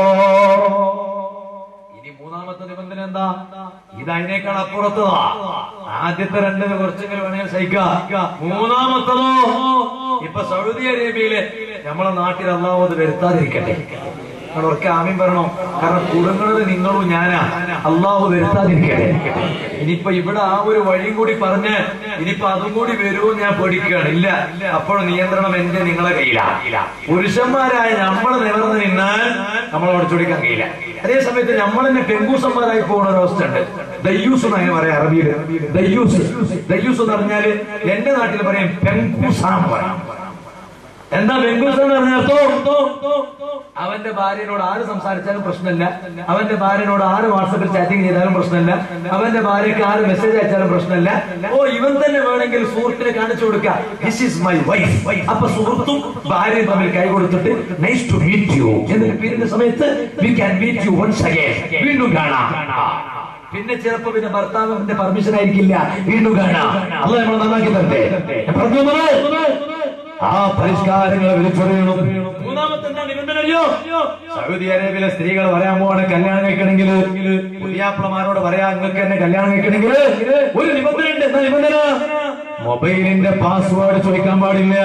ഇനി മൂന്നാമത്തെ നിബന്ധന എന്താ ഇത് അതിനേക്കാൾ അപ്പുറത്തതാ ആദ്യത്തെ രണ്ടിന് കുറച്ചെങ്കിലും വേണമെങ്കിൽ സഹിക്കാം മൂന്നാമത്തതോ ഇപ്പൊ സൗദി അറേബ്യയിലെ നമ്മളെ നാട്ടിൽ അള്ളാഹു അത് വരുത്താതിരിക്കട്ടെ നിങ്ങളൊക്കെ ആമീൻ പറയണോ കാരണം കുടുങ്ങുന്നത് നിങ്ങളും ഞാനാ അള്ളാഹു വരുത്താതിരിക്കട്ടെ ഇനിയിപ്പൊ ഇവിടെ ആ ഒരു വഴിയും കൂടി പറഞ്ഞ് ഇനിയിപ്പൊ അതും കൂടി വരുമോ ഞാൻ പേടിക്കുകയാണ് ഇല്ല അപ്പോൾ നിയന്ത്രണം എന്റെ നിങ്ങളെ കയ്യിലാ പുരുഷന്മാരായ നമ്മൾ നിവർന്ന് നിന്നാൽ നമ്മൾ ഓടിച്ചോടിക്കാൻ കഴിയില്ല അതേ സമയത്ത് നമ്മൾ തന്നെ പെങ്കൂസന്മാരായി പോകുന്ന ഒരു അവസ്ഥ ഉണ്ട് ദയ്യൂസ് എന്നാണ് പറയാം അറബിയിൽ ദയ്യൂസ് ദയ്യൂസ് എന്ന് പറഞ്ഞാല് എന്റെ നാട്ടിൽ പറയും പെങ്കൂസാന്ന് പറയാം എന്താ ബംഗൂസ് എന്ന് പറഞ്ഞ അർത്ഥം അവന്റെ ഭാര്യനോട് ആര് സംസാരിച്ചാലും പ്രശ്നമില്ല അവന്റെ ഭാര്യനോട് ആര് വാട്സപ്പിൽ ചാറ്റിംഗ് ചെയ്താലും പ്രശ്നമില്ല അവന്റെ ഭാര്യക്ക് ആര് മെസ്സേജ് അയച്ചാലും പ്രശ്നമില്ല ഓ ഇവൻ തന്നെ വേണമെങ്കിൽ സുഹൃത്തിനെ കാണിച്ചു കൊടുക്കാം ദിസ് ഈസ് മൈ വൈഫ് അപ്പൊ സുഹൃത്തും ഭാര്യയും തമ്മിൽ കൈ കൊടുത്തിട്ട് നൈസ് ടു മീറ്റ് യു എന്നിട്ട് പിരിഞ്ഞ സമയത്ത് we can meet you once again വീണ്ടും കാണാം പിന്നെ ചിലപ്പോ പിന്നെ ഭർത്താവിന്റെ പെർമിഷൻ ആയിരിക്കില്ല വീണ്ടും കാണാം അല്ല നമ്മൾ നന്നാക്കി തരട്ടെ ഞാൻ പറഞ്ഞു വന്നത്? ആ പരിഷ്കാരങ്ങൾ വിളിച്ചറിയണം മൂന്നാമത്തെ എന്താ നിബന്ധന അറിയോ സൗദി അറേബ്യയിലെ സ്ത്രീകൾ പറയാൻ പോവാണ് കല്യാണം കഴിക്കണമെങ്കിൽ പുതിയാപ്പിളമാരോട് പറയാ നിങ്ങൾക്ക് എന്നെ കല്യാണം കഴിക്കണമെങ്കിൽ ഒരു നിബന്ധന ഉണ്ട് എന്താ നിബന്ധന മൊബൈലിന്റെ പാസ്വേഡ് ചോദിക്കാൻ പാടില്ല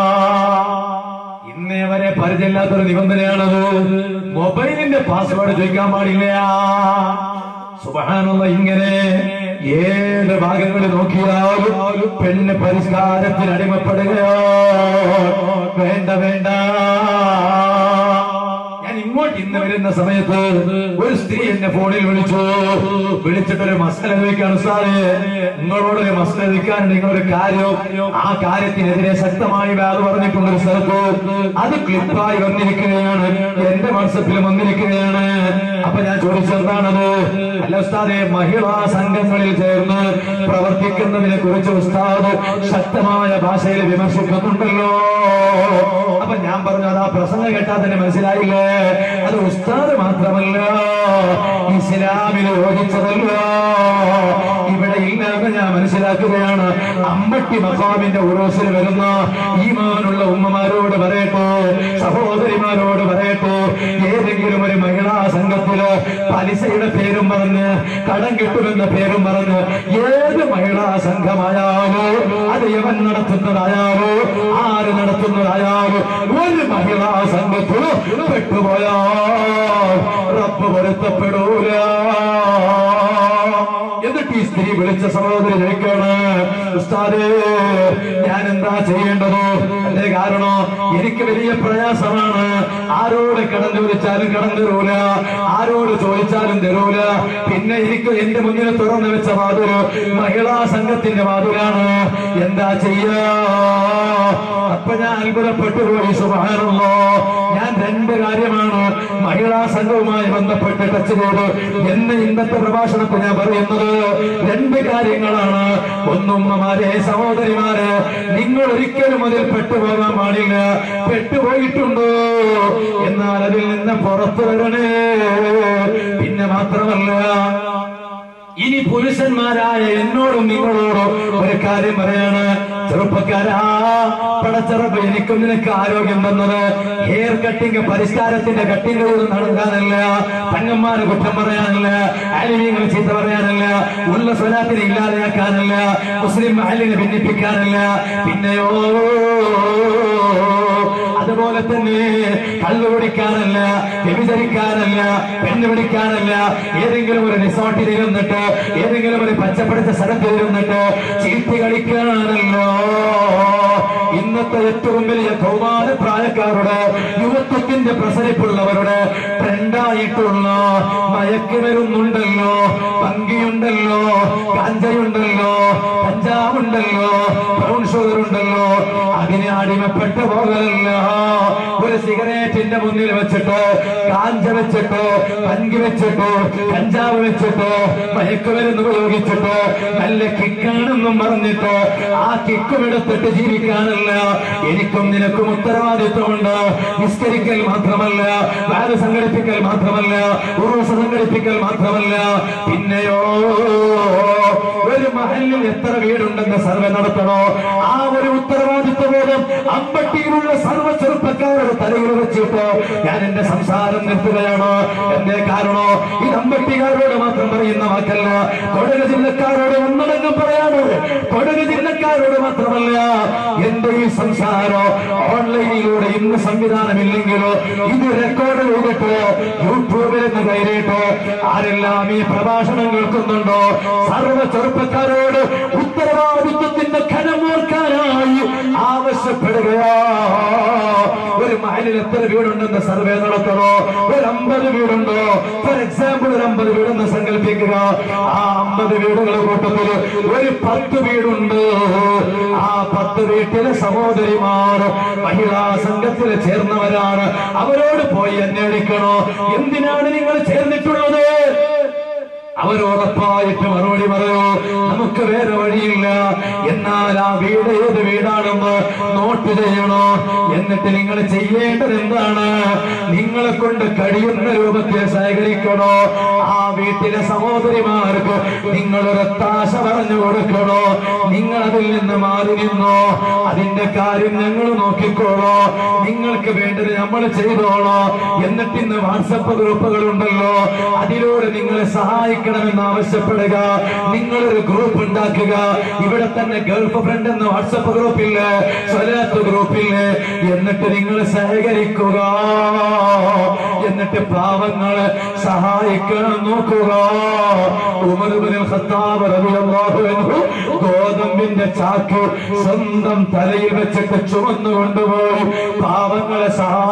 ഇന്നേ വരെ പരിചയമില്ലാത്തൊരു നിബന്ധനയാണത് മൊബൈലിന്റെ പാസ്വേഡ് ചോദിക്കാൻ പാടില്ല സുബഹാനുള്ള ഇങ്ങനെ ഏത് ഭാഗങ്ങളിൽ നോക്കിയാലും പെണ്ണ് പരിഷ്കാരത്തിന് അടിമപ്പെടുകയോ വേണ്ട വേണ്ട ഞാൻ ഇങ്ങോട്ട് ഇന്ന് വരുന്ന സമയത്ത് ഒരു സ്ത്രീ എന്നെ ഫോണിൽ വിളിച്ചു വിളിച്ചിട്ടൊരു മസല ചോദിക്കാണ് സാറേ നിങ്ങളോടൊരു മസല ചോദിക്കാനുണ്ട് നിങ്ങളൊരു കാര്യം ആ കാര്യത്തിനെതിരെ ശക്തമായി വേറെ പറഞ്ഞിട്ടുണ്ട് ഒരു സ്ഥലത്ത് അത് ക്ലിപ്പായി വന്നിരിക്കുകയാണ് എന്റെ വാട്സപ്പിൽ വന്നിരിക്കുകയാണ് അപ്പൊ ഞാൻ ചോദിച്ചെന്താണത് അല്ല ഉസ്താദെ മഹിളാ സംഘങ്ങളിൽ ചേർന്ന് പ്രവർത്തിക്കുന്നതിനെ കുറിച്ച് ഉസ്താദ് ശക്തമായ ഭാഷയിൽ വിമർശിക്കുന്നുണ്ടല്ലോ അപ്പൊ ഞാൻ പറഞ്ഞു അത് ആ പ്രസംഗം കേട്ടാൽ തന്നെ മനസ്സിലായില്ലേ അത് ഉസ്താദ് മാത്രമല്ല ഇസ്ലാമിൽ യോജിച്ചതല്ല ഇവിടെ ഇല്ലാന്ന് ഞാൻ മനസ്സിലാക്കുകയാണ് അമ്പട്ടി മക്കാമിന്റെ ഉറോസിൽ വരുന്ന ഈമാനുള്ള ഉമ്മമാരോട് പറയട്ടെ സഹോദരിമാരോട് പറയട്ടെ ഏതെങ്കിലും ഒരു മഹിളാ സംഘത്തില് പലിശയുടെ പേരും പറഞ്ഞ് കടം കിട്ടുമെന്ന പേരും പറഞ്ഞ് ഏത് മഹിളാ സംഘമായാലോ അത് യവൻ നടത്തുന്നതായാലോ ആര് നടത്തുന്നതായാലോ ഒരു മഹിളാ സംഘത്തിൽ പെട്ടുപോയാ റബ്ബ് പൊരുത്തപ്പെടൂല എന്നിട്ട് ഈ സ്ത്രീ വിളിച്ച സഹോദരി ചോദിക്കാണ് ഉസ്താദേ ഞാൻ എന്താ ചെയ്യേണ്ടത് എന്റെ കാരണം എനിക്ക് വലിയ പ്രയാസമാണ് ആരോട് കടം ചോദിച്ചാലും കടം തരൂല ആരോട് ചോദിച്ചാലും തരൂല പിന്നെ എനിക്ക് എന്റെ മുന്നിൽ തുറന്നു വെച്ച വാതില് മഹിളാ സംഘത്തിന്റെ വാതിലാണ് എന്താ ചെയ്യാ അപ്പൊ ഞാൻ അത്ഭുതപ്പെട്ടു പോയി സുബാനല്ലോ ഞാൻ രണ്ട് കാര്യമാണ് മഹിളാ സംഘവുമായി ബന്ധപ്പെട്ട് ടച്ച് ചെയ്ത് എന്ന് ഇന്നത്തെ പ്രഭാഷണത്തിൽ ഞാൻ പറയുന്നത് രണ്ട് കാര്യങ്ങളാണ് ഒന്നുമ്മമാരെ സഹോദരിമാരെ നിങ്ങൾ ഒരിക്കലും അതിൽ പെട്ടുപോകാൻ പാടില്ല പെട്ടുപോയിട്ടുണ്ടോ എന്നാൽ അതിൽ നിന്ന് പുറത്തു വരണേ പിന്നെ മാത്രമല്ല ഇനി പുരുഷന്മാരായ എന്നോടും നിങ്ങളോടും ഒരു കാര്യം പറയാണ് ചെറുപ്പക്കാരാ പടച്ചെറുപ്പ് എനിക്കും നിനക്ക് ആരോഗ്യം തന്നത് ഹെയർ കട്ടിങ് പരിഷ്കാരത്തിന്റെ കട്ടിങ്ങുകൾ നടക്കാനല്ല തങ്ങന്മാരെ കുറ്റം പറയാനല്ല ആലിമീങ്ങൾ ചീത്ത പറയാനല്ല ഉള്ള സ്വലാത്തിനെ ഇല്ലാതെയാക്കാനല്ല മുസ്ലിം മഹലിനെ ഭിന്നിപ്പിക്കാനല്ല പിന്നെയോ അതുപോലെ തന്നെ കള്ളു പിടിക്കാനല്ല വ്യഭിചരിക്കാനല്ല പെണ്ണ് പിടിക്കാനല്ല ഏതെങ്കിലും ഒരു റിസോർട്ടിൽ ഇരുന്നിട്ട് ഏതെങ്കിലും ഒരു പച്ചപ്പടിച്ച സ്ഥലത്തിൽ ഇരുന്നിട്ട് ചീട്ടി കളിക്കാനല്ലോ ഇന്നത്തെ ഏറ്റവും വലിയ കൗമാര പ്രായക്കാരുടെ യുവത്വത്തിന്റെ പ്രസരിപ്പുള്ളവരുടെ ട്രെൻഡായിട്ടുള്ള മയക്കുമരുന്നുണ്ടല്ലോ പങ്കിയുണ്ടല്ലോ കാഞ്ചയുണ്ടല്ലോ കഞ്ചാവുണ്ടല്ലോ ബ്രൗൺ ഷുഗർ ഉണ്ടല്ലോ അതിനെ അടിമപ്പെട്ട പോകലല്ല ഒരു സിഗരറ്റിന്റെ മുന്നിൽ വെച്ചിട്ട് കാഞ്ച വെച്ചിട്ട് പങ്കി വെച്ചിട്ട് കഞ്ചാവ് വെച്ചിട്ട് മയക്കുമരുന്ന് ഉപയോഗിച്ചിട്ട് നല്ല കിക്കാണെന്നും പറഞ്ഞിട്ട് ആ കിക്കും എടുത്തിട്ട് ജീവിക്കാനല്ല എനിക്കും നിനക്കും ഉത്തരവാദിത്വമുണ്ട് നിസ്കരിക്കൽ മാത്രമല്ല വാല് സംഘടിപ്പിക്കൽ മാത്രമല്ല ഉറൂസ് സംഘടിപ്പിക്കൽ മാത്രമല്ല പിന്നെയോ ഒരു മഹലിൽ എത്ര വീടുണ്ടെന്ന് സർവേ നടത്തണോ ആ ഒരു ഉത്തരവാദിത്വ ബോധം അമ്പട്ടിയിലുള്ള സർവ്വ ചെറുപ്പക്കാരുടെ തലയിൽ വെച്ചിട്ട് ഞാൻ എന്റെ സംസാരം നിർത്തുകയാണ് എന്റെ കാരണോ ഇത് അമ്പട്ടിക്കാരോട് മാത്രം പറയുന്ന വാക്കല്ല കൊടക ജില്ലക്കാരോട് ഒന്നടങ്കം പറയാണ് കൊടക ജില്ലക്കാരോട് മാത്രമല്ല എന്റെ ഈ സംസാരം ഓൺലൈനിലൂടെ ഇന്ന് സംവിധാനമില്ലെങ്കിലോ ഇത് റെക്കോർഡ് ചെയ്തിട്ട് യൂട്യൂബിൽ നിന്ന് കയറിയിട്ട് ആരെല്ലാം ഈ പ്രഭാഷണം കേൾക്കുന്നുണ്ടോ സർവ്വ ചെറുപ്പക്കാരോട് ഉത്തരവാദിത്വത്തിന്റെ ഘനമോർക്കാനായി ആവശ്യപ്പെടുകയാ ഒരു മഹലിൽ എത്ര വീടുണ്ടെന്ന് സർവേ നടത്തണോ ഒരു അമ്പത് വീടുണ്ടോ ഫോർ എക്സാമ്പിൾ ഒരു അമ്പത് വീടെന്ന് സങ്കല്പിക്കുക ആ അമ്പത് വീടുകളുടെ കൂട്ടത്തിൽ ഒരു പത്ത് വീടുണ്ട് ആ പത്ത് വീട്ടിലെ സഹോദരിമാർ മഹിളാ സംഘത്തിൽ ചേർന്നവരാണ് അവരോട് പോയി അന്വേഷിക്കണോ എന്തിനാണ് നിങ്ങൾ ചേർന്നിട്ടുള്ളത് അവരോടൊപ്പായിട്ട് മറുപടി പറയൂ നമുക്ക് വേറെ വഴിയില്ല എന്നാൽ ആ വീട് ഏത് വീടാണെന്ന് നോട്ട് ചെയ്യണോ എന്നിട്ട് നിങ്ങൾ ചെയ്യേണ്ടത് എന്താണ് നിങ്ങളെ കൊണ്ട് കഴിയുന്ന രൂപത്തിൽ സഹകരിക്കണോ ആ വീട്ടിലെ സഹോദരിമാർക്ക് നിങ്ങളൊരു താശ പറഞ്ഞു കൊടുക്കണോ നിങ്ങൾ അതിൽ നിന്ന് മാറി നിന്നോ അതിന്റെ കാര്യം ഞങ്ങൾ നോക്കിക്കോളോ നിങ്ങൾക്ക് വേണ്ടത് നമ്മൾ ചെയ്തോളോ എന്നിട്ട് ഇന്ന് വാട്സപ്പ് ഗ്രൂപ്പുകൾ ഉണ്ടല്ലോ അതിലൂടെ നിങ്ങളെ സഹായിക്കണമെന്ന് ആവശ്യപ്പെടുക നിങ്ങളൊരു ഗ്രൂപ്പ് ഉണ്ടാക്കുക ഇവിടെ തന്നെ ഗൾഫ് ഫ്രണ്ട് എന്ന വാട്സപ്പ് ഗ്രൂപ്പില്ല സ്വലാത്ത് ഗ്രൂപ്പില്ല എന്നിട്ട് നിങ്ങൾ സഹകരിക്കുക എന്നിട്ട് പാവങ്ങളെ സഹായിക്കണം നോക്കുക ഉമർ ഇബ്നുൽ ഖത്താബ് റളിയല്ലാഹു അൻഹു ഗോതമ്പിന്റെ ചാക്ക് സ്വന്തം തലയിൽ വെച്ചിട്ട് ചുമന്നു കൊണ്ടുപോയി പാവങ്ങളെ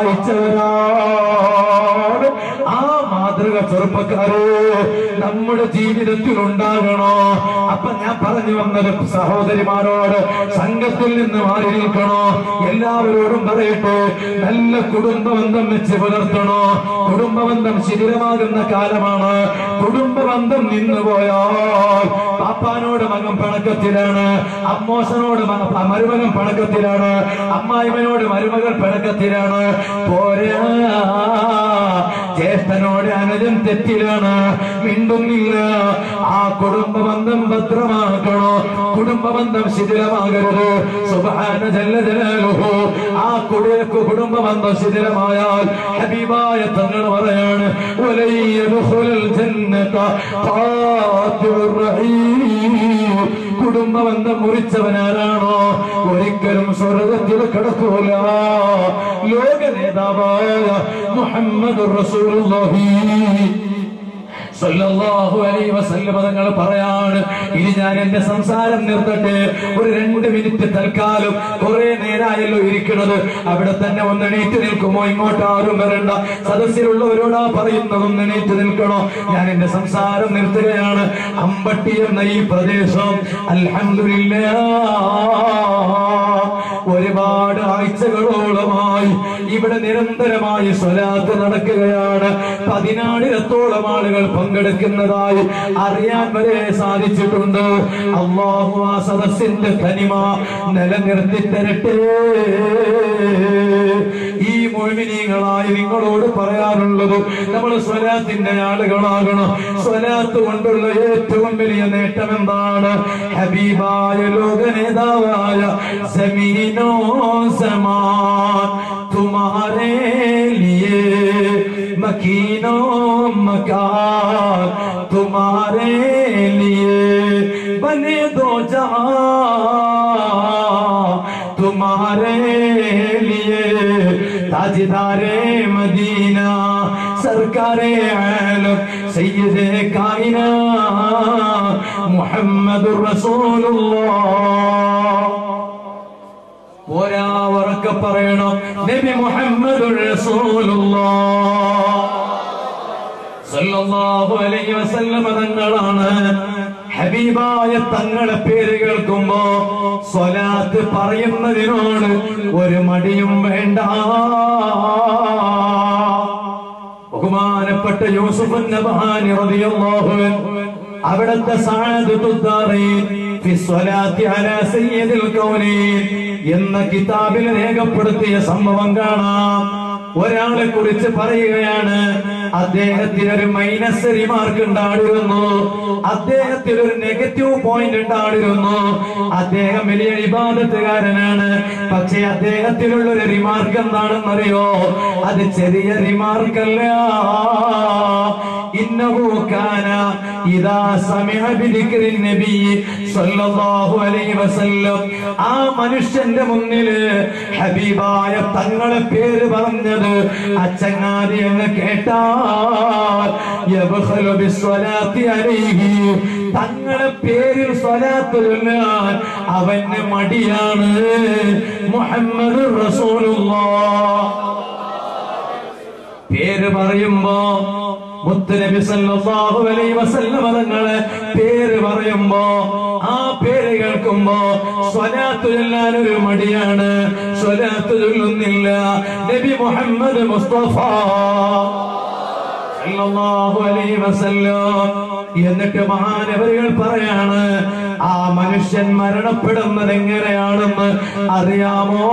സഹായിച്ചവരാണ് ആ മാതൃക ചെറുപ്പക്കാരെ നമ്മുടെ ജീവിതത്തിൽ ഉണ്ടാകണോ അപ്പൊ ഞാൻ പറഞ്ഞു വന്നത് സഹോദരിമാരോട് സംഘത്തിൽ നിന്ന് മാറി നിൽക്കണോ എല്ലാവരോടും പറയട്ടെ നല്ല കുടുംബബന്ധം വെച്ച് പുലർത്തണോ കുടുംബബന്ധം ശിഥിരമാകുന്ന കാലമാണ് കുടുംബബന്ധം നിന്നുപോയാൽ പാപ്പാനോട് മകൻ പണക്കത്തിലാണ് അമ്മോശനോട് മക- മരുമകൻ പണക്കത്തിലാണ് അമ്മായിമനോട് മരുമകൾ പണക്കത്തിലാണ് പോരാ ജ്യേഷ്ഠനോട് അനുജൻ തെറ്റിലാണ് മിണ്ടുന്നില്ല ആ കുടുംബബന്ധം ഭദ്രമാക്കണോ കുടുംബബന്ധം ശിഥിലമാകരുത് സുബ്ഹാന ജല്ല ജലാലുഹു ആ കുടിയക്ക് കുടുംബബന്ധം ശിഥിലമായാൽ ഹബീബായ തങ്ങൾ പറയാണ് വലയ്യദ്ഖുലൽ ജന്നത ഖാതിഉർ റഹീം കുടുംബബന്ധം മുറിച്ചവനാരാണോ ഒരിക്കലും സ്വർഗത്തിൽ കടക്കൂല ലോക നേതാവായ മുഹമ്മദ് റസൂലുള്ളാഹി സല്ലല്ലാഹു അലൈഹി വസല്ലം തങ്ങൾ പറയാണ് ഇനി ഞാൻ എന്റെ സംസാരം നിർത്തട്ടെ ഒരു രണ്ട് മിനിറ്റ് തൽക്കാലം കുറെ നേരായല്ലോ ഇരിക്കുന്നത് അവിടെ തന്നെ ഒന്ന് എണീറ്റ് നിൽക്കുമോ ഇങ്ങോട്ട് ആരും വരണ്ട സദസ്സിലുള്ളവരോടാ പറയുന്നത് ഒന്ന് എണീറ്റ് നിൽക്കണോ ഞാൻ എന്റെ സംസാരം നിർത്തുകയാണ് അമ്പട്ടി എന്ന ഈ പ്രദേശം അൽഹംദുലില്ലാ ഒരുപാട് ആഴ്ചകളോളമായി ഇവിടെ നിരന്തരമായി സ്വലാത്ത് നടക്കുകയാണ് പതിനായിരത്തോളം ആളുകൾ പങ്കെടുക്കുന്നതായി അറിയാൻ വരെ സാധിച്ചിട്ടുണ്ട് അള്ളാഹു ആ സദസ്സിന്റെ തനിമ നിലനിർത്തി തരട്ടെ ഈ മുഴുവൻ മോമിനികളായി നിങ്ങളോട് പറയാനുള്ളത് നമ്മൾ സ്വലാത്തിന്റെ ആളുകളാകണം സ്വലാത്ത് കൊണ്ടുള്ള ഏറ്റവും വലിയ നേട്ടം എന്താണ് ഹബീബായ ലോക നേതാവായ സമീനോ സമാൻ തുമാരേ ലിയേ മക്കീനോ മക്കാൻ തുമാരേ ലിയേ बने दो जहां तुम्हारे लिए ताजदारे मदीना सरकारे आलम सैयद कायना മുഹമ്മദ് ഒരാവർക്കെ പറയണം നബി മുഹമ്മദ് സല്ലല്ലാഹു അലൈഹി വസല്ലമ തങ്ങളാണ് ഹബീബായ തങ്ങളെ പേര് കേൾക്കുമ്പോ സ്വലാത്ത് പറയുന്നതിനോട് ഒരു മടിയും വേണ്ട ബഹുമാനപ്പെട്ട യൂസുഫ് നബഹാനി റളിയല്ലാഹു അൻഹു അവിടുത്തെ സാധുദ്ദാറീൻ ഫി സ്വലാത്തി അലാ സയ്യിദിൽ കൗനീൻ എന്ന കിതാബിൽ രേഖപ്പെടുത്തിയ സംഭവം കാണാം ഒരാളെ കുറിച്ച് പറയുകയാണ് അദ്ദേഹത്തിന് ഒരു മൈനസ് റിമാർക്ക് ഉണ്ടായിരുന്നു അദ്ദേഹത്തിന് ഒരു നെഗറ്റീവ് പോയിന്റ് ഉണ്ടായിരുന്നു അദ്ദേഹം വലിയ വിവാദത്തുകാരനാണ് പക്ഷെ അദ്ദേഹത്തിനുള്ള ഒരു റിമാർക്ക് എന്താണെന്നറിയോ അത് ചെറിയ റിമാർക്കല്ല ഇന്നഹു കാന ഇദാ സമിഅ ബിദിക്രി നബി സല്ലല്ലാഹു അലൈഹി വസല്ലം ആ മനുഷ്യന്റെ മുന്നില് ഹബീബായ തങ്ങളെ പേര് പറഞ്ഞത് അച്ചങ്ങാതി എന്ന് കേട്ടാൽ യബ്ഖലു ബിസ്വലാത്തി അലൈഹി തങ്ങളെ പേരിൽ സ്വലാത്ത് ചൊല്ലാൻ അവന് മടിയാണ് മുഹമ്മദ് റസൂലുള്ളാഹ് പേര് പറയുമ്പോ മുത്തുനബി സല്ലല്ലാഹു അലൈഹി വസല്ലമ തങ്ങളെ പേര് പറയുമ്പോ ആ പേര് കേൾക്കുമ്പോ സ്വലാത്ത് ചൊല്ലാൻ ഒരു മടിയാണ് സ്വലാത്ത് ചൊല്ലുന്നില്ല നബി മുഹമ്മദ് മുസ്തഫ സല്ലല്ലാഹു അലൈഹി വസല്ലം എന്നിട്ട് മഹാനവരുകൾ പറയാണ് ആ മനുഷ്യൻ മരണപ്പെടുന്നത് എങ്ങനെയാണെന്ന് അറിയാമോ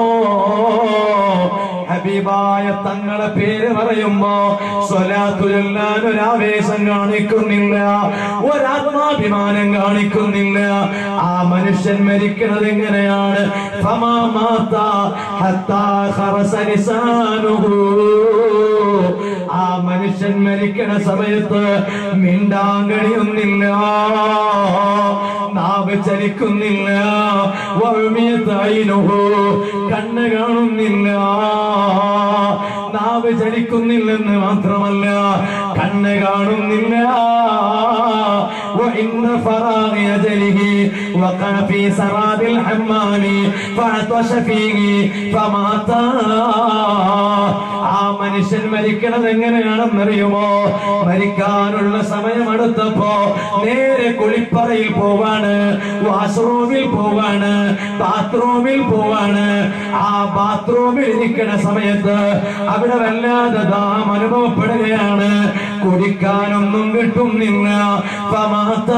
ഹബീബായ തങ്ങളെ പേര് പറയുമ്പോ സ്വലാത്തു ചൊല്ലാൻ ഒരു ആവേശം കാണിക്കുന്നില്ല ഒരാത്മാഭിമാനം കാണിക്കുന്നില്ല ആ മനുഷ്യൻ മരിക്കുന്നത് എങ്ങനെയാണ് ഫമാ മാത ഹത്താ ഖറസ ലിസാനുഹു. ആ മനുഷ്യൻ മരിക്കണ സമയത്ത് മിണ്ടാൻ കഴിയുന്നില്ല നാവ് ചലിക്കുന്നില്ല വഴുമിയത്തായിനുഹു കണ്ണ് കാണുന്നില്ല നാവ് ചലിക്കുന്നില്ലെന്ന് മാത്രമല്ല കണ്ണ് കാണുന്നില്ല وإن فراغ أجله وقع في سراب الحمام فعطش فيه فمات ആ മനുഷ്യൻ മരിക്കണത് എങ്ങനെയാണെന്നറിയുമോ മരിക്കാനുള്ള സമയം അടുത്തപ്പോ നേരെ കുളിപ്പറയിൽ പോവാണ് വാഷ്റൂമിൽ പോവാണ് ബാത്റൂമിൽ പോവാണ് ആ ബാത്റൂമിൽ ഇരിക്കണ സമയത്ത് അവിടെ വല്ലാതെ ദാഹം അനുഭവപ്പെടുകയാണ് കുടിക്കാനൊന്നും കിട്ടുന്നില്ല ഫമാത്താ.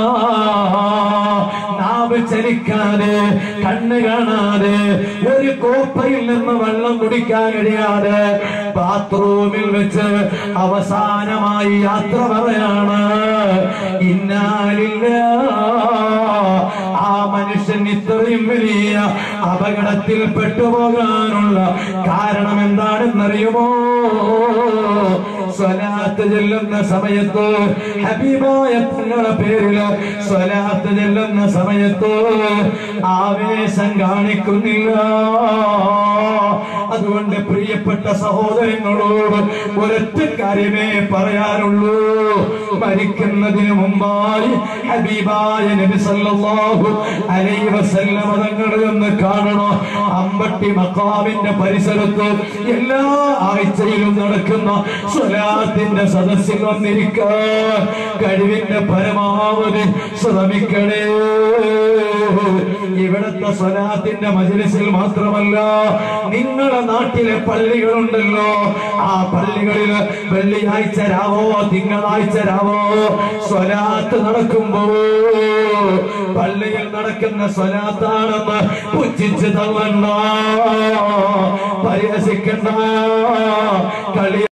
നാവ് ചലിക്കാതെ കണ്ണ് കാണാതെ ഒരു കോപ്പയിൽ നിന്ന് വെള്ളം കുടിക്കാൻ കഴിയാതെ ബാത്റൂമിൽ വെച്ച് അവസാനമായി യാത്ര പറയാണ് ഇന്നാലില്ല ആ മനുഷ്യൻ ഇത്രയും വലിയ അപകടത്തിൽ പെട്ടുപോകാനുള്ള കാരണം എന്താണെന്നറിയുമോ സ്വലാത്ത് ചെല്ലുന്ന സമയത്ത് ഹബീബായ തങ്ങളുടെ പേരില് സ്വലാത്ത് ചെല്ലുന്ന സമയത്ത് ആവേശം കാണിക്കുന്നില്ല അതുകൊണ്ട് പ്രിയപ്പെട്ട സഹോദരങ്ങളോട് ഒരൊറ്റ കാര്യമേ പറയാനുള്ളൂ മരിക്കുന്നതിന് മുമ്പായി ഹബീബായ നബി സല്ലല്ലാഹു അലൈഹി വസല്ലമ തങ്ങളെ ഒന്ന് കാണണം അമ്പട്ടി മക്കാമിന്റെ പരിസരത്ത് എല്ലാ ആഴ്ചയിലും നടക്കുന്ന സ്വലാത്തിന്റെ സദസ്സിൽ വന്നിരിക്കാൻ കഴിവിന്റെ പരമാവധി ശ്രമിക്കണേ ഇവിടത്തെ സ്വലാത്തിന്റെ മജലിസിൽ മാത്രമല്ല നിങ്ങളുടെ നാട്ടിലെ പള്ളികളുണ്ടല്ലോ ആ പള്ളികളിൽ വെള്ളിയാഴ്ച രാവോ തിങ്കളാഴ്ച രാവോ സ്വലാത്ത് നടക്കുമ്പോ പള്ളിയിൽ നടക്കുന്ന സ്വലാത്താണെന്ന് പുച്ഛിച്ച് തള്ളണ്ട പരി- പരിഹസിക്കണ്ട കളി